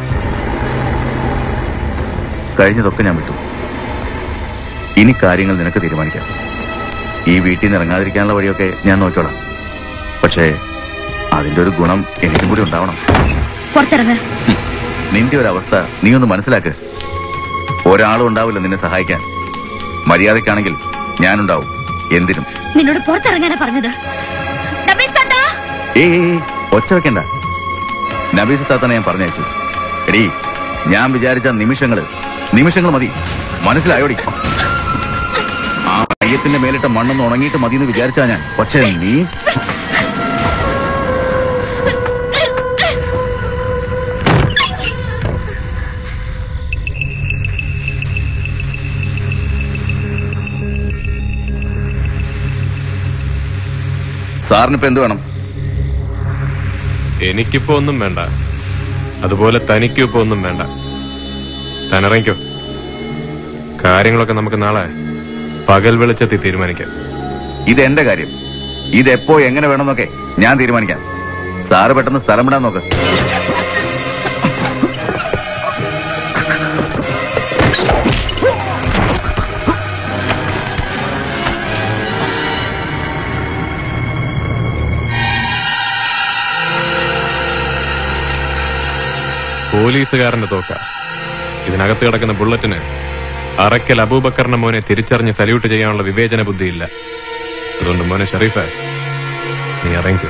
കഴിഞ്ഞതൊക്കെ ഞാൻ വിട്ടു ഇനി കാര്യങ്ങൾ നിനക്ക് തീരുമാനിക്കാം ഈ വീട്ടിൽ നിന്ന് ഇറങ്ങാതിരിക്കാനുള്ള വഴിയൊക്കെ ഞാൻ നോക്കിക്കോളാം പക്ഷേ അതിന്റെ ഒരു ഗുണം എനിക്കും കൂടി ഉണ്ടാവണം പുറത്തിറങ്ങ് നിന്റെ ഒരു അവസ്ഥ നീ ഒന്ന് മനസ്സിലാക്ക് ഒരാളും ഉണ്ടാവില്ല നിന്നെ സഹായിക്കാൻ മര്യാദക്കാണെങ്കിൽ ഞാനുണ്ടാവും എന്തിനും നിന്നോട് പുറത്തിറങ്ങാനാ പറഞ്ഞത് നബീസ് താത്താ ഏയ് ഏയ്, ഏയ്, ഒച്ച വെക്കണ്ട നബീസ് താത്തനെ ഞാൻ പറഞ്ഞയച്ചു എടീ ഞാൻ വിചാരിച്ച നിമിഷങ്ങള് നിമിഷങ്ങൾ മതി മനസ്സിലായോടി ആ അയ്യത്തിന്റെ മേലിട്ട മണ്ണൊന്ന് ഉണങ്ങിയിട്ട് മതി എന്ന് വിചാരിച്ചാ ഞാൻ പക്ഷേ നീ സാറിനിപ്പോ എന്ത് വേണം എനിക്കിപ്പോ ഒന്നും വേണ്ട അതുപോലെ തനിക്കും ഇപ്പൊ ഒന്നും വേണ്ട തനിറങ്ങിക്കോ കാര്യങ്ങളൊക്കെ നമുക്ക് നാളെ പകൽ വെളിച്ചത്തിൽ തീരുമാനിക്കാം ഇത് എന്റെ കാര്യം ഇതെപ്പോ എങ്ങനെ വേണമെന്നൊക്കെ ഞാൻ തീരുമാനിക്കാം സാറ് പെട്ടെന്ന് സ്ഥലം വിടാൻ നോക്ക് പോലീസുകാരന്റെ തോക്ക ഇതിനകത്ത് കിടക്കുന്ന ബുള്ളറ്റിന് അറക്കൽ അബൂബക്കറിന്റെ മോനെ തിരിച്ചറിഞ്ഞ് സല്യൂട്ട് ചെയ്യാനുള്ള വിവേചന ബുദ്ധിയില്ല അതുകൊണ്ട് മോനെ ഷെറീഫ് നീ ഇറങ്ങിക്കോ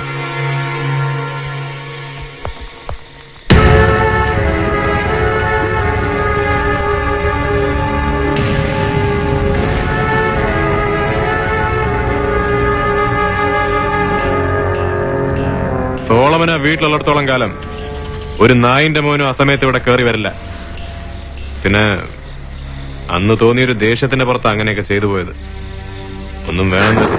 സോളമന വീട്ടിലുള്ളിടത്തോളം കാലം ഒരു നായിന്റെ മോനും അസമയത്ത് ഇവിടെ കയറി വരില്ല പിന്നെ അന്ന് തോന്നിയൊരു ദേഷ്യത്തിന്റെ പുറത്ത് അങ്ങനെയൊക്കെ ചെയ്തു പോയത് ഒന്നും വേണമെന്ന്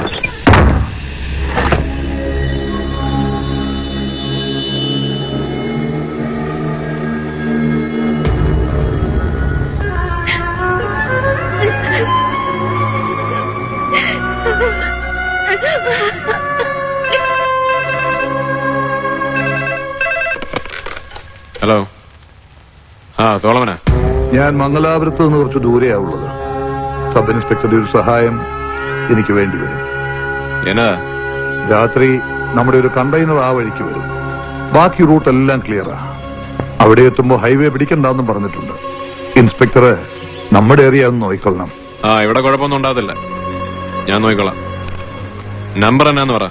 ഹലോ ആ സോളമന ഞാൻ മംഗലാപുരത്ത് നിന്ന് കുറച്ച് ദൂരെയാവുള്ളത് സബ് ഇൻസ്പെക്ടറുടെ ഒരു സഹായം എനിക്ക് വേണ്ടി വരും എന്നാ രാത്രി നമ്മുടെ ഒരു കണ്ടെയ്നർ ആ വഴിക്ക് വരും ബാക്കി റൂട്ട് എല്ലാം ക്ലിയറാ അവിടെ എത്തുമ്പോൾ ഹൈവേ പിടിക്കണ്ടെന്നും പറഞ്ഞിട്ടുണ്ട് ഇൻസ്പെക്ടർ നമ്മുടെ ഏരിയ ഒന്ന് നോക്കിക്കൊള്ളണം ആ ഇവിടെ കുഴപ്പമൊന്നും ഉണ്ടാകത്തില്ല ഞാൻ നോക്കിക്കോളാം നമ്പർ എന്നാന്ന് പറ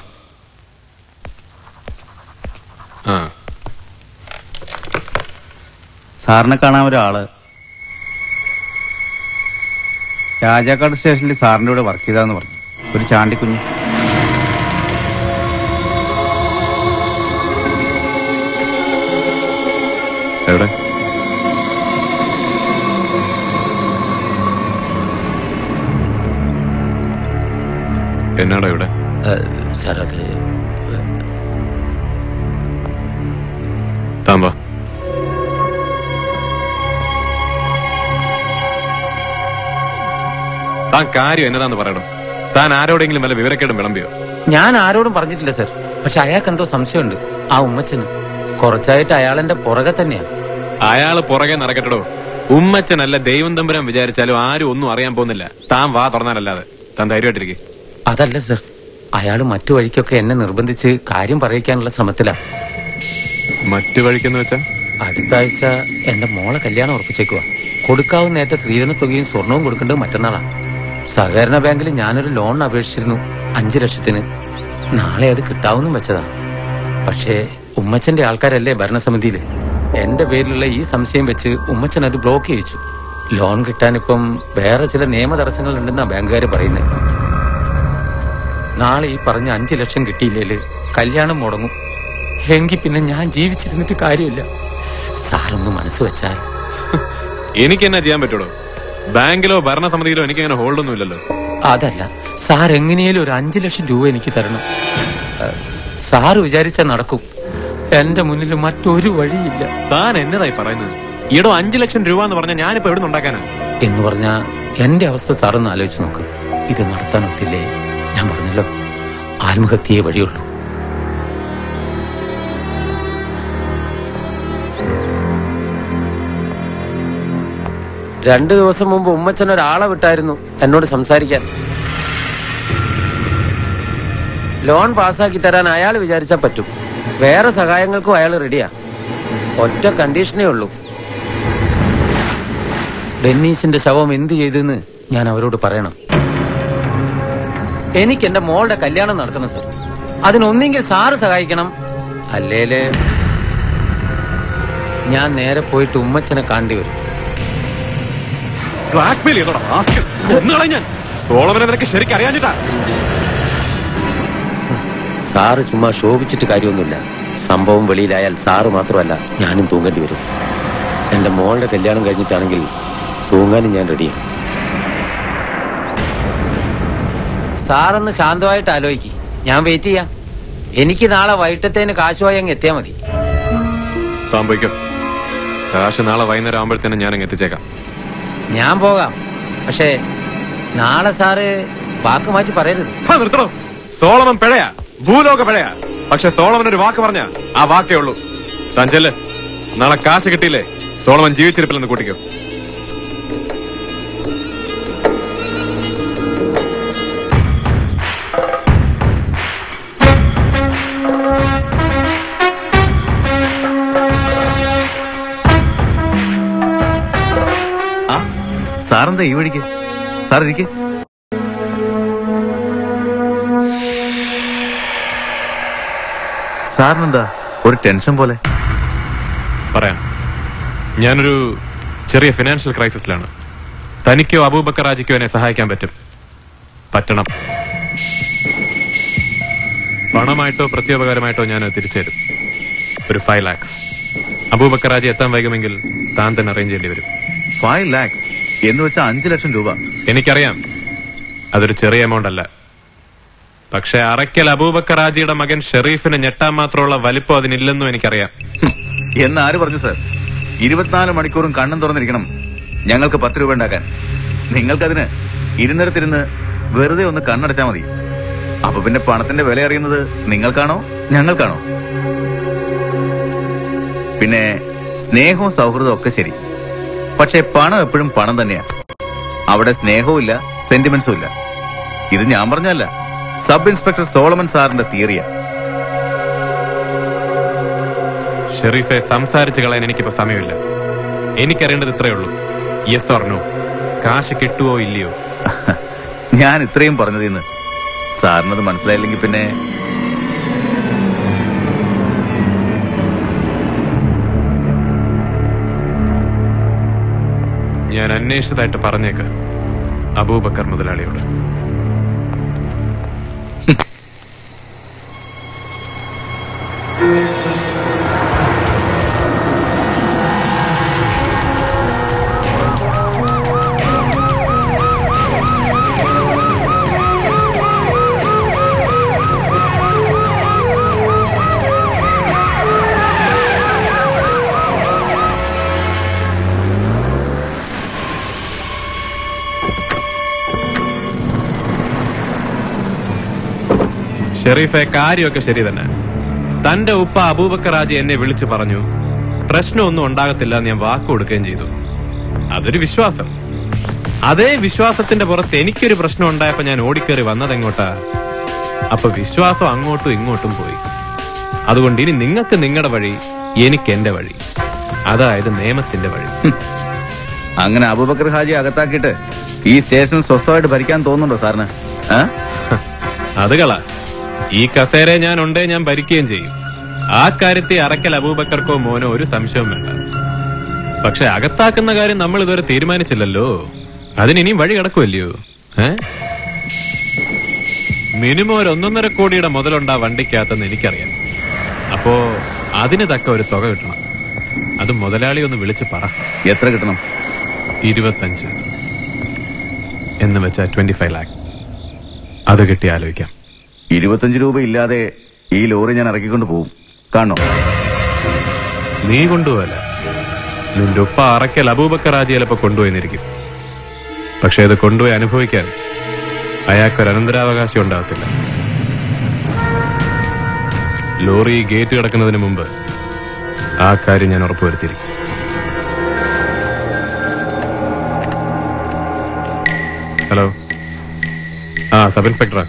ആ സാറിനെ കാണാൻ ഒരാള് രാജാക്കാട് സ്റ്റേഷനിൽ സാറിന്റെ കൂടെ വർക്ക് ചെയ്താന്ന് പറഞ്ഞു ഒരു ചാണ്ടിക്കുഞ്ഞ് എവിടെ എന്നാടാ ഇവിടെ സാർ അത് താൻ കാര്യം എന്നതാന്ന് പറയണം താൻ ആരോടെങ്കിലും വല്ല വിവരക്കേടും വിളമ്പിയോ ഞാൻ ആരോടും പറഞ്ഞിട്ടില്ല സർ പക്ഷെ അയാൾക്ക് എന്തോ സംശയമുണ്ട് ആ ഉമ്മച്ചന് കുറച്ചായിട്ട് അയാൾ എന്റെ പുറകെ തന്നെയാ അയാള് പുറകെ നടക്കട്ടോ ഉമ്മച്ചനല്ല ദൈവം തമ്പുരാൻ വിചാരിച്ചാലും ആരും ഒന്നും അറിയാൻ പോകുന്നില്ല താൻ വാ തുറന്നാലല്ലാതെ താൻ ധൈര്യമായിട്ടിരിക്കെ അതല്ല സർ അയാൾ മറ്റു വഴിക്കൊക്കെ എന്നെ നിർബന്ധിച്ച് കാര്യം പറയിക്കാനുള്ള ശ്രമത്തിലാ മറ്റു വഴിക്കെന്ന് വെച്ചാ അടുത്ത ആഴ്ച എന്റെ മോളെ കല്യാണം ഉറപ്പിച്ചേക്കുവാ കൊടുക്കാവുന്ന ഏറ്റ സ്ത്രീധന തുകയും സ്വർണവും കൊടുക്കേണ്ടത് മറ്റന്നാളാണ് സഹകരണ ബാങ്കിൽ ഞാനൊരു ലോണിന് അപേക്ഷിച്ചിരുന്നു അഞ്ചു ലക്ഷത്തിന് നാളെ അത് കിട്ടാവുന്നും വെച്ചതാ പക്ഷേ ഉമ്മച്ചന്റെ ആൾക്കാരല്ലേ ഭരണസമിതിയില് എന്റെ പേരിലുള്ള ഈ സംശയം വെച്ച് ഉമ്മച്ചൻ അത് ബ്ലോക്ക് ചെയ്യിച്ചു ലോൺ കിട്ടാനിപ്പം വേറെ ചില നിയമ തടസ്സങ്ങൾ ഉണ്ടെന്നാ ബാങ്കുകാർ പറയുന്നത് നാളെ ഈ പറഞ്ഞ അഞ്ചു ലക്ഷം കിട്ടിയില്ലേല് കല്യാണം മുടങ്ങും എങ്കിൽ പിന്നെ ഞാൻ ജീവിച്ചിരുന്നിട്ട് കാര്യമില്ല സാറൊന്ന് മനസ്സ് വെച്ചാൽ എനിക്ക് എന്നാ ചെയ്യാൻ പറ്റുള്ളൂ ബാങ്കിലോ ഭരണസമിതിയിലോ എനിക്ക് അങ്ങനെ ഹോൾഡ് ഒന്നും ഇല്ലല്ലോ അതല്ല സാർ എങ്ങനെയാലും ഒരു അഞ്ചു ലക്ഷം രൂപ എനിക്ക് തരണം ഏഹ്, സാറ് വിചാരിച്ചാൽ നടക്കും എന്റെ മുന്നിൽ മറ്റൊരു വഴിയില്ല താൻ എന്നതായി പറയുന്നത് ഈടോ അഞ്ചു ലക്ഷം രൂപ എന്ന് പറഞ്ഞാൽ ഞാനിപ്പോ എവിടെ ഉണ്ടാക്കാനാ എന്ന് പറഞ്ഞാ എന്റെ അവസ്ഥ സാറൊന്ന് ആലോചിച്ച് നോക്ക് ഇത് നടത്താൻ ഒത്തില്ലേ ഞാൻ പറഞ്ഞല്ലോ ആത്മഹത്യയെ വഴിയുള്ളൂ രണ്ടു ദിവസം മുമ്പ് ഉമ്മച്ചൻ ഒരാളെ വിട്ടായിരുന്നു എന്നോട് സംസാരിക്കാൻ ലോൺ പാസ്സാക്കി തരാൻ അയാൾ വിചാരിച്ചാൽ പറ്റും വേറെ സഹായങ്ങൾക്കും അയാൾ റെഡിയാ ഒറ്റ കണ്ടീഷനേ ഉള്ളൂ ഡെന്നീസിന്റെ ശവം എന്ത് ചെയ്തെന്ന് ഞാൻ അവരോട് പറയണം എനിക്ക് എന്റെ മോളുടെ കല്യാണം നടത്തണം സർ അതിനൊന്നെങ്കിൽ സാറ് സഹായിക്കണം അല്ലേല് ഞാൻ നേരെ പോയിട്ട് ഉമ്മച്ചനെ കാണേണ്ടി വരും ബ്ലാക്ക്മെയിൽ ചെയ്തോടാ റാസ്കൽ. കൊന്നുകളയും ഞാൻ സോളമനെ നിനക്ക് ശരിക്കും അറിയാഞ്ഞിട്ടാ സാറ് ചുമ്മാ ശോഭിച്ചിട്ട് കാര്യമൊന്നുമില്ല സംഭവം വെളിയിലായാൽ സാറ് മാത്രമല്ല ഞാനും തൂങ്ങേണ്ടി വരും എന്റെ മോളുടെ കല്യാണം കഴിഞ്ഞിട്ടാണെങ്കിൽ തൂങ്ങാനും ഞാൻ റെഡിയാണ് സാറൊന്ന് ശാന്തമായിട്ട് ആലോചിക്ക് ഞാൻ വെയിറ്റ് ചെയ്യാം എനിക്ക് നാളെ വൈകിട്ടത്തേന് കാശുമായി അങ്ങ് എത്തിയാൽ മതി താൻ പോയിക്കോ കാശ് നാളെ വൈകുന്നേരം ആകുമ്പോഴത്തേനും ഞാൻ അങ്ങ് എത്തിച്ചേക്കാം ഞാൻ പോകാം പക്ഷേ നാളെ സാറ് വാക്ക് മാറ്റി പറയരുത് ഹാ, നിർത്തണോ സോളമൻ പിഴയാ ഭൂലോക പിഴയാ പക്ഷെ സോളമൻ ഒരു വാക്ക് പറഞ്ഞ ആ വാക്കേ ഉള്ളൂ താൻ ചെല്ല് നാളെ കാശ് കിട്ടിയില്ലേ സോളമൻ ജീവിച്ചിരിപ്പില്ലെന്ന് കൂട്ടിക്കോ ആ സാറെന്താ ഈ വഴിക്ക് സാർ ഇരിക്കെ സാറിനെന്താ ഒരു ടെൻഷൻ പോലെ പറയാം ഞാനൊരു ചെറിയ ഫിനാൻഷ്യൽ ക്രൈസിസിലാണ് തനിക്കോ അബൂബക്കർ രാജിക്കോ എന്നെ സഹായിക്കാൻ പറ്റും പറ്റണം പണമായിട്ടോ പ്രത്യോപകാരമായിട്ടോ ഞാൻ അത് തിരിച്ചു തരും ഒരു ഫൈവ് ലാക്സ് അബൂബക്കർ രാജി എത്താൻ വൈകുമെങ്കിൽ താൻ തന്നെ അറേഞ്ച് ചെയ്യേണ്ടി വരും ഫൈവ് ലാക്സ് എന്ന് വെച്ചാൽ അഞ്ചു ലക്ഷം രൂപ എനിക്കറിയാം അതൊരു ചെറിയ എമൗണ്ട് അല്ല പക്ഷെ അറയ്ക്കൽ അബൂബക്കർ രാജിയുടെ മകൻ ഷെറീഫിന് ഞെട്ടാൻ മാത്രമുള്ള വലിപ്പം അതിനില്ലെന്നും എനിക്കറിയാം എന്ന് ആര് പറഞ്ഞു സാർ ഇരുപത്തിനാല് മണിക്കൂറും കണ്ണും തുറന്നിരിക്കണം ഞങ്ങൾക്ക് പത്ത് രൂപ ഉണ്ടാക്കാൻ നിങ്ങൾക്കതിന് ഇരുന്നിടത്തിരുന്ന് വെറുതെ ഒന്ന് കണ്ണടച്ചാ മതി അപ്പൊ പിന്നെ പണത്തിന്റെ വില അറിയുന്നത് നിങ്ങൾക്കാണോ ഞങ്ങൾക്കാണോ പിന്നെ സ്നേഹവും സൗഹൃദവും ഒക്കെ ശരി പക്ഷെ പണം എപ്പോഴും പണം തന്നെയാ അവിടെ സ്നേഹവും ഇല്ല സെന്റിമെന്റ്സും ഇല്ല ഇത് ഞാൻ പറഞ്ഞല്ല സബ് ഇൻസ്പെക്ടർ സോളമൻ സാറിന്റെ തിയറിയാ ഷെറീഫെ സംസാരിച്ചു കളയാൻ എനിക്കിപ്പോ സമയമില്ല എനിക്കറിയേണ്ടത് ഇത്രയേ ഉള്ളൂ യെസ് ഓർ നോ കാശ് കിട്ടുവോ ഇല്ലയോ ഞാൻ ഇത്രയും പറഞ്ഞതിന്ന് സാറിനത് മനസ്സിലായില്ലെങ്കിൽ പിന്നെ ഞാൻ അന്വേഷിച്ചതായിട്ട് പറഞ്ഞേക്ക് അബൂബക്കർ മുതലാളിയോട് ഷെറീഫെ കാര്യമൊക്കെ ശരി തന്നെ തന്റെ ഉപ്പ അബൂബക്കർ ഹാജി എന്നെ വിളിച്ചു പറഞ്ഞു പ്രശ്നമൊന്നും ഉണ്ടാകത്തില്ല എന്ന് ഞാൻ വാക്ക് കൊടുക്കുകയും ചെയ്തു അതൊരു വിശ്വാസം അതേ വിശ്വാസത്തിന്റെ പുറത്ത് എനിക്കൊരു പ്രശ്നം ഉണ്ടായപ്പോ ഞാൻ ഓടിക്കേറി വന്നതെങ്ങോട്ടാ അപ്പൊ വിശ്വാസം അങ്ങോട്ടും ഇങ്ങോട്ടും പോയി അതുകൊണ്ട് ഇനി നിങ്ങൾക്ക് നിങ്ങളുടെ വഴി എനിക്ക് എന്റെ വഴി അതായത് നിയമത്തിന്റെ വഴി അങ്ങനെ അബൂബക്കർ ഹാജി അകത്താക്കിയിട്ട് ഈ സ്റ്റേഷൻ സ്വസ്ഥമായിട്ട് ഭരിക്കാൻ തോന്നുന്നുണ്ടോ സാറിന് ആ? അത് കള ഈ കസേര ഞാൻ ഉണ്ടേ ഞാൻ ഭരിക്കുകയും ചെയ്യും ആ കാര്യത്തിൽ അറക്കൽ അബൂബക്കർക്കോ മോനോ ഒരു സംശയവും വേണ്ട പക്ഷെ അകത്താക്കുന്ന കാര്യം നമ്മൾ ഇതുവരെ തീരുമാനിച്ചില്ലല്ലോ അതിനിനിയും വഴി കിടക്കുമല്ലയോ ഏ മിനിമം ഒരു ഒന്നൊന്നര കോടിയുടെ മുതലുണ്ടാ വണ്ടിക്കകത്തെന്ന് എനിക്കറിയാം അപ്പോ അതിന് തക്ക ഒരു തുക കിട്ടണം അത് മുതലാളി ഒന്ന് വിളിച്ച് പറ എത്ര കിട്ടണം ഇരുപത്തഞ്ച് എന്ന് വെച്ചാ ട്വന്റി ഫൈവ് ലാക്ക് അത് കിട്ടി ആലോചിക്കാം ഇരുപത്തഞ്ച് രൂപ ഇല്ലാതെ ഈ ലോറി ഞാൻ ഇറക്കിക്കൊണ്ട് പോകും കാണോ നീ കൊണ്ടുപോകല നിന്റെ ഉപ്പ അറക്കൽ അബൂബക്കർ ഹാജി ചിലപ്പോ കൊണ്ടുപോയിന്നിരിക്കും പക്ഷെ അത് കൊണ്ടുപോയി അനുഭവിക്കാൻ അയാൾക്കൊരു അനന്തരാവകാശം ഉണ്ടാകത്തില്ല ലോറി ഗേറ്റ് കിടക്കുന്നതിന് മുമ്പ് ആ കാര്യം ഞാൻ ഉറപ്പുവരുത്തിയിരിക്കും ഹലോ ആ സബ് ഇൻസ്പെക്ടറാ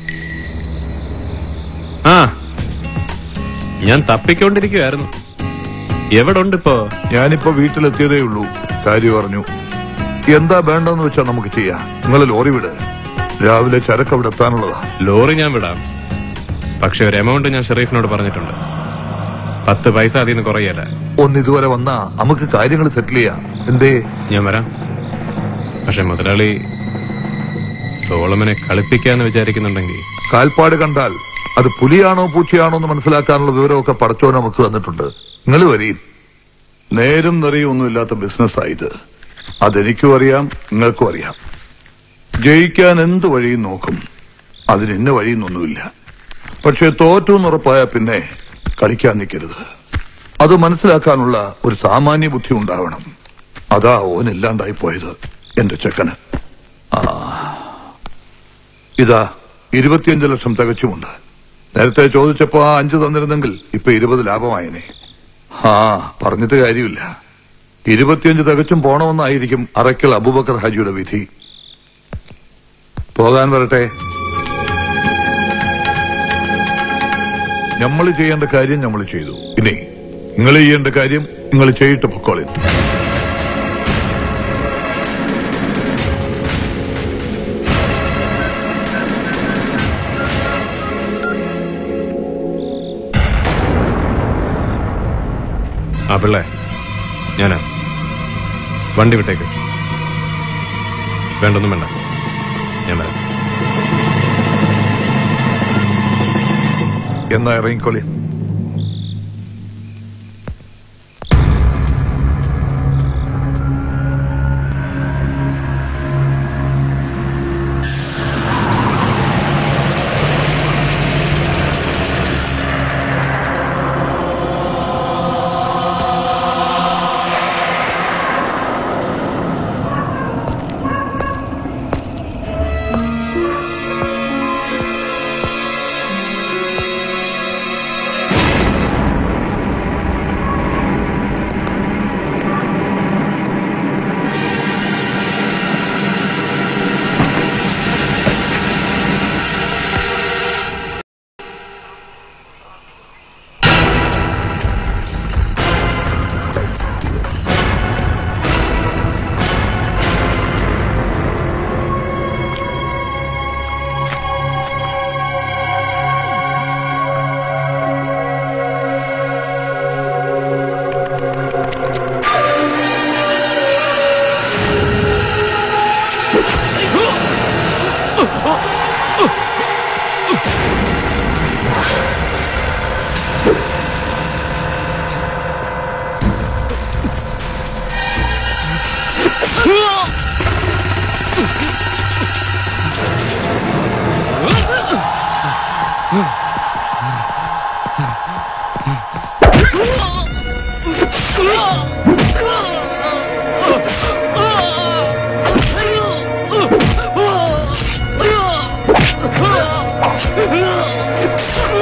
ആ ഞാൻ തപ്പിക്കൊണ്ടിരിക്കുവായിരുന്നു എവിടെ ഉണ്ട് ഇപ്പോ ഞാനിപ്പോ വീട്ടിലെത്തിയതേ ഉള്ളൂ കാര്യം പറഞ്ഞു എന്താ വേണ്ടെന്ന് വെച്ചാ നമുക്ക് ചെയ്യാം നിങ്ങൾ ലോറി വിട് രാവിലെ ചരക്ക് അവിടെ എത്താനുള്ളതാ ലോറി ഞാൻ വിടാം പക്ഷെ ഒരു എമൗണ്ട് ഞാൻ ഷെറീഫിനോട് പറഞ്ഞിട്ടുണ്ട് പത്ത് പൈസ അതിൽ നിന്ന് കുറയല്ല ഒന്ന് ഇതുവരെ വന്നാ നമുക്ക് കാര്യങ്ങൾ സെറ്റിൽ ചെയ്യാം എന്തേ ഞാൻ വരാം പക്ഷെ മുതലാളി സോളമനെ കളിപ്പിക്കാന്ന് വിചാരിക്കുന്നുണ്ടെങ്കിൽ കാൽപ്പാട് കണ്ടാൽ അത് പുലിയാണോ പൂച്ചയാണോ എന്ന് മനസ്സിലാക്കാനുള്ള വിവരമൊക്കെ പടച്ചോ നമുക്ക് തന്നിട്ടുണ്ട് നിങ്ങൾ വരീൻ നേരും നിറയും ഒന്നുമില്ലാത്ത ബിസിനസ്സായത് അതെനിക്കും അറിയാം നിങ്ങൾക്കും അറിയാം ജയിക്കാൻ എന്ത് വഴിയും നോക്കും അതിന് ഇന്ന വഴിയൊന്നൊന്നുമില്ല പക്ഷെ തോറ്റു എന്നുറപ്പായ പിന്നെ കളിക്കാൻ നിൽക്കരുത് അത് മനസ്സിലാക്കാനുള്ള ഒരു സാമാന്യ ബുദ്ധി ഉണ്ടാവണം അതാ ഓൻ ഇല്ലാണ്ടായി പോയത് എന്റെ ചെക്കന് ആ ഇതാ ഇരുപത്തിയഞ്ച് ലക്ഷം തികച്ചുമുണ്ട് നേരത്തെ ചോദിച്ചപ്പോ ആ അഞ്ച് തന്നിരുന്നെങ്കിൽ ഇപ്പൊ ഇരുപത് ലാഭമായനെ ആ പറഞ്ഞിട്ട് കാര്യമില്ല ഇരുപത്തിയഞ്ച് തികച്ചും പോണമെന്നായിരിക്കും അറയ്ക്കൽ അബൂബക്കർ ഹാജിയുടെ വിധി പോകാൻ വരട്ടെ നമ്മൾ ചെയ്യേണ്ട കാര്യം നമ്മൾ ചെയ്തു ഇനി നിങ്ങൾ ചെയ്യേണ്ട കാര്യം നിങ്ങൾ ചെയ്തിട്ട് പൊക്കോളിൻ ആ പിള്ളേ ഞാനാ വണ്ടി വിട്ടേക്ക് വേണ്ടൊന്നും വേണ്ട ഞാൻ വരാം എന്നാ ഇറങ്ങിക്കോളി Oh!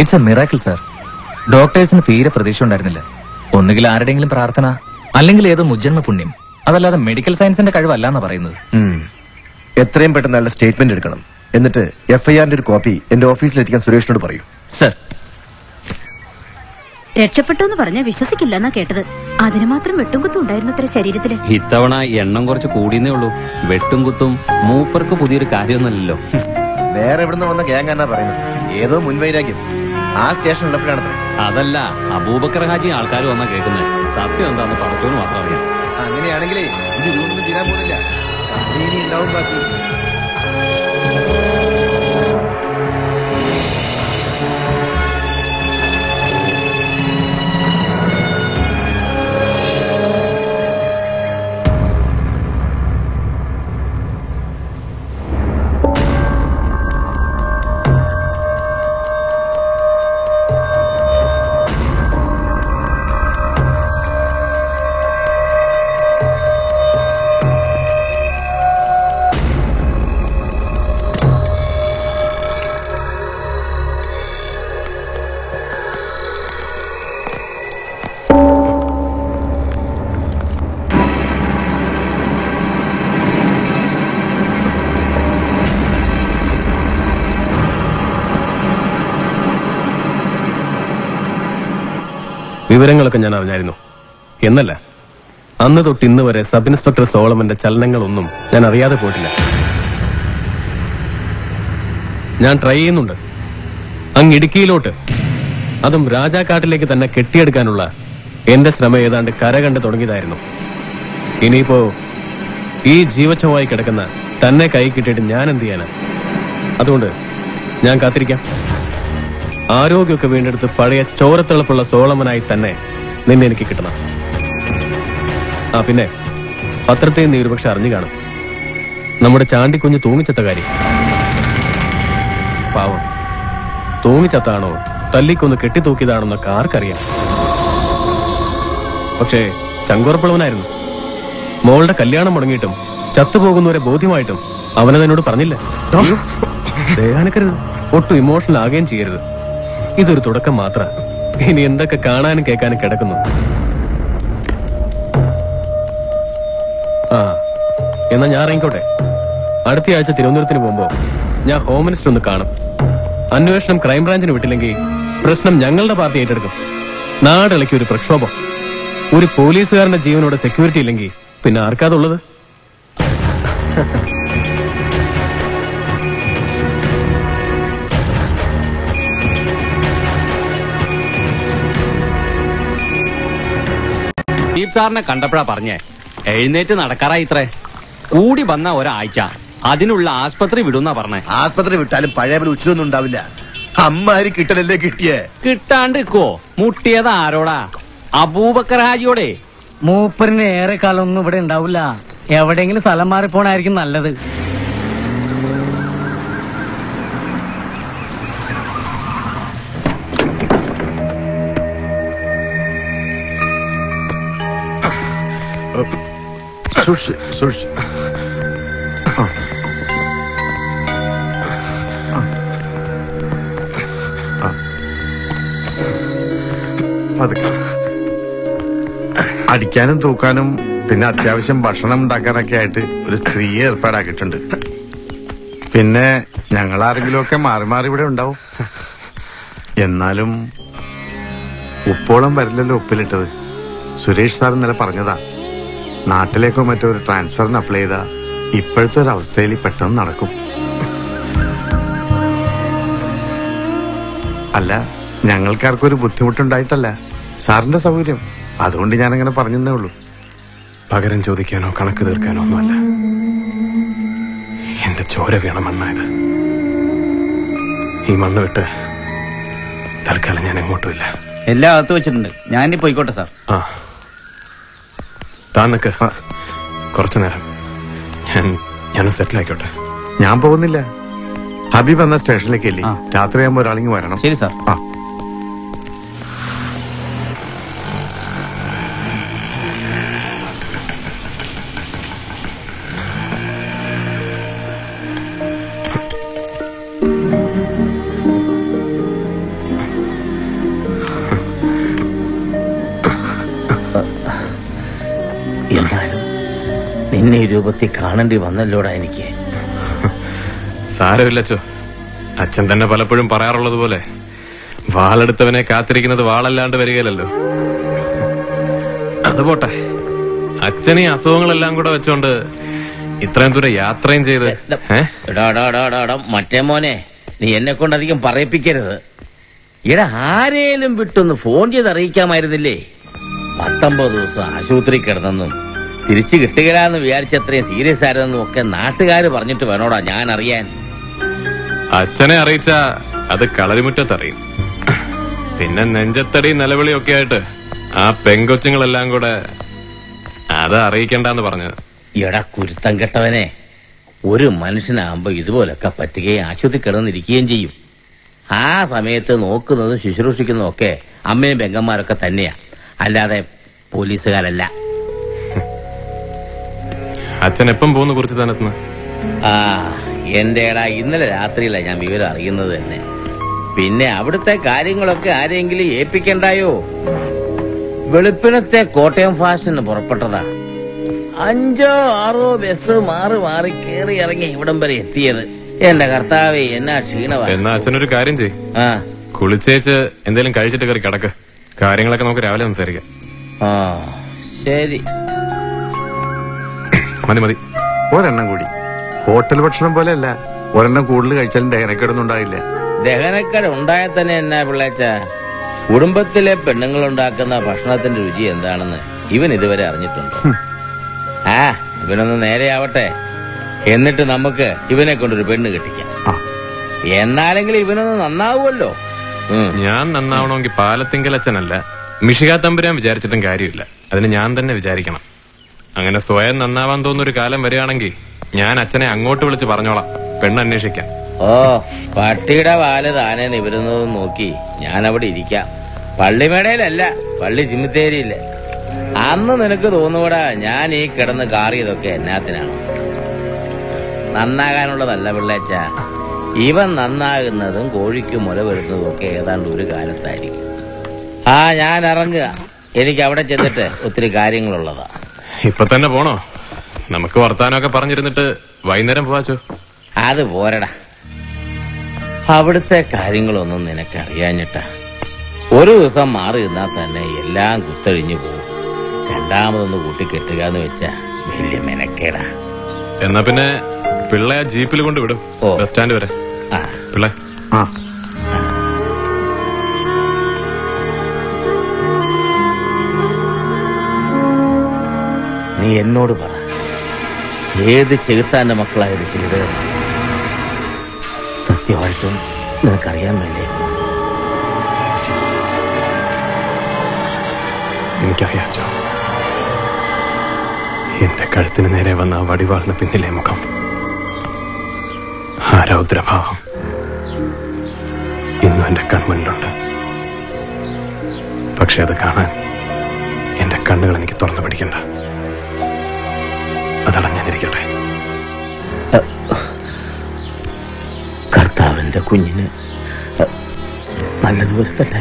It's a miracle sir ഡോക്ടേഴ്സിന് തീരെ പ്രതീക്ഷ ഉണ്ടായിരുന്നില്ല ഒന്നുകിൽ ആരുടെയെങ്കിലും പ്രാർത്ഥന അല്ലെങ്കിൽ ഏതോ മുജന്മ പുണ്യം അതല്ലാതെ മെഡിക്കൽ സയൻസിന്റെ കഴിവല്ലാന്നാ പറയുന്നത് എത്രയും പെട്ടെന്ന് അയാളുടെ സ്റ്റേറ്റ്മെന്റ് എടുക്കണം എന്നിട്ട് എഫ്ഐആറിന്റെ ഒരു കോപ്പി എന്റെ ഓഫീസിൽ എത്തിക്കാൻ സുരേഷിനോട് പറയൂ സർ രക്ഷപ്പെട്ടു എന്ന് പറഞ്ഞാൽ വിശ്വസിക്കില്ല എന്നാ കേട്ടത് അതിന് മാത്രം വെട്ടും കുത്തും ഉണ്ടായിരുന്നു അത്ര ശരീരത്തില് ഇത്തവണ എണ്ണം കുറച്ച് കൂടിയെന്നേ ഉള്ളൂ വെട്ടും കുത്തും മൂപ്പർക്ക് പുതിയൊരു കാര്യമൊന്നുമല്ലല്ലോ വേറെ എവിടുന്ന് വന്ന ഗ്യാങ് എന്നാ പറയുന്നത് ഏതോ മുൻവൈരാഗ്യം ആ സ്റ്റേഷൻ ഉള്ളപ്പോഴാണ് അതല്ല അബൂബക്കർ ഹാജി ആൾക്കാർ വന്നാ കേൾക്കുന്നത് സത്യം എന്താന്ന് പടച്ചോന്ന് മാത്രം അറിയാം അങ്ങനെയാണെങ്കിലേ ഇത് ഇതുകൊണ്ടൊന്നും തീരാൻ പോകുന്നില്ല കമ്പനി ഇനി ഉണ്ടാവും ബാക്കി വിവരങ്ങളൊക്കെ ഞാൻ അറിഞ്ഞായിരുന്നു എന്നല്ല അന്ന് തൊട്ട് ഇന്ന് വരെ സബ് ഇൻസ്പെക്ടർ സോളമന്റെ ചലനങ്ങളൊന്നും ഞാൻ അറിയാതെ പോയിട്ടില്ല ഞാൻ ട്രൈ ചെയ്യുന്നുണ്ട് അങ്ങ് ഇടുക്കിയിലോട്ട് അതും രാജാക്കാട്ടിലേക്ക് തന്നെ കെട്ടിയെടുക്കാനുള്ള എന്റെ ശ്രമം ഏതാണ്ട് കര കണ്ട് തുടങ്ങിയതായിരുന്നു ഇനിയിപ്പോ ഈ ജീവച്ഛമായി കിടക്കുന്ന തന്നെ കൈ കിട്ടിയിട്ട് ഞാൻ എന്ത് ചെയ്യാനാ അതുകൊണ്ട് ഞാൻ കാത്തിരിക്കാം ആരോഗ്യമൊക്കെ വീണ്ടെടുത്ത് പഴയ ചോരത്തിളപ്പുള്ള സോളമനായി തന്നെ നിന്നെ എനിക്ക് കിട്ടണം ആ പിന്നെ പത്രത്തെയും നീ ഒരുപക്ഷെ അറിഞ്ഞു കാണും നമ്മുടെ ചാണ്ടിക്കുഞ്ഞ് തൂങ്ങിച്ചത്ത കാര്യം പാവം തൂങ്ങിച്ചത്താണോ തല്ലിക്കൊന്ന് കെട്ടിത്തൂക്കിയതാണെന്നൊക്കെ ആർക്കറിയാം പക്ഷേ ചങ്കുറപ്പുള്ളവനായിരുന്നു മോളുടെ കല്യാണം മുടങ്ങിയിട്ടും ചത്തുപോകുന്നവരെ ബോധ്യമായിട്ടും അവനതെന്നോട് പറഞ്ഞില്ല ദയാനക്കരുത് ഒട്ടും ഇമോഷണൽ ആകുകയും ചെയ്യരുത് ഇതൊരു തുടക്കം മാത്ര ഇനി എന്തൊക്കെ കാണാനും കേൾക്കാനും കിടക്കുന്നു ആ എന്നാ ഞാൻ ഇറങ്ങിക്കോട്ടെ അടുത്ത ആഴ്ച തിരുവനന്തപുരത്തിന് പോകുമ്പോ ഞാൻ ഹോം മിനിസ്റ്റർ ഒന്ന് കാണും അന്വേഷണം ക്രൈംബ്രാഞ്ചിന് വിട്ടില്ലെങ്കിൽ പ്രശ്നം ഞങ്ങളുടെ പാർട്ടി ഏറ്റെടുക്കും നാടിളക്കി ഒരു പ്രക്ഷോഭം ഒരു പോലീസുകാരന്റെ ജീവനോട് സെക്യൂരിറ്റി ഇല്ലെങ്കിൽ പിന്നെ ആർക്കാതുള്ളത് ദീപ് സാറിനെ കണ്ടപ്പോഴാ പറഞ്ഞേ എഴുന്നേറ്റ് നടക്കാറായി ഇത്രേ കൂടി വന്ന ഒരാഴ്ച അതിനുള്ള ആസ്പത്രി വിടുന്നാ പറഞ്ഞേ ആസ്പത്രി വിട്ടാലും പഴയ പോലെ ഉച്ചിലൊന്നും ഉണ്ടാവില്ല അമ്മാരി കിട്ടലല്ലേ കിട്ടിയേ കിട്ടാണ്ട് നിക്കോ മുട്ടിയത് ആരോടാ അബൂബക്കർ ഹാജിയോടെ മൂപ്പറിന് ഏറെ കാലമൊന്നും ഇവിടെ ഉണ്ടാവില്ല എവിടെയെങ്കിലും സ്ഥലം മാറിപ്പോണായിരിക്കും നല്ലത് സൂക്ഷിച്ച് സൂക്ഷിച്ച് ആ. ആ. ആ. പതുക്കെ. അടിക്കാനും തൂക്കാനും പിന്നെ അത്യാവശ്യം ഭക്ഷണം ഉണ്ടാക്കാനൊക്കെ ആയിട്ട് ഒരു സ്ത്രീയെ ഏർപ്പാടാക്കിയിട്ടുണ്ട് പിന്നെ ഞങ്ങൾ ആരെങ്കിലും ഒക്കെ മാറി മാറി ഇവിടെ ഉണ്ടാവും എന്നാലും ഉപ്പോളം വരില്ലല്ലോ ഉപ്പിലിട്ടത് സുരേഷ് സാർ ഇന്നലെ പറഞ്ഞതാ നാട്ടിലേക്കോ മറ്റോ ഒരു ട്രാൻസ്ഫറിന് അപ്ലൈ ചെയ്താ ഇപ്പോഴത്തെ ഒരു അവസ്ഥയിൽ പെട്ടെന്ന് നടക്കും അല്ല ഞങ്ങൾക്കാർക്കും ഒരു ബുദ്ധിമുട്ടുണ്ടായിട്ടല്ല സാറിന്റെ സൗകര്യം അതുകൊണ്ട് ഞാനങ്ങനെ പറഞ്ഞതേ ഉള്ളൂ പകരം ചോദിക്കാനോ കണക്ക് തീർക്കാനോ ഒന്നുമല്ല എന്റെ ചോര വീണ മണ്ണായത് ഈ മണ്ണ് വിട്ട് തൽക്കാലം ഞാൻ എങ്ങോട്ടുമില്ല എല്ലാം അകത്ത് വെച്ചിട്ടുണ്ട് ഞാൻ ഇനി പോയിക്കോട്ടെ സാർ ആ താൻ നിക്ക് കുറച്ചു നേരം ഞാൻ ഞാൻ സെറ്റിൽ ആയിക്കോട്ടെ ഞാൻ പോകുന്നില്ല ഹബീബ് എന്ന സ്റ്റേഷനിലേക്ക് ഇല്ലേ രാത്രിയാകുമ്പോ ഒരാളിങ്ങ് വരണം ശരി സാർ ആ നിന്നെ ഈ രൂപത്തിൽ കാണേണ്ടി വന്നല്ലോടാ എനിക്ക് സാരമില്ലച്ചോ അച്ഛൻ തന്നെ പലപ്പോഴും പറയാറുള്ളത് പോലെ വാളെടുത്തവനെ കാത്തിരിക്കുന്നത് വാളല്ലാണ്ട് വരികയില്ലല്ലോ അത് പോട്ടെ അച്ഛൻ ഈ അസുഖങ്ങളെല്ലാം കൂടെ വെച്ചോണ്ട് ഇത്രയും ദൂരം യാത്രയും ചെയ്ത് ഏ എടാ എടാ എടാ എടാ, എടാ മറ്റേ മോനെ നീ എന്നെ കൊണ്ട് അധികം പറയിപ്പിക്കരുത് എടാ ആരേലും വിട്ടൊന്ന് ഫോൺ ചെയ്ത് അറിയിക്കാമായിരുന്നില്ലേ പത്തൊമ്പത് ദിവസം ആശുപത്രി കിടന്നെന്നും തിരിച്ചു കിട്ടുകയില്ലെന്ന് വിചാരിച്ചത്രയും സീരിയസ് ആയിരുന്നെന്നും ഒക്കെ നാട്ടുകാർ പറഞ്ഞിട്ട് വേണോടാ ഞാൻ അറിയാൻ അച്ഛനെ അറിയിച്ച അത് കളരിമുറ്റത്തറിയും പിന്നെ നെഞ്ചത്തടി നിലവിളിയൊക്കെ ആയിട്ട് ആ പെങ്കൊച്ചുങ്ങളെല്ലാം കൂടെ അത് അറിയിക്കണ്ടെന്ന് പറഞ്ഞത് എടാ കുരുത്തം കെട്ടവനെ ഒരു മനുഷ്യനാകുമ്പോ ഇതുപോലൊക്കെ പറ്റുകയും ആശുപത്രി കിടന്നിരിക്കുകയും ചെയ്യും ആ സമയത്ത് നോക്കുന്നതും ശുശ്രൂഷിക്കുന്നതും ഒക്കെ അമ്മയും പെങ്ങന്മാരൊക്കെ തന്നെയാ അല്ലാതെ പോലീസുകാരല്ല അച്ഛൻ എപ്പം പോകുന്നു കുറിച്ച് തനത്തുനിന്ന് ആ എന്റെ എടാ ഇന്നലെ രാത്രിയിലാണ് ഞാൻ വിവരം അറിയുന്നത് തന്നെ പിന്നെ അവിടുത്തെ കാര്യങ്ങളൊക്കെ ആരെങ്കിലും ഏൽപ്പിക്കണ്ടായോ വെളുപ്പിനത്തെ കോട്ടയം ഫാഷന് പുറപ്പെട്ടതാ അഞ്ചോ ആറോ ബസ് മാറി മാറി കേറി ഇറങ്ങി ഇവിടം വരെ എത്തിയത് എന്റെ കർത്താവേ എന്നാ ക്ഷീണവാ എന്നാ അച്ഛനൊരു കാര്യം ചെയ് ആ കുളിച്ചേച്ച് എന്തെങ്കിലും കഴിച്ചിട്ട് കയറി കിടക്ക് കാര്യങ്ങളൊക്കെ നമുക്ക് രാവിലെ സംസാരിക്കാം ആ ശരി മതി മതി ഒരെണ്ണം കൂടി ഹോട്ടൽ ഭക്ഷണം പോലെയല്ല ഒരെണ്ണം കൂടുതൽ കഴിച്ചാലും ദഹനക്കേടൊന്നും ഉണ്ടായില്ല ദഹനക്കേട് ഉണ്ടായാൽ തന്നെ എന്നാ പിള്ളേച്ച കുടുംബത്തിലെ പെണ്ണുങ്ങൾ ഉണ്ടാക്കുന്ന ഭക്ഷണത്തിന്റെ രുചി എന്താണെന്ന് ഇവൻ ഇതുവരെ അറിഞ്ഞിട്ടുണ്ടോ ആ ഇവനൊന്ന് നേരെയാവട്ടെ എന്നിട്ട് നമുക്ക് ഇവനെ കൊണ്ടൊരു പെണ്ണ് കെട്ടിക്കാം എന്നാലെങ്കിലും ഇവനൊന്ന് നന്നാവുമല്ലോ ഞാൻ നന്നാവണമെങ്കിൽ പാലത്തിങ്കൽ അച്ഛനല്ല മിഷിക തമ്പുരാൻ വിചാരിച്ചിട്ടും കാര്യമില്ല അതിന് ഞാൻ തന്നെ വിചാരിക്കണം അങ്ങനെ സ്വയം നന്നാവാൻ തോന്നുന്ന ഒരു കാലം വരികയാണെങ്കിൽ ഞാൻ അച്ഛനെ അങ്ങോട്ട് വിളിച്ച് പറഞ്ഞോളാം പെണ്ണ് അന്വേഷിക്കാൻ ഓ പട്ടിയുടെ വാല് താനെ നിവരുന്നത് നോക്കി ഞാൻ അവിടെ ഇരിക്കാം പള്ളിമേടയിലല്ല പള്ളി സിമിത്തേരിയില്ല അന്ന് നിനക്ക് തോന്നുകൂടാ ഞാൻ ഈ കിടന്ന് കാറിയതൊക്കെ എന്നാത്തിനാണ് നന്നാകാനുള്ളതല്ല പിള്ളേച്ച ഇവൻ നന്നാകുന്നതും കോഴിക്ക് മുല വരുന്നതും ഒക്കെ ഏതാണ്ട് ഒരു കാലത്തായിരിക്കും ആ ഞാൻ ഇറങ്ങുക എനിക്ക് അവിടെ ചെന്നിട്ട് ഒത്തിരി കാര്യങ്ങളുള്ളതാ ഇപ്പൊ തന്നെ പോണോ നമുക്ക് വർത്താനമൊക്കെ പറഞ്ഞിരുന്നിട്ട് വൈകുന്നേരം പോവാച്ചോ അത് പോരടാ അവിടുത്തെ കാര്യങ്ങളൊന്നും നിനക്ക് അറിയാഞ്ഞിട്ടാ ഒരു ദിവസം മാറി നിന്നാൽ തന്നെ എല്ലാം കുത്തഴിഞ്ഞു പോകും രണ്ടാമതൊന്ന് കൂട്ടിക്കെട്ടുക എന്ന് വെച്ചാ വലിയ മെനക്കേടാ എന്നാ പിന്നെ പിള്ളയെ ജീപ്പിൽ കൊണ്ട് വിടും ബസ് സ്റ്റാൻഡ് വരെ പിള്ളേ ആ നീ എന്നോട് പറ ഏത് ചെകുത്താന്റെ മക്കളായത് ചെയ്തത് സത്യമായിട്ടും നിനക്കറിയാൻ വേണ്ടേ എനിക്കറിയാച്ചോ എന്റെ കഴുത്തിന് നേരെ വന്ന ആ വടിവാളിന് പിന്നിലെ മുഖം ആ രൗദ്രഭാവം ഇന്നും എന്റെ കൺമുന്നിലുണ്ട് പക്ഷെ അത് കാണാൻ എന്റെ കണ്ണുകൾ എനിക്ക് തുറന്നു പിടിക്കണ്ട അതടഞ്ഞാനിരിക്കട്ടെ കർത്താവിന്റെ കുഞ്ഞിന് നല്ലത് വരുത്തട്ടെ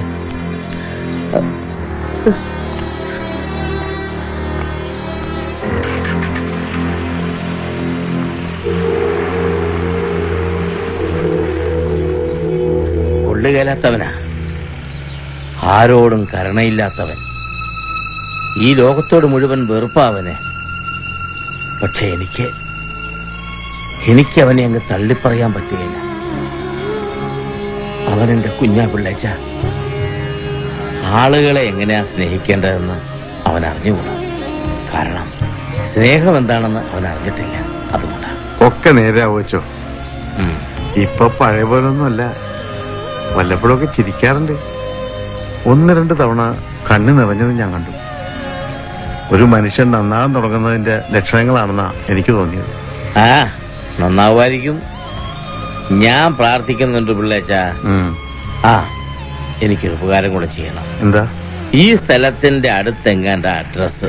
കൊള്ളുകയില്ലാത്തവനാ ആരോടും കരുണയില്ലാത്തവൻ ഈ ലോകത്തോട് മുഴുവൻ വെറുപ്പാവന് പക്ഷെ എനിക്ക് എനിക്ക് അവനെ അങ്ങ് തള്ളിപ്പറയാൻ പറ്റുകയില്ല അവൻ എന്റെ കുഞ്ഞാ പിള്ളേച്ച ആളുകളെ എങ്ങനെയാ സ്നേഹിക്കേണ്ടതെന്ന് അവൻ അറിഞ്ഞുകൂടാ കാരണം സ്നേഹം എന്താണെന്ന് അവൻ അറിഞ്ഞിട്ടില്ല അതുകൊണ്ടാ ഒക്കെ നേരെയാവോ വെച്ചോ ഇപ്പൊ പഴയ പോലൊന്നുമല്ല വല്ലപ്പോഴൊക്കെ ചിരിക്കാറുണ്ട് ഒന്ന് രണ്ട് തവണ കണ്ണ് നിറഞ്ഞത് ഞാൻ കണ്ടു ഒരു മനുഷ്യൻ നന്നാകാൻ തുടങ്ങുന്നതിന്റെ ലക്ഷണങ്ങളാണെന്നാ എനിക്ക് തോന്നിയത് ആ നന്നാവുമായിരിക്കും ഞാൻ പ്രാർത്ഥിക്കുന്നുണ്ട് പിള്ളേച്ച ആ എനിക്കൊരു ഉപകാരം കൂടെ ചെയ്യണം എന്താ ഈ സ്ഥലത്തിന്റെ അടുത്തെങ്ങാണ്ട address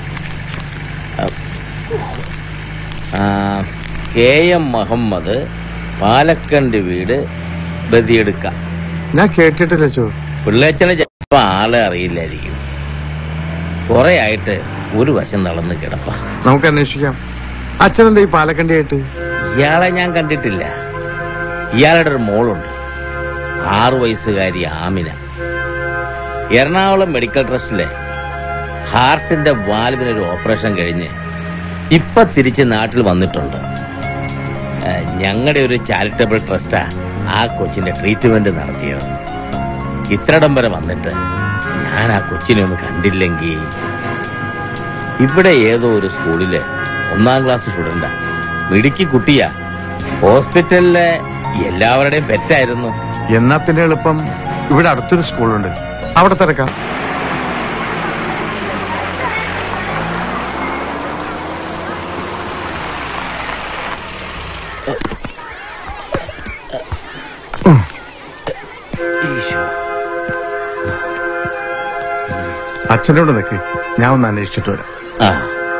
K M Muhammad Palakkand വീട് ബദിയെടുക്ക ഞാൻ കേട്ടിട്ടില്ല ചോ പിള്ളേച്ചനെ ചിലപ്പോ ആളെ അറിയില്ലായിരിക്കും കുറെ ആയിട്ട് ഒരു വശം നടന്ന് കിടപ്പ നമുക്ക് അന്വേഷിക്കാം അച്ഛനെന്താ ഈ പാലക്കണ്ടിയായിട്ട് ഇയാളെ ഞാൻ കണ്ടിട്ടില്ല ഇയാളുടെ ഒരു മോളുണ്ട് ആറു വയസ്സുകാരി ആമിന എറണാകുളം മെഡിക്കൽ ട്രസ്റ്റിലെ ഹാർട്ടിന്റെ വാൽവിനൊരു ഓപ്പറേഷൻ കഴിഞ്ഞ് ഇപ്പൊ തിരിച്ച് നാട്ടിൽ വന്നിട്ടുണ്ട് ഞങ്ങളുടെ ഒരു ചാരിറ്റബിൾ ട്രസ്റ്റാ ആ കൊച്ചിന്റെ ട്രീറ്റ്മെന്റ് നടത്തിയത് ഇത്രടം വരെ വന്നിട്ട് ഞാൻ ആ കൊച്ചിനെ ഒന്ന് കണ്ടില്ലെങ്കിൽ ഇവിടെ ഏതോ ഒരു സ്കൂളിലെ ഒന്നാം ക്ലാസ് സ്റ്റുഡന്റാ മിടുക്കി കുട്ടിയാ ഹോസ്പിറ്റലിലെ എല്ലാവരുടെയും പെറ്റായിരുന്നു എന്നാ പിന്നെ എളുപ്പം ഇവിടെ അടുത്തൊരു സ്കൂളുണ്ട് അവിടെ തിരക്കാം അച്ഛനോട് നിൽക്ക് ഞാൻ ഒന്ന് അന്വേഷിച്ചിട്ട് വരാം ആ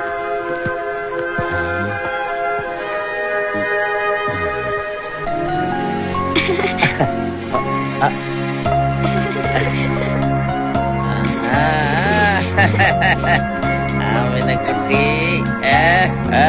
അവനെ കുട്ടി ആ, ആ.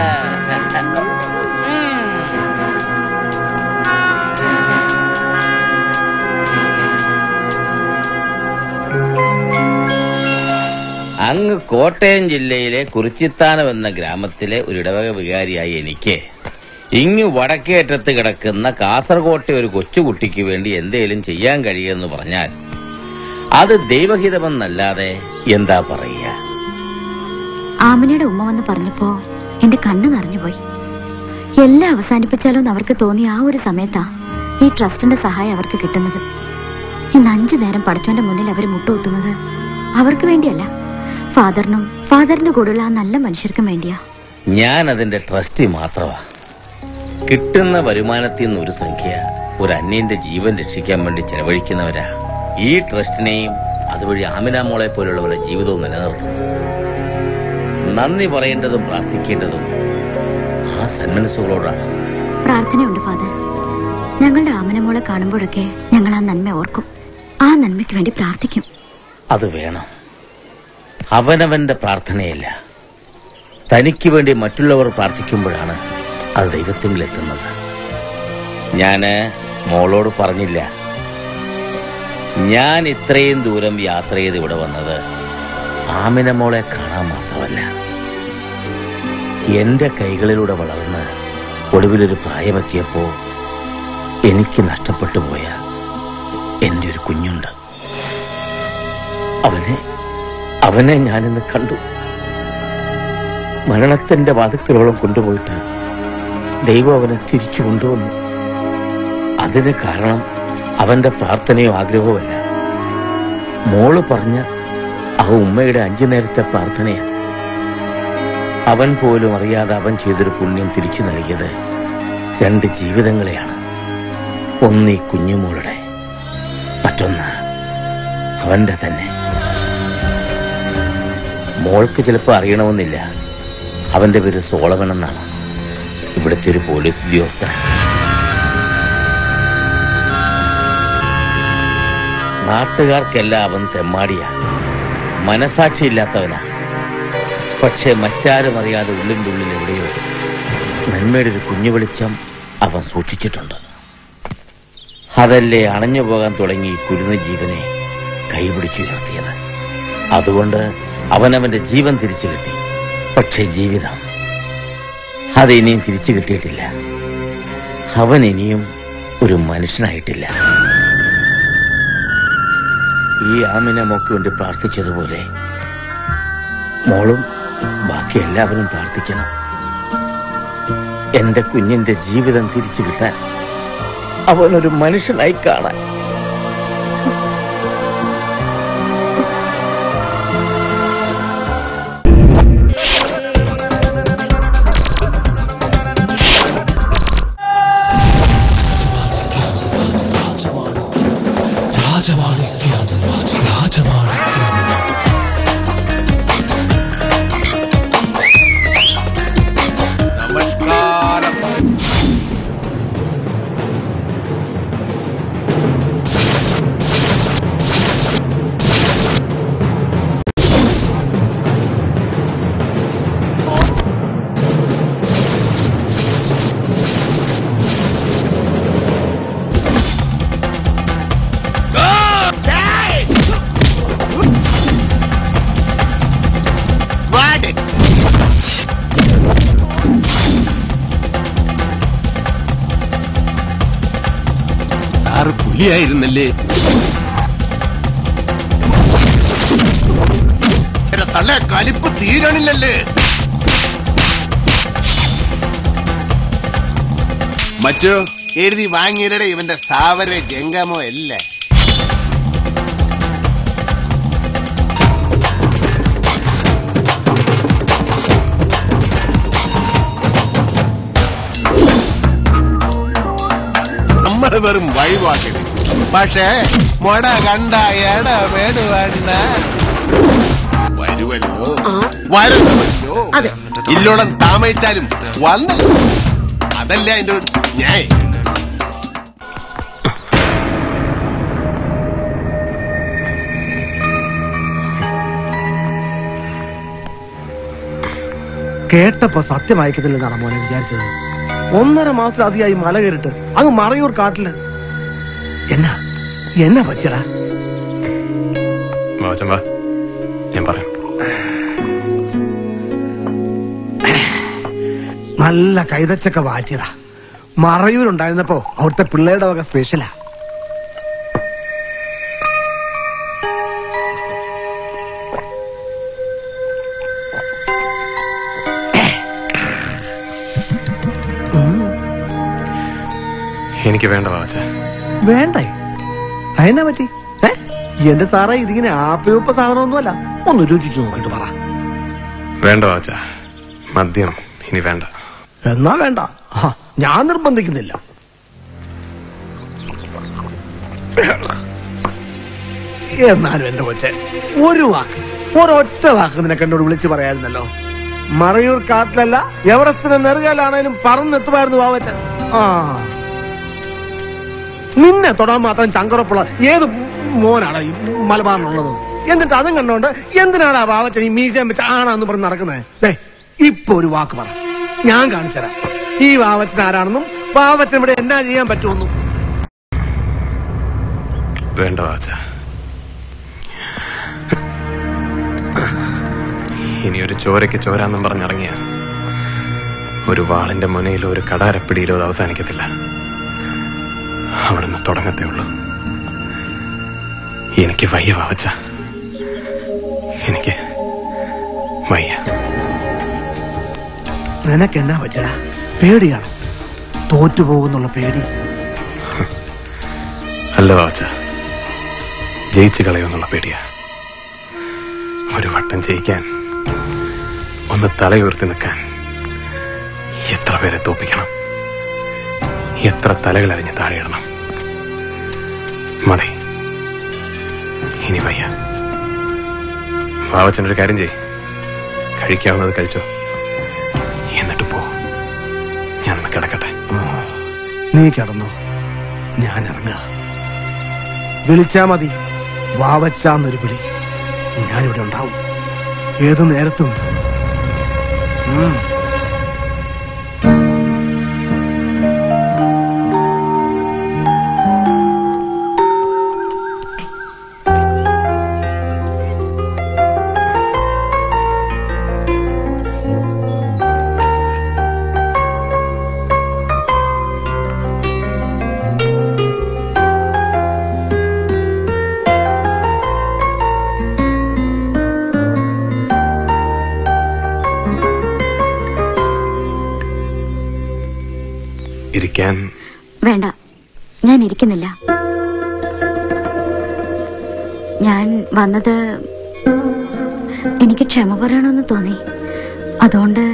അങ്ങ് കോട്ടയം ജില്ലയിലെ കുറിച്ചിത്താനം എന്ന ഗ്രാമത്തിലെ ഒരു ഇടവക വികാരിയായി എനിക്ക് ഇങ്ങ് വടക്കേറ്റത്ത് കിടക്കുന്ന കാസർകോട്ടെ ഒരു കൊച്ചുകുട്ടിക്ക് വേണ്ടി എന്തേലും ചെയ്യാൻ കഴിയുമെന്ന് പറഞ്ഞാൽ അത് ദൈവഹിതമെന്നല്ലാതെ എന്താ പറയുക ആമിനയുടെ ഉമ്മ വന്ന് പറഞ്ഞപ്പോ എന്റെ കണ്ണ് നിറഞ്ഞുപോയി എല്ലാം അവസാനിപ്പിച്ചാലോ എന്ന് അവർക്ക് തോന്നിയ ആ ഒരു സമയത്താ ഈ ട്രസ്റ്റിന്റെ സഹായം അവർക്ക് കിട്ടുന്നത് ഇന്ന് അഞ്ചു നേരം പഠിച്ചോന്റെ മുന്നിൽ അവർ മുട്ടുകുത്തുന്നത് അവർക്ക് വേണ്ടിയല്ല ഫാദറിനും ഫാദറിന്റെ കൂടെയുള്ള ആ നല്ല മനുഷ്യർക്കും വേണ്ടിയാ ഞാൻ അതിന്റെ ട്രസ്റ്റി മാത്രമാ കിട്ടുന്ന വരുമാനത്തിൽ നിന്ന് ഒരു സംഖ്യ ഒരു അന്യന്റെ ജീവൻ രക്ഷിക്കാൻ വേണ്ടി ചെലവഴിക്കുന്നവരാ ഈ ട്രസ്റ്റിനെയും അതുവഴി ആമിന മോളെ പോലുള്ളവരുടെ ജീവിതവും നിലനിർത്തുന്നു നന്ദി പറയേണ്ടതും പ്രാർത്ഥിക്കേണ്ടതും ആ സന്മനസ്സുകളോടാണ് പ്രാർത്ഥനയുണ്ട് ഫാദർ ഞങ്ങളുടെ ആമനമോളെ കാണുമ്പോഴൊക്കെ ഞങ്ങൾ ആ നന്മ ഓർക്കും ആ നന്മയ്ക്ക് വേണ്ടി പ്രാർത്ഥിക്കും അത് വേണം അവനവന്റെ പ്രാർത്ഥനയല്ല തനിക്ക് വേണ്ടി മറ്റുള്ളവർ പ്രാർത്ഥിക്കുമ്പോഴാണ് അത് ദൈവത്തിങ്കിൽ എത്തുന്നത് ഞാന് മോളോട് പറഞ്ഞില്ല ഞാൻ ഇത്രയും ദൂരം യാത്ര ചെയ്ത് ഇവിടെ വന്നത് ആമിന മോളെ കാണാൻ മാത്രമല്ല എന്റെ കൈകളിലൂടെ വളർന്ന് ഒടുവിലൊരു പ്രായമെത്തിയപ്പോ എനിക്ക് നഷ്ടപ്പെട്ടു പോയ എന്റെ ഒരു കുഞ്ഞുണ്ട് അവനെ അവനെ ഞാനിന്ന് കണ്ടു മരണത്തിന്റെ വാതുക്കലോളം കൊണ്ടുപോയിട്ട് ദൈവം അവനെ തിരിച്ചു കൊണ്ടുവന്നു അതിന് കാരണം അവന്റെ പ്രാർത്ഥനയോ ആഗ്രഹവുമല്ല മോള് പറഞ്ഞ ആ ഉമ്മയുടെ അഞ്ചു നേരത്തെ പ്രാർത്ഥനയാണ് അവൻ പോലും അറിയാതെ അവൻ ചെയ്തൊരു പുണ്യം തിരിച്ചു നൽകിയത് രണ്ട് ജീവിതങ്ങളെയാണ് ഒന്ന് ഈ കുഞ്ഞുമോളുടെ മറ്റൊന്ന് അവന്റെ തന്നെ മോൾക്ക് ചിലപ്പോൾ അറിയണമെന്നില്ല അവന്റെ പേര് സോളമൻ എന്നാണ് ഇവിടുത്തെ ഒരു പോലീസ് ഉദ്യോഗസ്ഥൻ നാട്ടുകാർക്കെല്ലാം അവൻ തെമ്മാടിയാ മനസാക്ഷിയില്ലാത്തവനാ പക്ഷെ മറ്റാരും അറിയാതെ ഉള്ളിൻ്റെ ഉള്ളിൽ എവിടെയോ നന്മയുടെ ഒരു കുഞ്ഞു വെളിച്ചം അവൻ സൂക്ഷിച്ചിട്ടുണ്ട് അതല്ലേ അണഞ്ഞു പോകാൻ തുടങ്ങി ഈ കുരുന്ന ജീവനെ കൈപിടിച്ചുയർത്തിയത് അതുകൊണ്ട് അവനവന്റെ ജീവൻ തിരിച്ചു കിട്ടി പക്ഷേ ജീവിതം അത് ഇനിയും തിരിച്ചു കിട്ടിയിട്ടില്ല അവൻ ഇനിയും ഒരു മനുഷ്യനായിട്ടില്ല ഈ ആമിനെ മോക്ക് വേണ്ടി പ്രാർത്ഥിച്ചതുപോലെ മോളും ബാക്കി എല്ലാവരും പ്രാർത്ഥിക്കണം എന്റെ കുഞ്ഞിന്റെ ജീവിതം തിരിച്ചു കിട്ടാൻ അവനൊരു മനുഷ്യനായി കാണാൻ നമസ്കാരം പുലിയായിരുന്നല്ലേ എന്റെ തള്ള കലിപ്പ് തീരണില്ലല്ലേ മറ്റു എഴുതി വാങ്ങിയരുടെ ഇവന്റെ സാവര ജംഗമോ അല്ലേ നമ്മള് വെറും വഴിവാക്കരുത് പക്ഷേ മൊട കണ്ട എട വേടുവണ്ണ വരുമല്ലോ വരുമല്ലോ ഇല്ലോളം താമസിച്ചാലും വന്നല്ലോ അതല്ല അതിന്റെ ഒരു ന്യായം കേട്ടപ്പോ സത്യമായിക്കത്തില്ലെന്നാണ് മോനെ വിചാരിച്ചത് ഒന്നര മാസത്തിലധികമായി മല കയറിട്ട് അങ്ങ് മറയൂർ കാട്ടില് എന്നാ എന്നാ പറ്റിയടാ വാവച്ചൻ വാ ഞാൻ പറയാം നല്ല കൈതച്ചക്ക വാറ്റിയതാ മറയൂരുണ്ടായിരുന്നപ്പോ അവിടുത്തെ പിള്ളേരുടെ വക സ്പെഷ്യലാ എനിക്ക് വേണ്ട വാവച്ച വേണ്ടേ അതിനെ പറ്റി ഏ എന്റെ സാറേ ഇതിങ്ങനെ ആപ്പയൂപ്പ സാധനമൊന്നുമല്ല ഒന്ന് രുചിച്ചു നോക്കിട്ട് പറ വേണ്ട വാവച്ച മദ്യം ഇനി വേണ്ട എന്നാ വേണ്ട ആ, ഞാൻ നിർബന്ധിക്കുന്നില്ല എന്നാലും എന്റെ കൊച്ചെ ഒരു വാക്ക് ഒരൊറ്റ വാക്ക് നിനക്ക് എന്നോട് വിളിച്ചു പറയായിരുന്നല്ലോ മറയൂർ കാട്ടിലല്ല എവറസ്റ്റിന്റെ നെറുകയിലാണേലും പറന്നെത്തുമായിരുന്നു വാവച്ചൻ ആ നിന്നെ തൊടാൻ മാത്രം ചങ്കറപ്പുള്ള ഏത് മോനാണ് ഈ മലബാറിനുള്ളത് എന്നിട്ട് അതും കണ്ടോണ്ട് എന്തിനാണ് ആ വാവച്ചൻ ഈ മീശം വെച്ച് ആണാന്ന് പറഞ്ഞ് നടക്കുന്നത് ദേ ഇപ്പൊ ഒരു വാക്ക് പറ ഞാൻ കാണിച്ചുതരാം ഈ വാവച്ചൻ ആരാണെന്നും വാവച്ചൻ ഇവിടെ എന്നാ ചെയ്യാൻ പറ്റുമെന്നും വേണ്ട വാവച്ച ഇനി ഒരു ചോരയ്ക്ക് ചോരാന്നും പറഞ്ഞിറങ്ങിയ ഒരു വാളിന്റെ മുനയിലോ ഒരു കടാരപ്പിടിയിലോ അത് അവസാനിക്കത്തില്ല അവിടുന്ന് തുടങ്ങത്തേ ഉള്ളൂ എനിക്ക് വയ്യ വാവച്ച എനിക്ക് വയ്യ നിനക്ക് എന്നാ പറ്റടാ പേടിയാണ് തോറ്റുപോകുന്നുള്ള പേടി അല്ല വാവച്ച ജയിച്ചു കളയുമെന്നുള്ള പേടിയാ ഒരു വട്ടം ജയിക്കാൻ ഒന്ന് തലയുയർത്തി നിൽക്കാൻ എത്ര പേരെ തോപ്പിക്കണം എത്ര തലകൾ അരിഞ്ഞ് താഴെയിടണം മതി ഇനി വയ്യ വാവച്ചനൊരു കാര്യം ചെയ് കഴിക്കാവുന്നത് കഴിച്ചോ എന്നിട്ട് പോ ഞാനൊന്ന് കിടക്കട്ടെ നീ കിടന്നു ഞാൻ ഇറങ്ങാ വിളിച്ചാ മതി വാവച്ചാന്നൊരു വിളി ഞാനിവിടെ ഉണ്ടാവും ഏതു നേരത്തും ഉം. ഇരിക്കാൻ വേണ്ട ഞാൻ ഇരിക്കുന്നില്ല ഞാൻ വന്നത് എനിക്ക് ക്ഷമ പറയണമെന്ന് തോന്നി അതുകൊണ്ട്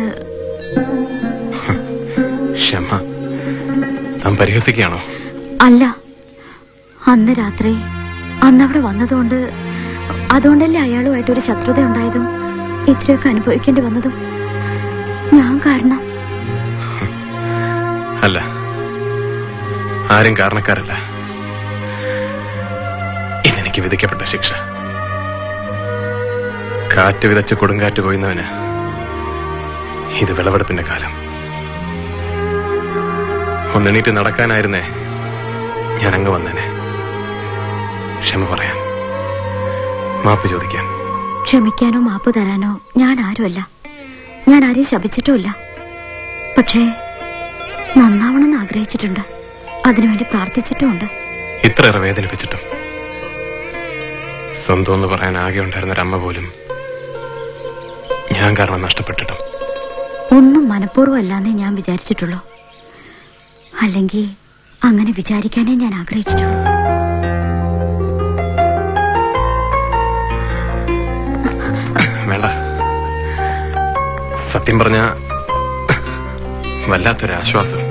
ക്ഷമ താൻ പരിഹസിക്കുകയാണോ അല്ല അന്ന് രാത്രി അന്നവിടെ വന്നതുകൊണ്ട് അതുകൊണ്ടല്ലേ അയാളുമായിട്ട് ഒരു ശത്രുത ഉണ്ടായതും ഇത്രയൊക്കെ അനുഭവിക്കേണ്ടി വന്നതും ഞാൻ കാരണം അല്ല ആരും കാരണക്കാരല്ല ഇതെനിക്ക് വിധിക്കപ്പെട്ട ശിക്ഷ കാറ്റ് വിതച്ച് കൊടുങ്കാറ്റ് കൊയ്യുന്നവന് ഇത് വിളവെടുപ്പിന്റെ കാലം ഒന്നെണീറ്റ് നടക്കാനായിരുന്നേ ഞാൻ അങ്ങ് വന്നേനെ ക്ഷമ പറയാൻ മാപ്പ് ചോദിക്കാൻ ക്ഷമിക്കാനോ മാപ്പ് തരാനോ ഞാൻ ആരുമല്ല ഞാൻ ആരെയും ശപിച്ചിട്ടുമില്ല പക്ഷേ നന്നാവണമെന്ന് ആഗ്രഹിച്ചിട്ടുണ്ട് അതിനുവേണ്ടി പ്രാർത്ഥിച്ചിട്ടുമുണ്ട് ഇത്രയേറെ വേദനിപ്പിച്ചിട്ടും സ്വന്തം എന്ന് പറയാൻ ആകെ ഉണ്ടായിരുന്ന ഒരു അമ്മ പോലും ഞാൻ കാരണം നഷ്ടപ്പെട്ടിട്ടും ഒന്നും മനഃപൂർവ്വം അല്ലാന്നേ ഞാൻ വിചാരിച്ചിട്ടുള്ളൂ അല്ലെങ്കിൽ അങ്ങനെ വിചാരിക്കാനേ ഞാൻ ആഗ്രഹിച്ചിട്ടുള്ളൂ വേണ്ട സത്യം പറഞ്ഞ വല്ലാത്തൊരു ആശ്വാസം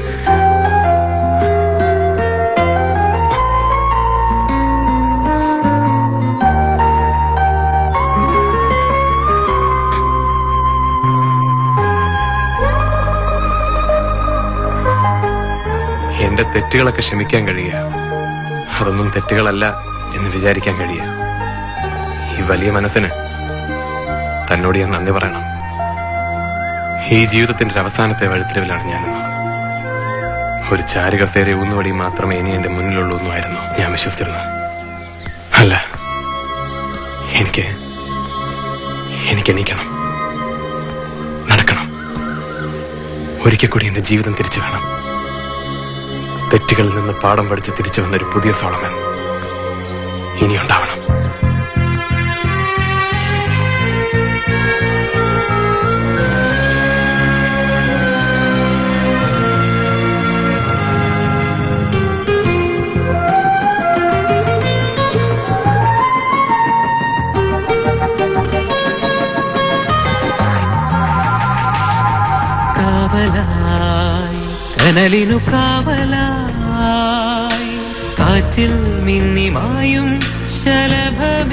എന്റെ തെറ്റുകളൊക്കെ ക്ഷമിക്കാൻ കഴിയുക അതൊന്നും തെറ്റുകളല്ല എന്ന് വിചാരിക്കാൻ കഴിയുക ഈ വലിയ മനസ്സിന് തന്നോട് ഞാൻ നന്ദി പറയണം ഈ ജീവിതത്തിന്റെ ഒരു അവസാനത്തെ വഴിത്തിരിവിലാണ് ഞാനെന്ന് ഒരു ചാരുകസേര ഊന്നുവടി മാത്രമേ ഇനി എന്റെ മുന്നിലുള്ളൂ എന്നുമായിരുന്നു ഞാൻ വിശ്വസിച്ചിരുന്നത് അല്ല എനിക്ക് എനിക്ക് എണീക്കണം നടക്കണം ഒരിക്കൽ കൂടി എന്റെ ജീവിതം തിരിച്ചു വേണം തെറ്റുകളിൽ നിന്ന് പാഠം പഠിച്ച് തിരിച്ചു വന്ന ഒരു പുതിയ സോളമൻ ഇനിയുണ്ടാവണം കാവലായി കനലിനു കാവലായി കാറ്റിൽ മിന്നിമായും ശലഭമേ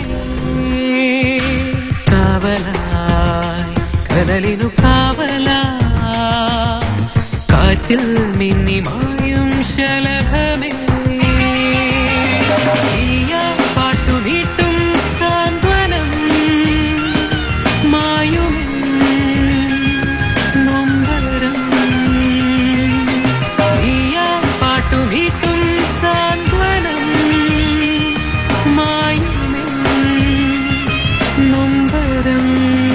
കാവലായി കനലിനു കാവലായി കാറ്റിൽ മിന്നിമായും ശലഭമേ ഈയാ പാട്ടു നീട്ടും സാന്ത്വനം മായും നൊമ്പരം നീയാ പാട്ടു നീട്ടും സാന്ത്വനം മായുമേ നൊമ്പരം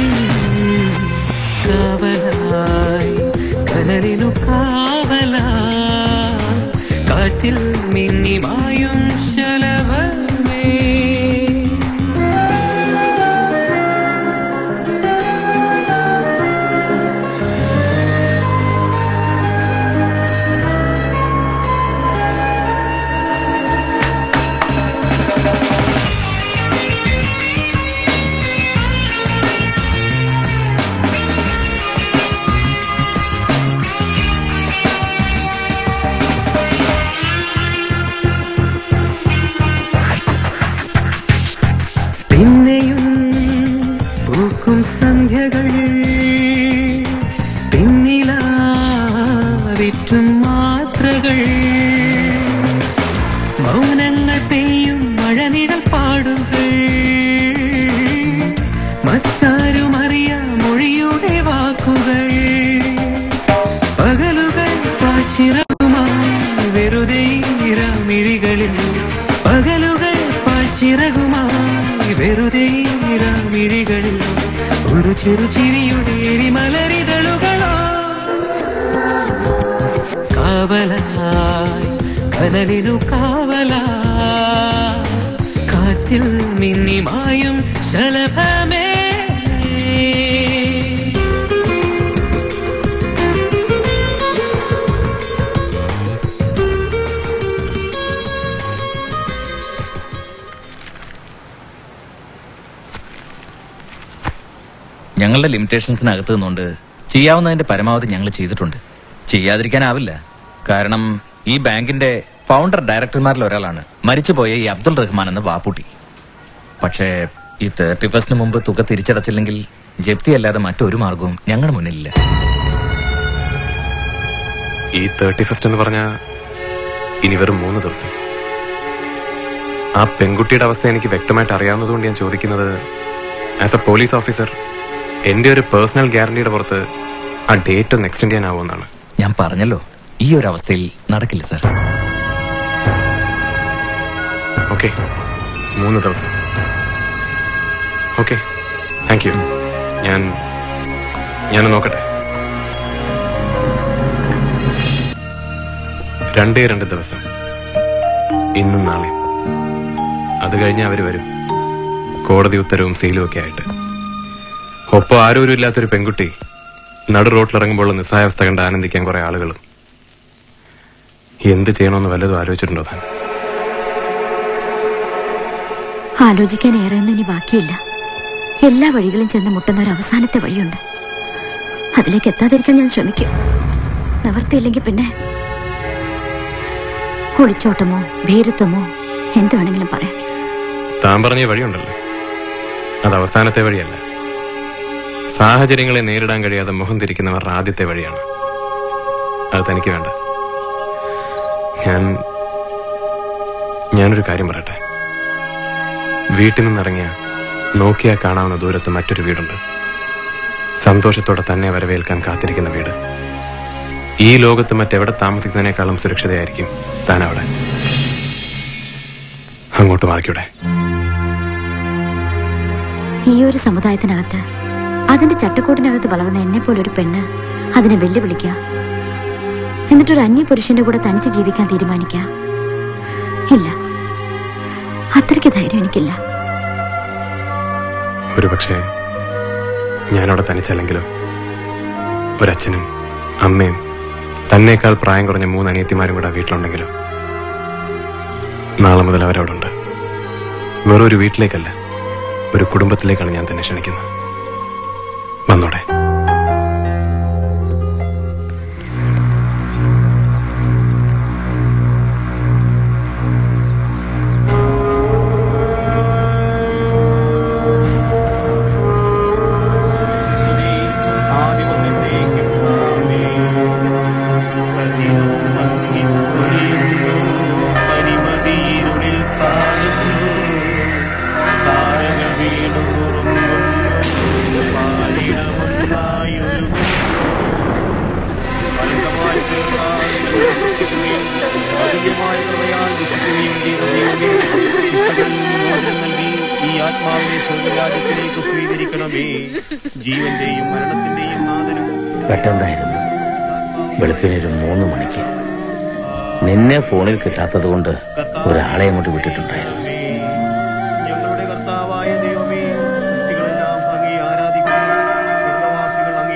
കാവലായി കനലിനു കാവലായി കാറ്റിൽ മിന്നിമായും ശലഭമേ പിന്നെയും പൂക്കും സന്ധ്യകൾ പിന്നിലാവിറ്റും മാത്രകൾ മൗനങ്ങൾ പെയ്യും മഴനിഴൽ പാടുകൾ മറ്റാരും അറിയാം മൊഴിയുടെ വാക്കുകൾ പകലുകൾ പാച്ചിറകുമായി വെറുതെ ഇരാമിഴികളിൽ പകലുകൾ പാച്ചിറകുമായി വെറുതെ ഇരാമിഴികളിൽ ഒരു ചെറു ചിരിയുടെ എരിമലരിതളുകളോ കാവലായി കനലിനു കാവലായി കാറ്റിൽ മിന്നിമായും ശലഭമേ ഞങ്ങളുടെ ലിമിറ്റേഷൻസിനകത്ത് നിന്നുകൊണ്ട് ചെയ്യാവുന്നതിന്റെ പരമാവധി ഞങ്ങൾ ചെയ്തിട്ടുണ്ട് ചെയ്യാതിരിക്കാനാവില്ല കാരണം ഈ ബാങ്കിന്റെ ഫൗണ്ടർ ഡയറക്ടർമാരിൽ ഒരാളാണ് മരിച്ചുപോയ ഈ അബ്ദുൾ റഹ്മാൻ എന്ന വാപ്പുട്ടി പക്ഷേ ഈ തേർട്ടി ഫസ്റ്റിന് മുമ്പ് തുക തിരിച്ചടച്ചില്ലെങ്കിൽ ജപ്തി അല്ലാതെ മറ്റൊരു മാർഗവും ഞങ്ങളുടെ മുന്നിലില്ല ഈ തേർട്ടി ഫസ്റ്റ് എന്ന് പറഞ്ഞ ഇനി വെറും മൂന്ന് ദിവസം ആ പെൺകുട്ടിയുടെ അവസ്ഥ എനിക്ക് വ്യക്തമായിട്ട് അറിയാവുന്നതുകൊണ്ട് ഞാൻ ചോദിക്കുന്നത് ആസ് എ പോലീസ് ഓഫീസർ എന്റെ ഒരു പേഴ്സണൽ ഗ്യാരണ്ടിയുടെ പുറത്ത് ആ ഡേറ്റ് ഒന്ന് എക്സ്റ്റെൻഡ് ചെയ്യാനാവുമെന്നാണ് ഞാൻ പറഞ്ഞല്ലോ ഈ ഒരു അവസ്ഥയിൽ നടക്കില്ല സാർ ഓക്കെ മൂന്ന് ദിവസം ഓക്കെ താങ്ക് യു ഞാൻ ഞാൻ നോക്കട്ടെ രണ്ടേ രണ്ട് ദിവസം ഇന്നും നാളെ അത് കഴിഞ്ഞ് അവർ വരും കോടതി ഉത്തരവും സീലും ഒക്കെ ആയിട്ട് ഒപ്പം ആരോരും ഇല്ലാത്തൊരു പെൺകുട്ടി നടു റോട്ടിലിറങ്ങുമ്പോൾ നിസ്സായാവസ്ഥ കണ്ട് ആനന്ദിക്കാൻ കുറെ ആളുകൾ എന്ത് ചെയ്യണമെന്ന് വല്ലതും ആലോചിച്ചിട്ടുണ്ടോ താൻ ആലോചിക്കാൻ ഏറെയൊന്നും ഇനി ബാക്കിയില്ല എല്ലാ വഴികളും ചെന്ന് മുട്ടുന്ന ഒരു അവസാനത്തെ വഴിയുണ്ട് അതിലേക്ക് എത്താതിരിക്കാൻ ഞാൻ ശ്രമിക്കും നിവർത്തിയില്ലെങ്കിൽ പിന്നെ ഒളിച്ചോട്ടമോ ഭീരുത്വമോ എന്ത് വേണമെങ്കിലും പറയാം താൻ പറഞ്ഞ വഴിയുണ്ടല്ലോ അത് അവസാനത്തെ വഴിയല്ല സാഹചര്യങ്ങളെ നേരിടാൻ കഴിയാതെ മുഖം തിരിക്കുന്നവരുടെ ആദ്യത്തെ വഴിയാണ് അത് തനിക്ക് വേണ്ട ഞാൻ ഞാനൊരു കാര്യം പറയട്ടെ വീട്ടിൽ നിന്നിറങ്ങിയ നോക്കിയാൽ കാണാവുന്ന ദൂരത്ത് മറ്റൊരു വീടുണ്ട് സന്തോഷത്തോടെ തന്നെ വരവേൽക്കാൻ കാത്തിരിക്കുന്ന വീട് ഈ ലോകത്ത് മറ്റെവിടെ താമസിക്കുന്നതിനേക്കാളും സുരക്ഷിതയായിരിക്കും താൻ അവിടെ അങ്ങോട്ട് മാറിക്കൂടെ ഈ ഒരു സമുദായത്തിനകത്ത് അതിന്റെ ചട്ടക്കൂട്ടിനകത്ത് വളർന്ന എന്നെ പോലൊരു പെണ്ണ് അതിനെ വെല്ലുവിളിക്കുക എന്നിട്ടൊരു അന്യ പുരുഷന്റെ കൂടെ തനിച്ച് ജീവിക്കാൻ തീരുമാനിക്കുക ഇല്ല അത്രയ്ക്ക് ധൈര്യം എനിക്കില്ല ഒരു പക്ഷേ ഞാനവിടെ തനിച്ചല്ലെങ്കിലോ ഒരച്ഛനും അമ്മയും തന്നേക്കാൾ പ്രായം കുറഞ്ഞ മൂന്ന് അനിയത്തിമാരും കൂടെ ആ വീട്ടിലുണ്ടെങ്കിലോ നാളെ മുതൽ അവരവിടെ ഉണ്ട് വെറും ഒരു വീട്ടിലേക്കല്ല ഒരു കുടുംബത്തിലേക്കാണ് ഞാൻ തന്നെ ക്ഷണിക്കുന്നത് വന്നോടെ ഈ ആത്മാവിനെ സ്വർഗരാജ്യത്തിലേക്ക് സ്വീകരിക്കണമേ ജീവന്റെയും മരണത്തിന്റെയും നാഥനും പെട്ടെന്നായിരുന്നു വെളുപ്പിനൊരു മൂന്ന് മണിക്ക് നിന്നെ ഫോണിൽ കിട്ടാത്തത് കൊണ്ട് ഒരാളെ അങ്ങോട്ട് വിട്ടിട്ടുണ്ടായിരുന്നു ഞങ്ങളുടെ കർത്താവായ ദൈവമേ സൃഷ്ടികളെല്ലാം അങ്ങേ ആരാധിക്കുന്നു സ്വർഗവാസികൾ അങ്ങേ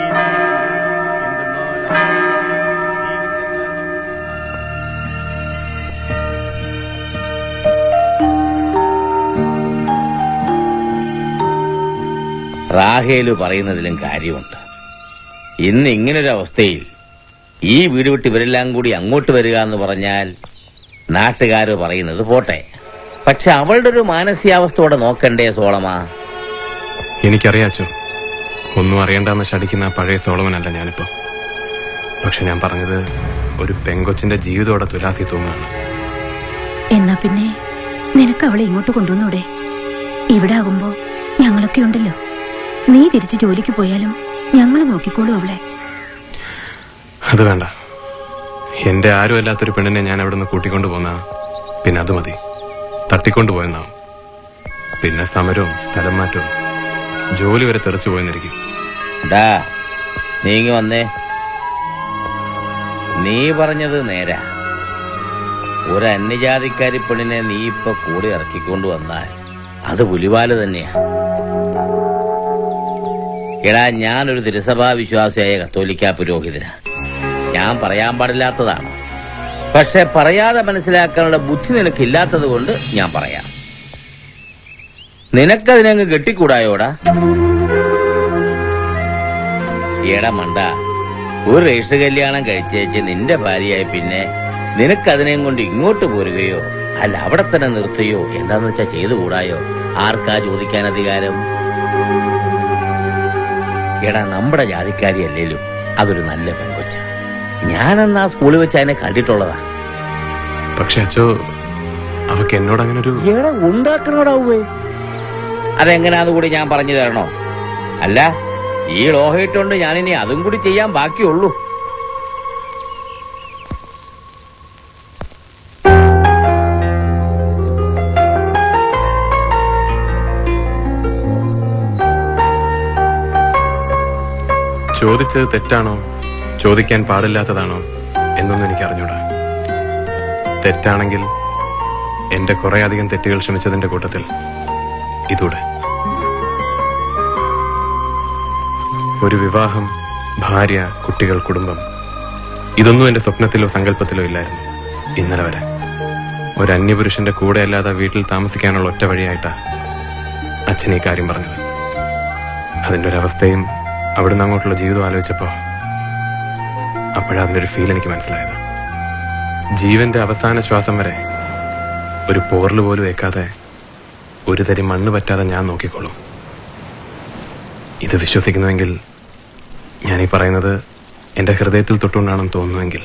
റാഹേല് പറയുന്നതിലും കാര്യമുണ്ട് ഇന്ന് ഇങ്ങനൊരു അവസ്ഥയിൽ ഈ വീട് വിട്ട് ഇവരെല്ലാം കൂടി അങ്ങോട്ട് വരിക എന്ന് പറഞ്ഞാൽ നാട്ടുകാർ പറയുന്നത് പോട്ടെ പക്ഷെ അവളുടെ ഒരു മാനസികാവസ്ഥയോടെ നോക്കണ്ടേ സോളമാ എനിക്കറിയാച്ചോ ഒന്നും അറിയണ്ടെന്ന് ശടിക്കുന്ന ആ പഴയ സോളമനല്ല ഞാനിപ്പോ പക്ഷെ ഞാൻ പറഞ്ഞത് ഒരു പെങ്കൊച്ചിന്റെ ജീവിതത്തോടെ തുലാസി തൂങ്ങാണ് എന്നാ പിന്നെ നിനക്ക് അവളെ ഇങ്ങോട്ട് കൊണ്ടുവന്നൂടെ ഇവിടെ ആകുമ്പോ ഞങ്ങളൊക്കെ ഉണ്ടല്ലോ നീ തിരിച്ച് ജോലിക്ക് പോയാലും ഞങ്ങൾ നോക്കിക്കോളൂ അവളെ അത് വേണ്ട എന്റെ ആരും അല്ലാത്തൊരു പെണ്ണിനെ ഞാൻ അവിടെ നിന്ന് കൂട്ടിക്കൊണ്ടു പോന്ന പിന്നെ അത് മതി തട്ടിക്കൊണ്ടു പോയെന്നാവും പിന്നെ സമരവും സ്ഥലം മാറ്റവും ജോലി വരെ തെറിച്ചു പോയെന്നിരിക്കും ഡാ നീങ്ങി വന്നേ നീ പറഞ്ഞത് നേരാ ഒരു അന്യജാതിക്കാരി പെണ്ണിനെ നീ ഇപ്പൊ കൂടെ ഇറക്കിക്കൊണ്ട് വന്നാൽ അത് പുലിവാല് തന്നെയാ എടാ ഞാനൊരു തിരുസഭാ വിശ്വാസിയായ കത്തോലിക്ക പുരോഹിതനാ ഞാൻ പറയാൻ പാടില്ലാത്തതാണ് പക്ഷെ പറയാതെ മനസ്സിലാക്കാനുള്ള ബുദ്ധി നിനക്കില്ലാത്തത് കൊണ്ട് ഞാൻ പറയാം നിനക്കതിനങ്ങ് കെട്ടിക്കൂടായോടാ എടാ മണ്ട ഒരു രജിസ്റ്റർ കല്യാണം കഴിച്ചേച്ച് നിന്റെ ഭാര്യയായി പിന്നെ നിനക്കതിനെയും കൊണ്ട് ഇങ്ങോട്ട് പോരുകയോ അല്ല അവിടെ തന്നെ നിർത്തുകയോ എന്താന്ന് വെച്ചാ ചെയ്തു കൂടായോ ആർക്കാ ചോദിക്കാൻ അധികാരം എടാ നമ്മുടെ ജാതിക്കാരി അല്ലേലും അതൊരു നല്ല പെൺകൊച്ച ഞാനെന്നാ സ്കൂളിൽ വെച്ച് അതിനെ കണ്ടിട്ടുള്ളതാ പക്ഷെ അച്ചോ അവക്ക് എന്നോട് അങ്ങനെ ഒരു എടാ ഉണ്ടാക്കണോടാവേ അതെങ്ങനെയാന്ന് കൂടി ഞാൻ പറഞ്ഞു തരണോ അല്ല ഈ ലോഹയിട്ടുണ്ട് ഞാനിനി അതും കൂടി ചെയ്യാൻ ബാക്കിയുള്ളൂ ചോദിച്ചത് തെറ്റാണോ ചോദിക്കാൻ പാടില്ലാത്തതാണോ എന്നൊന്നും എനിക്ക് അറിഞ്ഞൂടാ തെറ്റാണെങ്കിൽ എന്റെ കുറെ അധികം തെറ്റുകൾ ക്ഷമിച്ചതിന്റെ കൂട്ടത്തിൽ ഇതൂടെ ഒരു വിവാഹം ഭാര്യ കുട്ടികൾ കുടുംബം ഇതൊന്നും എന്റെ സ്വപ്നത്തിലോ സങ്കല്പത്തിലോ ഇല്ലായിരുന്നു ഇന്നലെ വരെ ഒരു അന്യപുരുഷന്റെ കൂടെ അല്ലാതെ വീട്ടിൽ താമസിക്കാനുള്ള ഒറ്റ വഴിയായിട്ടാ അച്ഛൻ ഈ കാര്യം പറഞ്ഞത് അതിന്റെ ഒരു അവസ്ഥയും അവിടുന്ന് അങ്ങോട്ടുള്ള ജീവിതം ആലോചിച്ചപ്പോ അപ്പോഴാ അതിന്റെ ഒരു ഫീൽ എനിക്ക് മനസ്സിലായത് ജീവന്റെ അവസാന ശ്വാസം വരെ ഒരു പോറൽ പോലും വെക്കാതെ ഒരു തരി മണ്ണ് പറ്റാതെ ഞാൻ നോക്കിക്കോളും ഇത് വിശ്വസിക്കുന്നുവെങ്കിൽ ഞാൻ ഈ പറയുന്നത് എന്റെ ഹൃദയത്തിൽ തൊട്ടുകൊണ്ടാണെന്ന് തോന്നുന്നുവെങ്കിൽ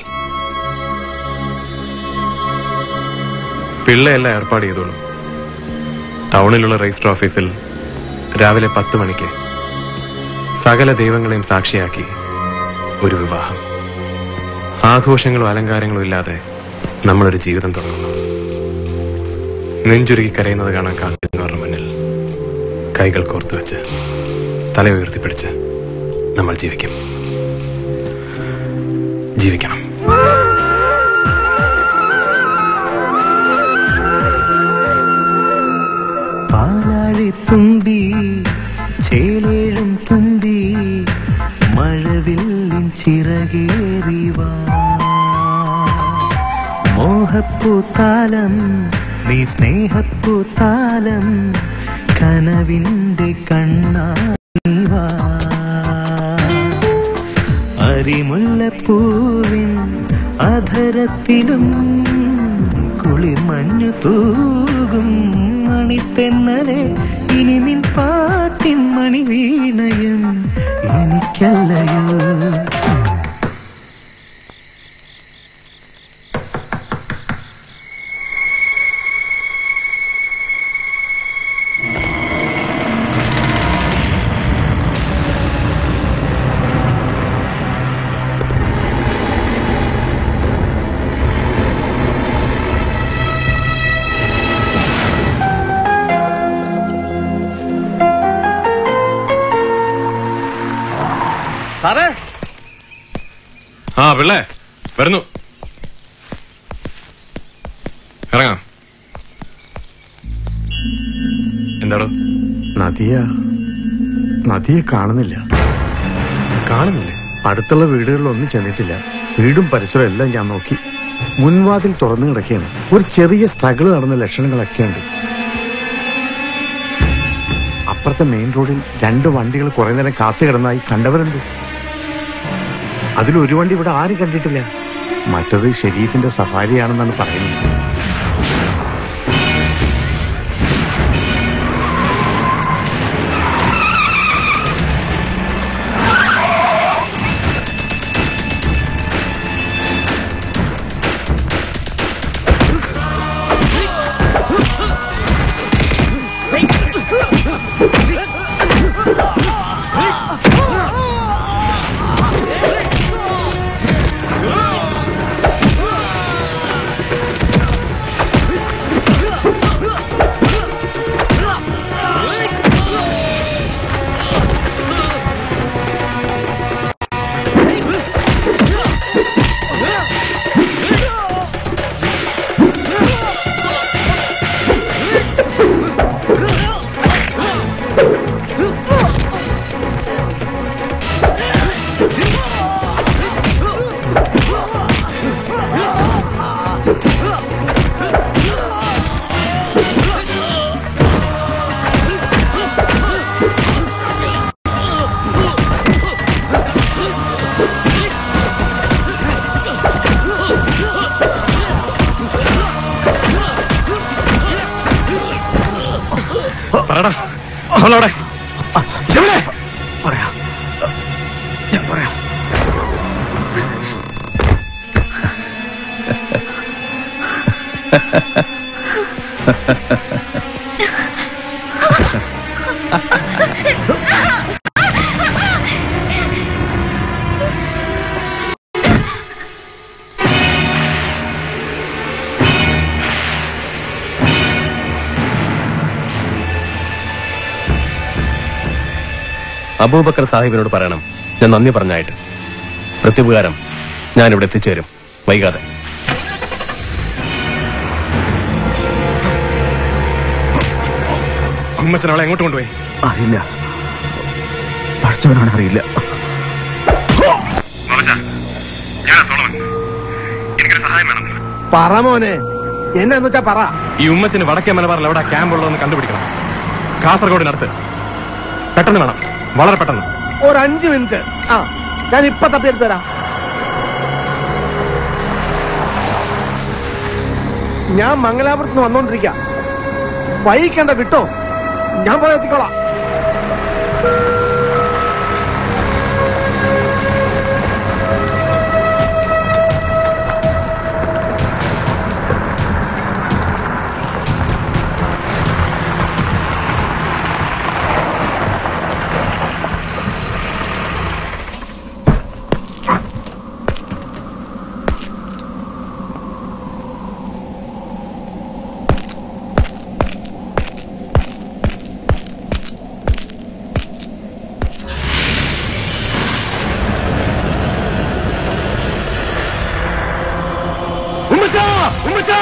പിള്ളയെല്ലാം ഏർപ്പാട് ചെയ്തോളൂ ടൗണിലുള്ള രജിസ്റ്റർ ഓഫീസിൽ രാവിലെ പത്ത് മണിക്ക് സകല ദൈവങ്ങളെയും സാക്ഷിയാക്കി ഒരു വിവാഹം ആഘോഷങ്ങളും അലങ്കാരങ്ങളും ഇല്ലാതെ നമ്മളൊരു ജീവിതം തുടങ്ങുന്നു നെഞ്ചുരുകി കരയുന്നത് കാണാൻ കാത്തിരുന്നവരുടെ മുന്നിൽ കൈകൾ കോർത്തു വെച്ച് തല ഉയർത്തിപ്പിടിച്ച് നമ്മൾ ജീവിക്കും ജീവിക്കണം പാലാഴിത്തുമ്പി ചേലേഴും തുമ്പി മഴവില്ലിൻ ചിറകേറിവാ മോഹപ്പൂത്താലം നീ സ്നേഹപ്പൂത്താലം കനവിന്റെ കണ്ണാവാ അരിമുല്ലപ്പൂവിൻ അധരത്തിലും കുളിർമഞ്ഞു തൂകും മണിത്തെന്നലെ ഇനി നിൻ പാട്ടിൻ മണി വീണയും എനിക്കല്ലയോ സാറേ ആ പിള്ളേ വരുന്നു ഇറങ്ങാം എന്താടോ നദിയ നദിയെ കാണുന്നില്ല കാണുന്നില്ലേ അടുത്തുള്ള വീടുകളിലൊന്നും ചെന്നിട്ടില്ല വീടും പരിസരവും എല്ലാം ഞാൻ നോക്കി മുൻവാതിൽ തുറന്നു കിടക്കുകയാണ് ഒരു ചെറിയ സ്ട്രഗിൾ നടന്ന ലക്ഷണങ്ങളൊക്കെ ഉണ്ട് അപ്പുറത്തെ മെയിൻ റോഡിൽ രണ്ട് വണ്ടികൾ കുറെ നേരം കാത്തു കിടന്നായി കണ്ടവരുണ്ട് അതിലൊരു വണ്ടി ഇവിടെ ആരും കണ്ടിട്ടില്ല മറ്റത് ഷെരീഫിന്റെ സഫാരിയാണെന്നാണ് പറയുന്നത് പറടാ അവളവിടെ എവിടെ പറയാം ഞാൻ പറയാം അബൂബക്കർ സാഹിബിനോട് പറയണം ഞാൻ നന്ദി പറഞ്ഞായിട്ട് പ്രത്യുപകാരം ഞാൻ ഇവിടെ എത്തിച്ചേരും വൈകാതെ ഉമ്മച്ചൻ അവളെ എങ്ങോട്ട് കൊണ്ടുപോയി അറിയില്ല പഠിച്ചവനാണ് അറിയില്ല പറ മോനെ എന്നു വെച്ചാ പറ ഈ ഉമ്മച്ചന് വടക്കേ മലബാറിൽ എവിടെ ക്യാമ്പ് ഉള്ളതെന്ന് കണ്ടുപിടിക്കണം കാസർഗോഡിനടുത്ത് പെട്ടെന്ന് വേണം വളരെ പെട്ടെന്ന് ഒരു അഞ്ചു മിനിറ്റ് ആ ഞാൻ ഇപ്പൊ തപ്പിയെടുത്ത് തരാം ഞാൻ മംഗലാപുരത്ത് നിന്ന് വന്നോണ്ടിരിക്ക വൈകിക്കണ്ട വിട്ടോ ഞാൻ പോലെ എത്തിക്കോളാം ഉമ്മച്ചാ ഉമ്മച്ചാ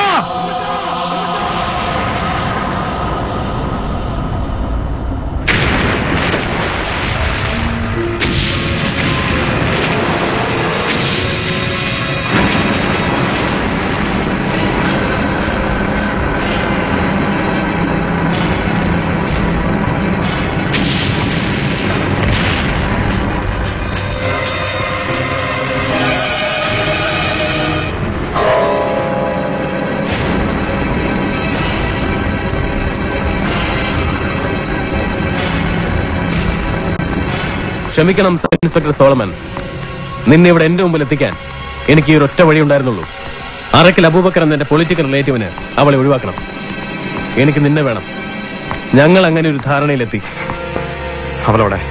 ക്ഷമിക്കണം സബ് ഇൻസ്പെക്ടർ സോളമൻ നിന്നെ ഇവിടെ എന്റെ മുമ്പിൽ എത്തിക്കാൻ എനിക്ക് ഈ ഒരു ഒറ്റ വഴി ഉണ്ടായിരുന്നുള്ളൂ അറക്കൽ അബൂബക്കർ എന്ന എന്റെ പൊളിറ്റിക്കൽ റിലേറ്റീവിന് അവളെ ഒഴിവാക്കണം എനിക്ക് നിന്നെ വേണം ഞങ്ങൾ അങ്ങനെ ഒരു ധാരണയിലെത്തി അവളവിടെ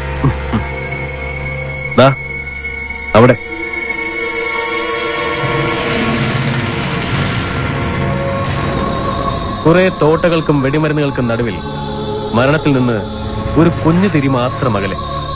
ദാ, അവിടെ കുറെ തോട്ടകൾക്കും വെടിമരുന്നുകൾക്കും നടുവിൽ മരണത്തിൽ നിന്ന് ഒരു കുഞ്ഞു തിരി മാത്രം അകലെ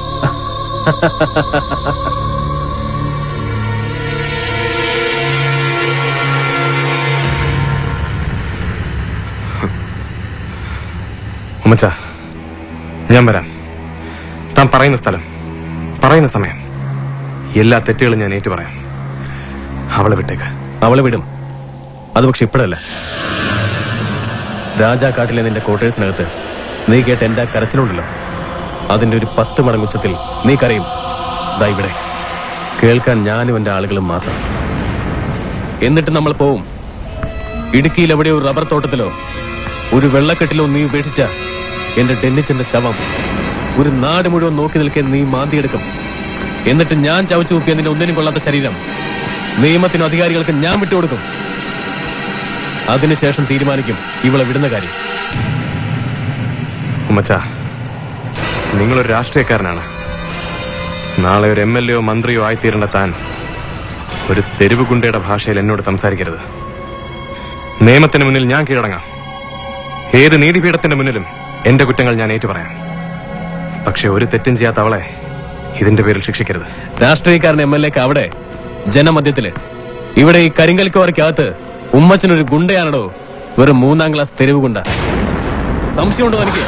ഉമ്മച്ച ഞാൻ വരാം താൻ പറയുന്ന സ്ഥലം പറയുന്ന സമയം എല്ലാ തെറ്റുകളും ഞാൻ ഏറ്റു പറയാം അവളെ വിട്ടേക്ക് അവളെ വിടും അത് പക്ഷെ ഇപ്പോഴല്ല രാജാക്കാട്ടിലെ നിന്റെ ക്വാർട്ടേഴ്സിനകത്ത് നീ കേട്ട എന്റെ ആ കരച്ചിലുണ്ടല്ലോ അതിന്റെ ഒരു പത്ത് മടങ്ങുച്ചത്തിൽ നീ കരയും ദാ ഇവിടെ കേൾക്കാൻ ഞാനും എന്റെ ആളുകളും മാത്രം എന്നിട്ട് നമ്മൾ പോവും ഇടുക്കിയിൽ എവിടെയോ ഒരു റബ്ബർ തോട്ടത്തിലോ ഒരു വെള്ളക്കെട്ടിലോ നീ ഉപേക്ഷിച്ച എന്റെ ഡെന്നിച്ചന്റെ ശവം ഒരു നാട് മുഴുവൻ നോക്കി നിൽക്കാൻ നീ മാന്തിയെടുക്കും എന്നിട്ട് ഞാൻ ചവച്ചു കൂപ്പിയ നിന്റെ ഒന്നിനും കൊള്ളാത്ത ശരീരം നിയമത്തിനും അധികാരികൾക്ക് ഞാൻ വിട്ടുകൊടുക്കും അതിനുശേഷം തീരുമാനിക്കും ഇവളെ വിടുന്ന കാര്യം ഉമ്മച്ച നിങ്ങളൊരു രാഷ്ട്രീയക്കാരനാണ് നാളെ ഒരു എം എൽ എയോ മന്ത്രിയോ ആയിത്തീരേണ്ട താൻ ഒരു തെരുവ് ഗുണ്ടയുടെ ഭാഷയിൽ എന്നോട് സംസാരിക്കരുത് നിയമത്തിന് മുന്നിൽ ഞാൻ കീഴടങ്ങാം ഏത് നീതിപീഠത്തിന്റെ മുന്നിലും എന്റെ കുറ്റങ്ങൾ ഞാൻ ഏറ്റുപറയാം പക്ഷെ ഒരു തെറ്റും ചെയ്യാത്ത അവളെ ഇതിന്റെ പേരിൽ ശിക്ഷിക്കരുത് രാഷ്ട്രീയക്കാരൻ എം എൽ എക്ക് അവിടെ ജനമധ്യത്തില് ഇവിടെ ഈ കരിങ്കൽക്കോറയ്ക്കകത്ത് ഉമ്മച്ചനൊരു ഗുണ്ടയാണോ വെറും മൂന്നാം ക്ലാസ് തെരുവ് ഗുണ്ട സംശയമുണ്ടോ എനിക്ക്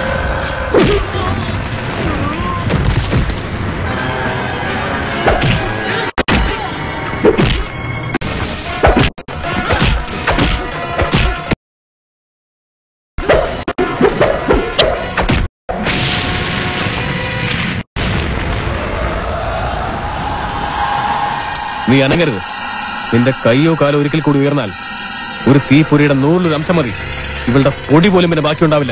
നീ അനങ്ങരുത് നിന്റെ കൈയോ കാലോ ഒരിക്കൽ കൂടി ഉയർന്നാൽ ഒരു തീപ്പൊരിയുടെ നൂറിലൊരു അംശം മതി ഇവളുടെ പൊടി പോലും പിന്നെ ബാക്കിയുണ്ടാവില്ല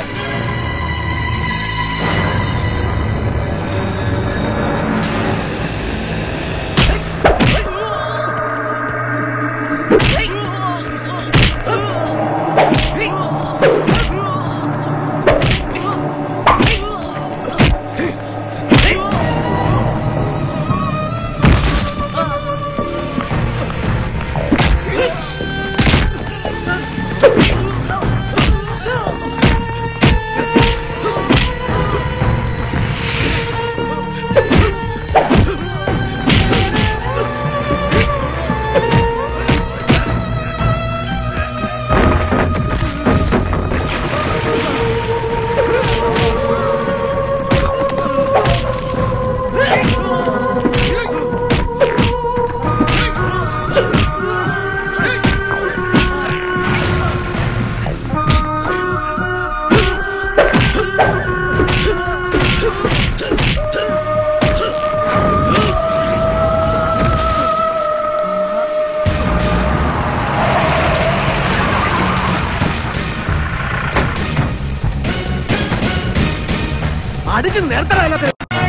അടിച്ച് നേരത്തെ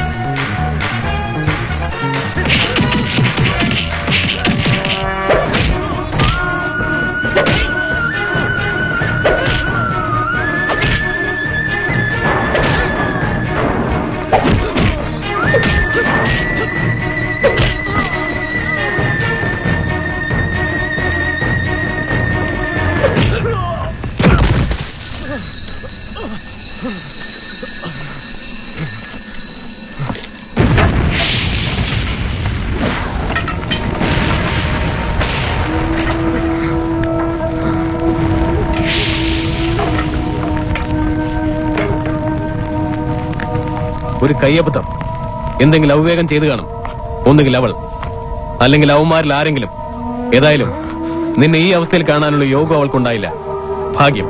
ഒരു കയ്യബദ്ധം എന്തെങ്കിലും അവിവേകം ചെയ്തു കാണും ഒന്നുകിൽ അവൾ അല്ലെങ്കിൽ അവന്മാരിൽ ആരെങ്കിലും ഏതായാലും നിന്നെ ഈ അവസ്ഥയിൽ കാണാനുള്ള യോഗം അവൾക്കുണ്ടായില്ല ഭാഗ്യം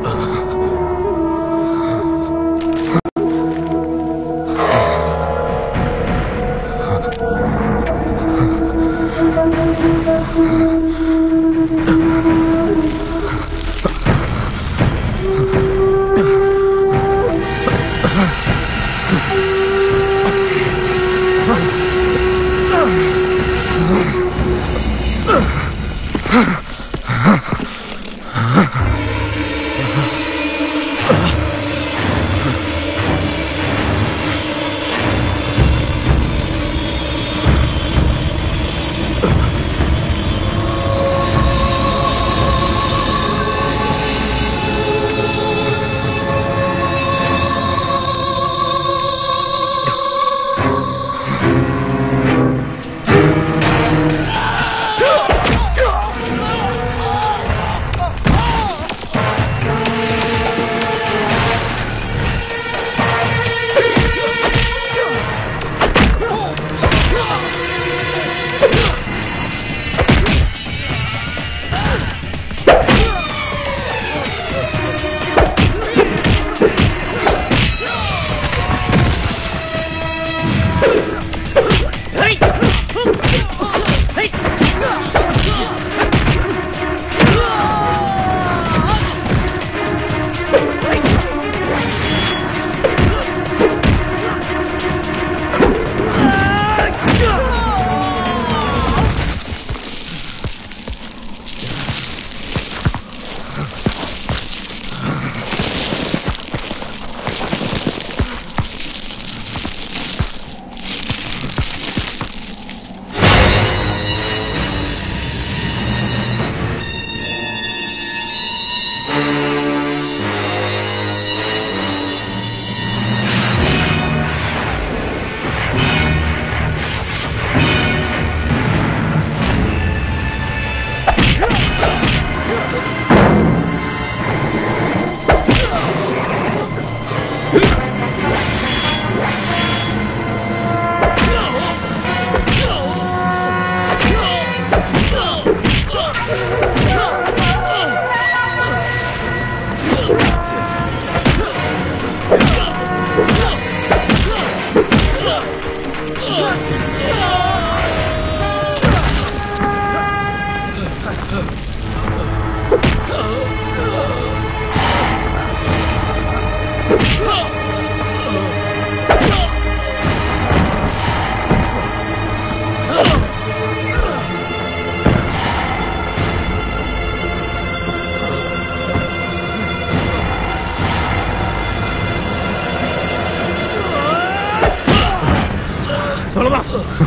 സോളമ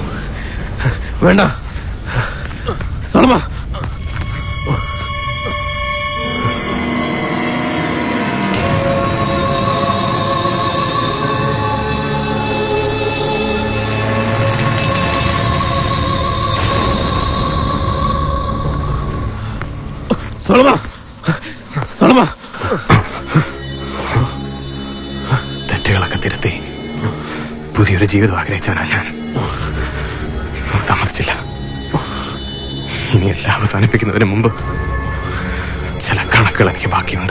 വേണ്ട സോളമ സോളമ സോളമ തെറ്റുകളൊക്കെ തിരുത്തി പുതിയൊരു ജീവിതം ആഗ്രഹിച്ചവനാ ഞാൻ സമ്മതിച്ചില്ല ഇനി എല്ലാം അവസാനിപ്പിക്കുന്നതിന് മുമ്പ് ചില കണക്കുകൾ എനിക്ക് ബാക്കിയുണ്ട്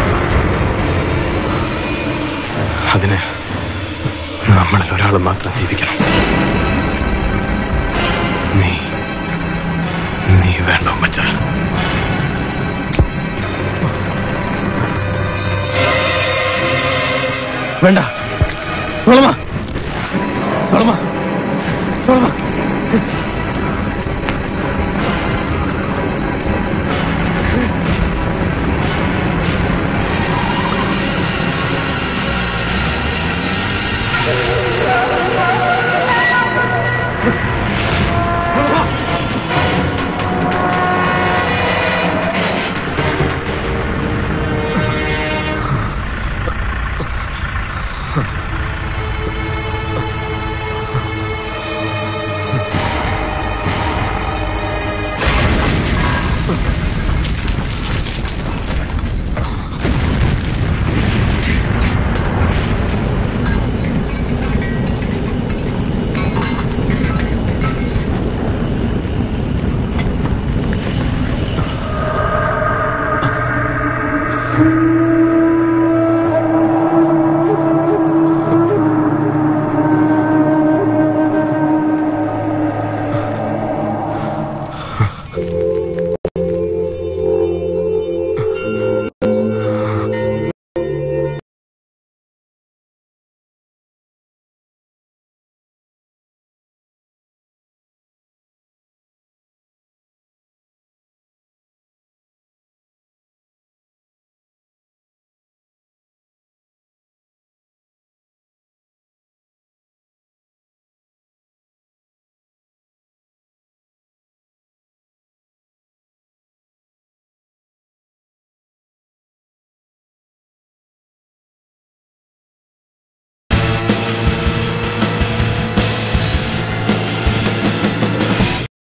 അതിന് നമ്മളിൽ ഒരാൾ മാത്രം ജീവിക്കണം നീ നീ വേണ്ട ഉമ്മച്ച വേണ്ട സോളമ സോളമ സോളമ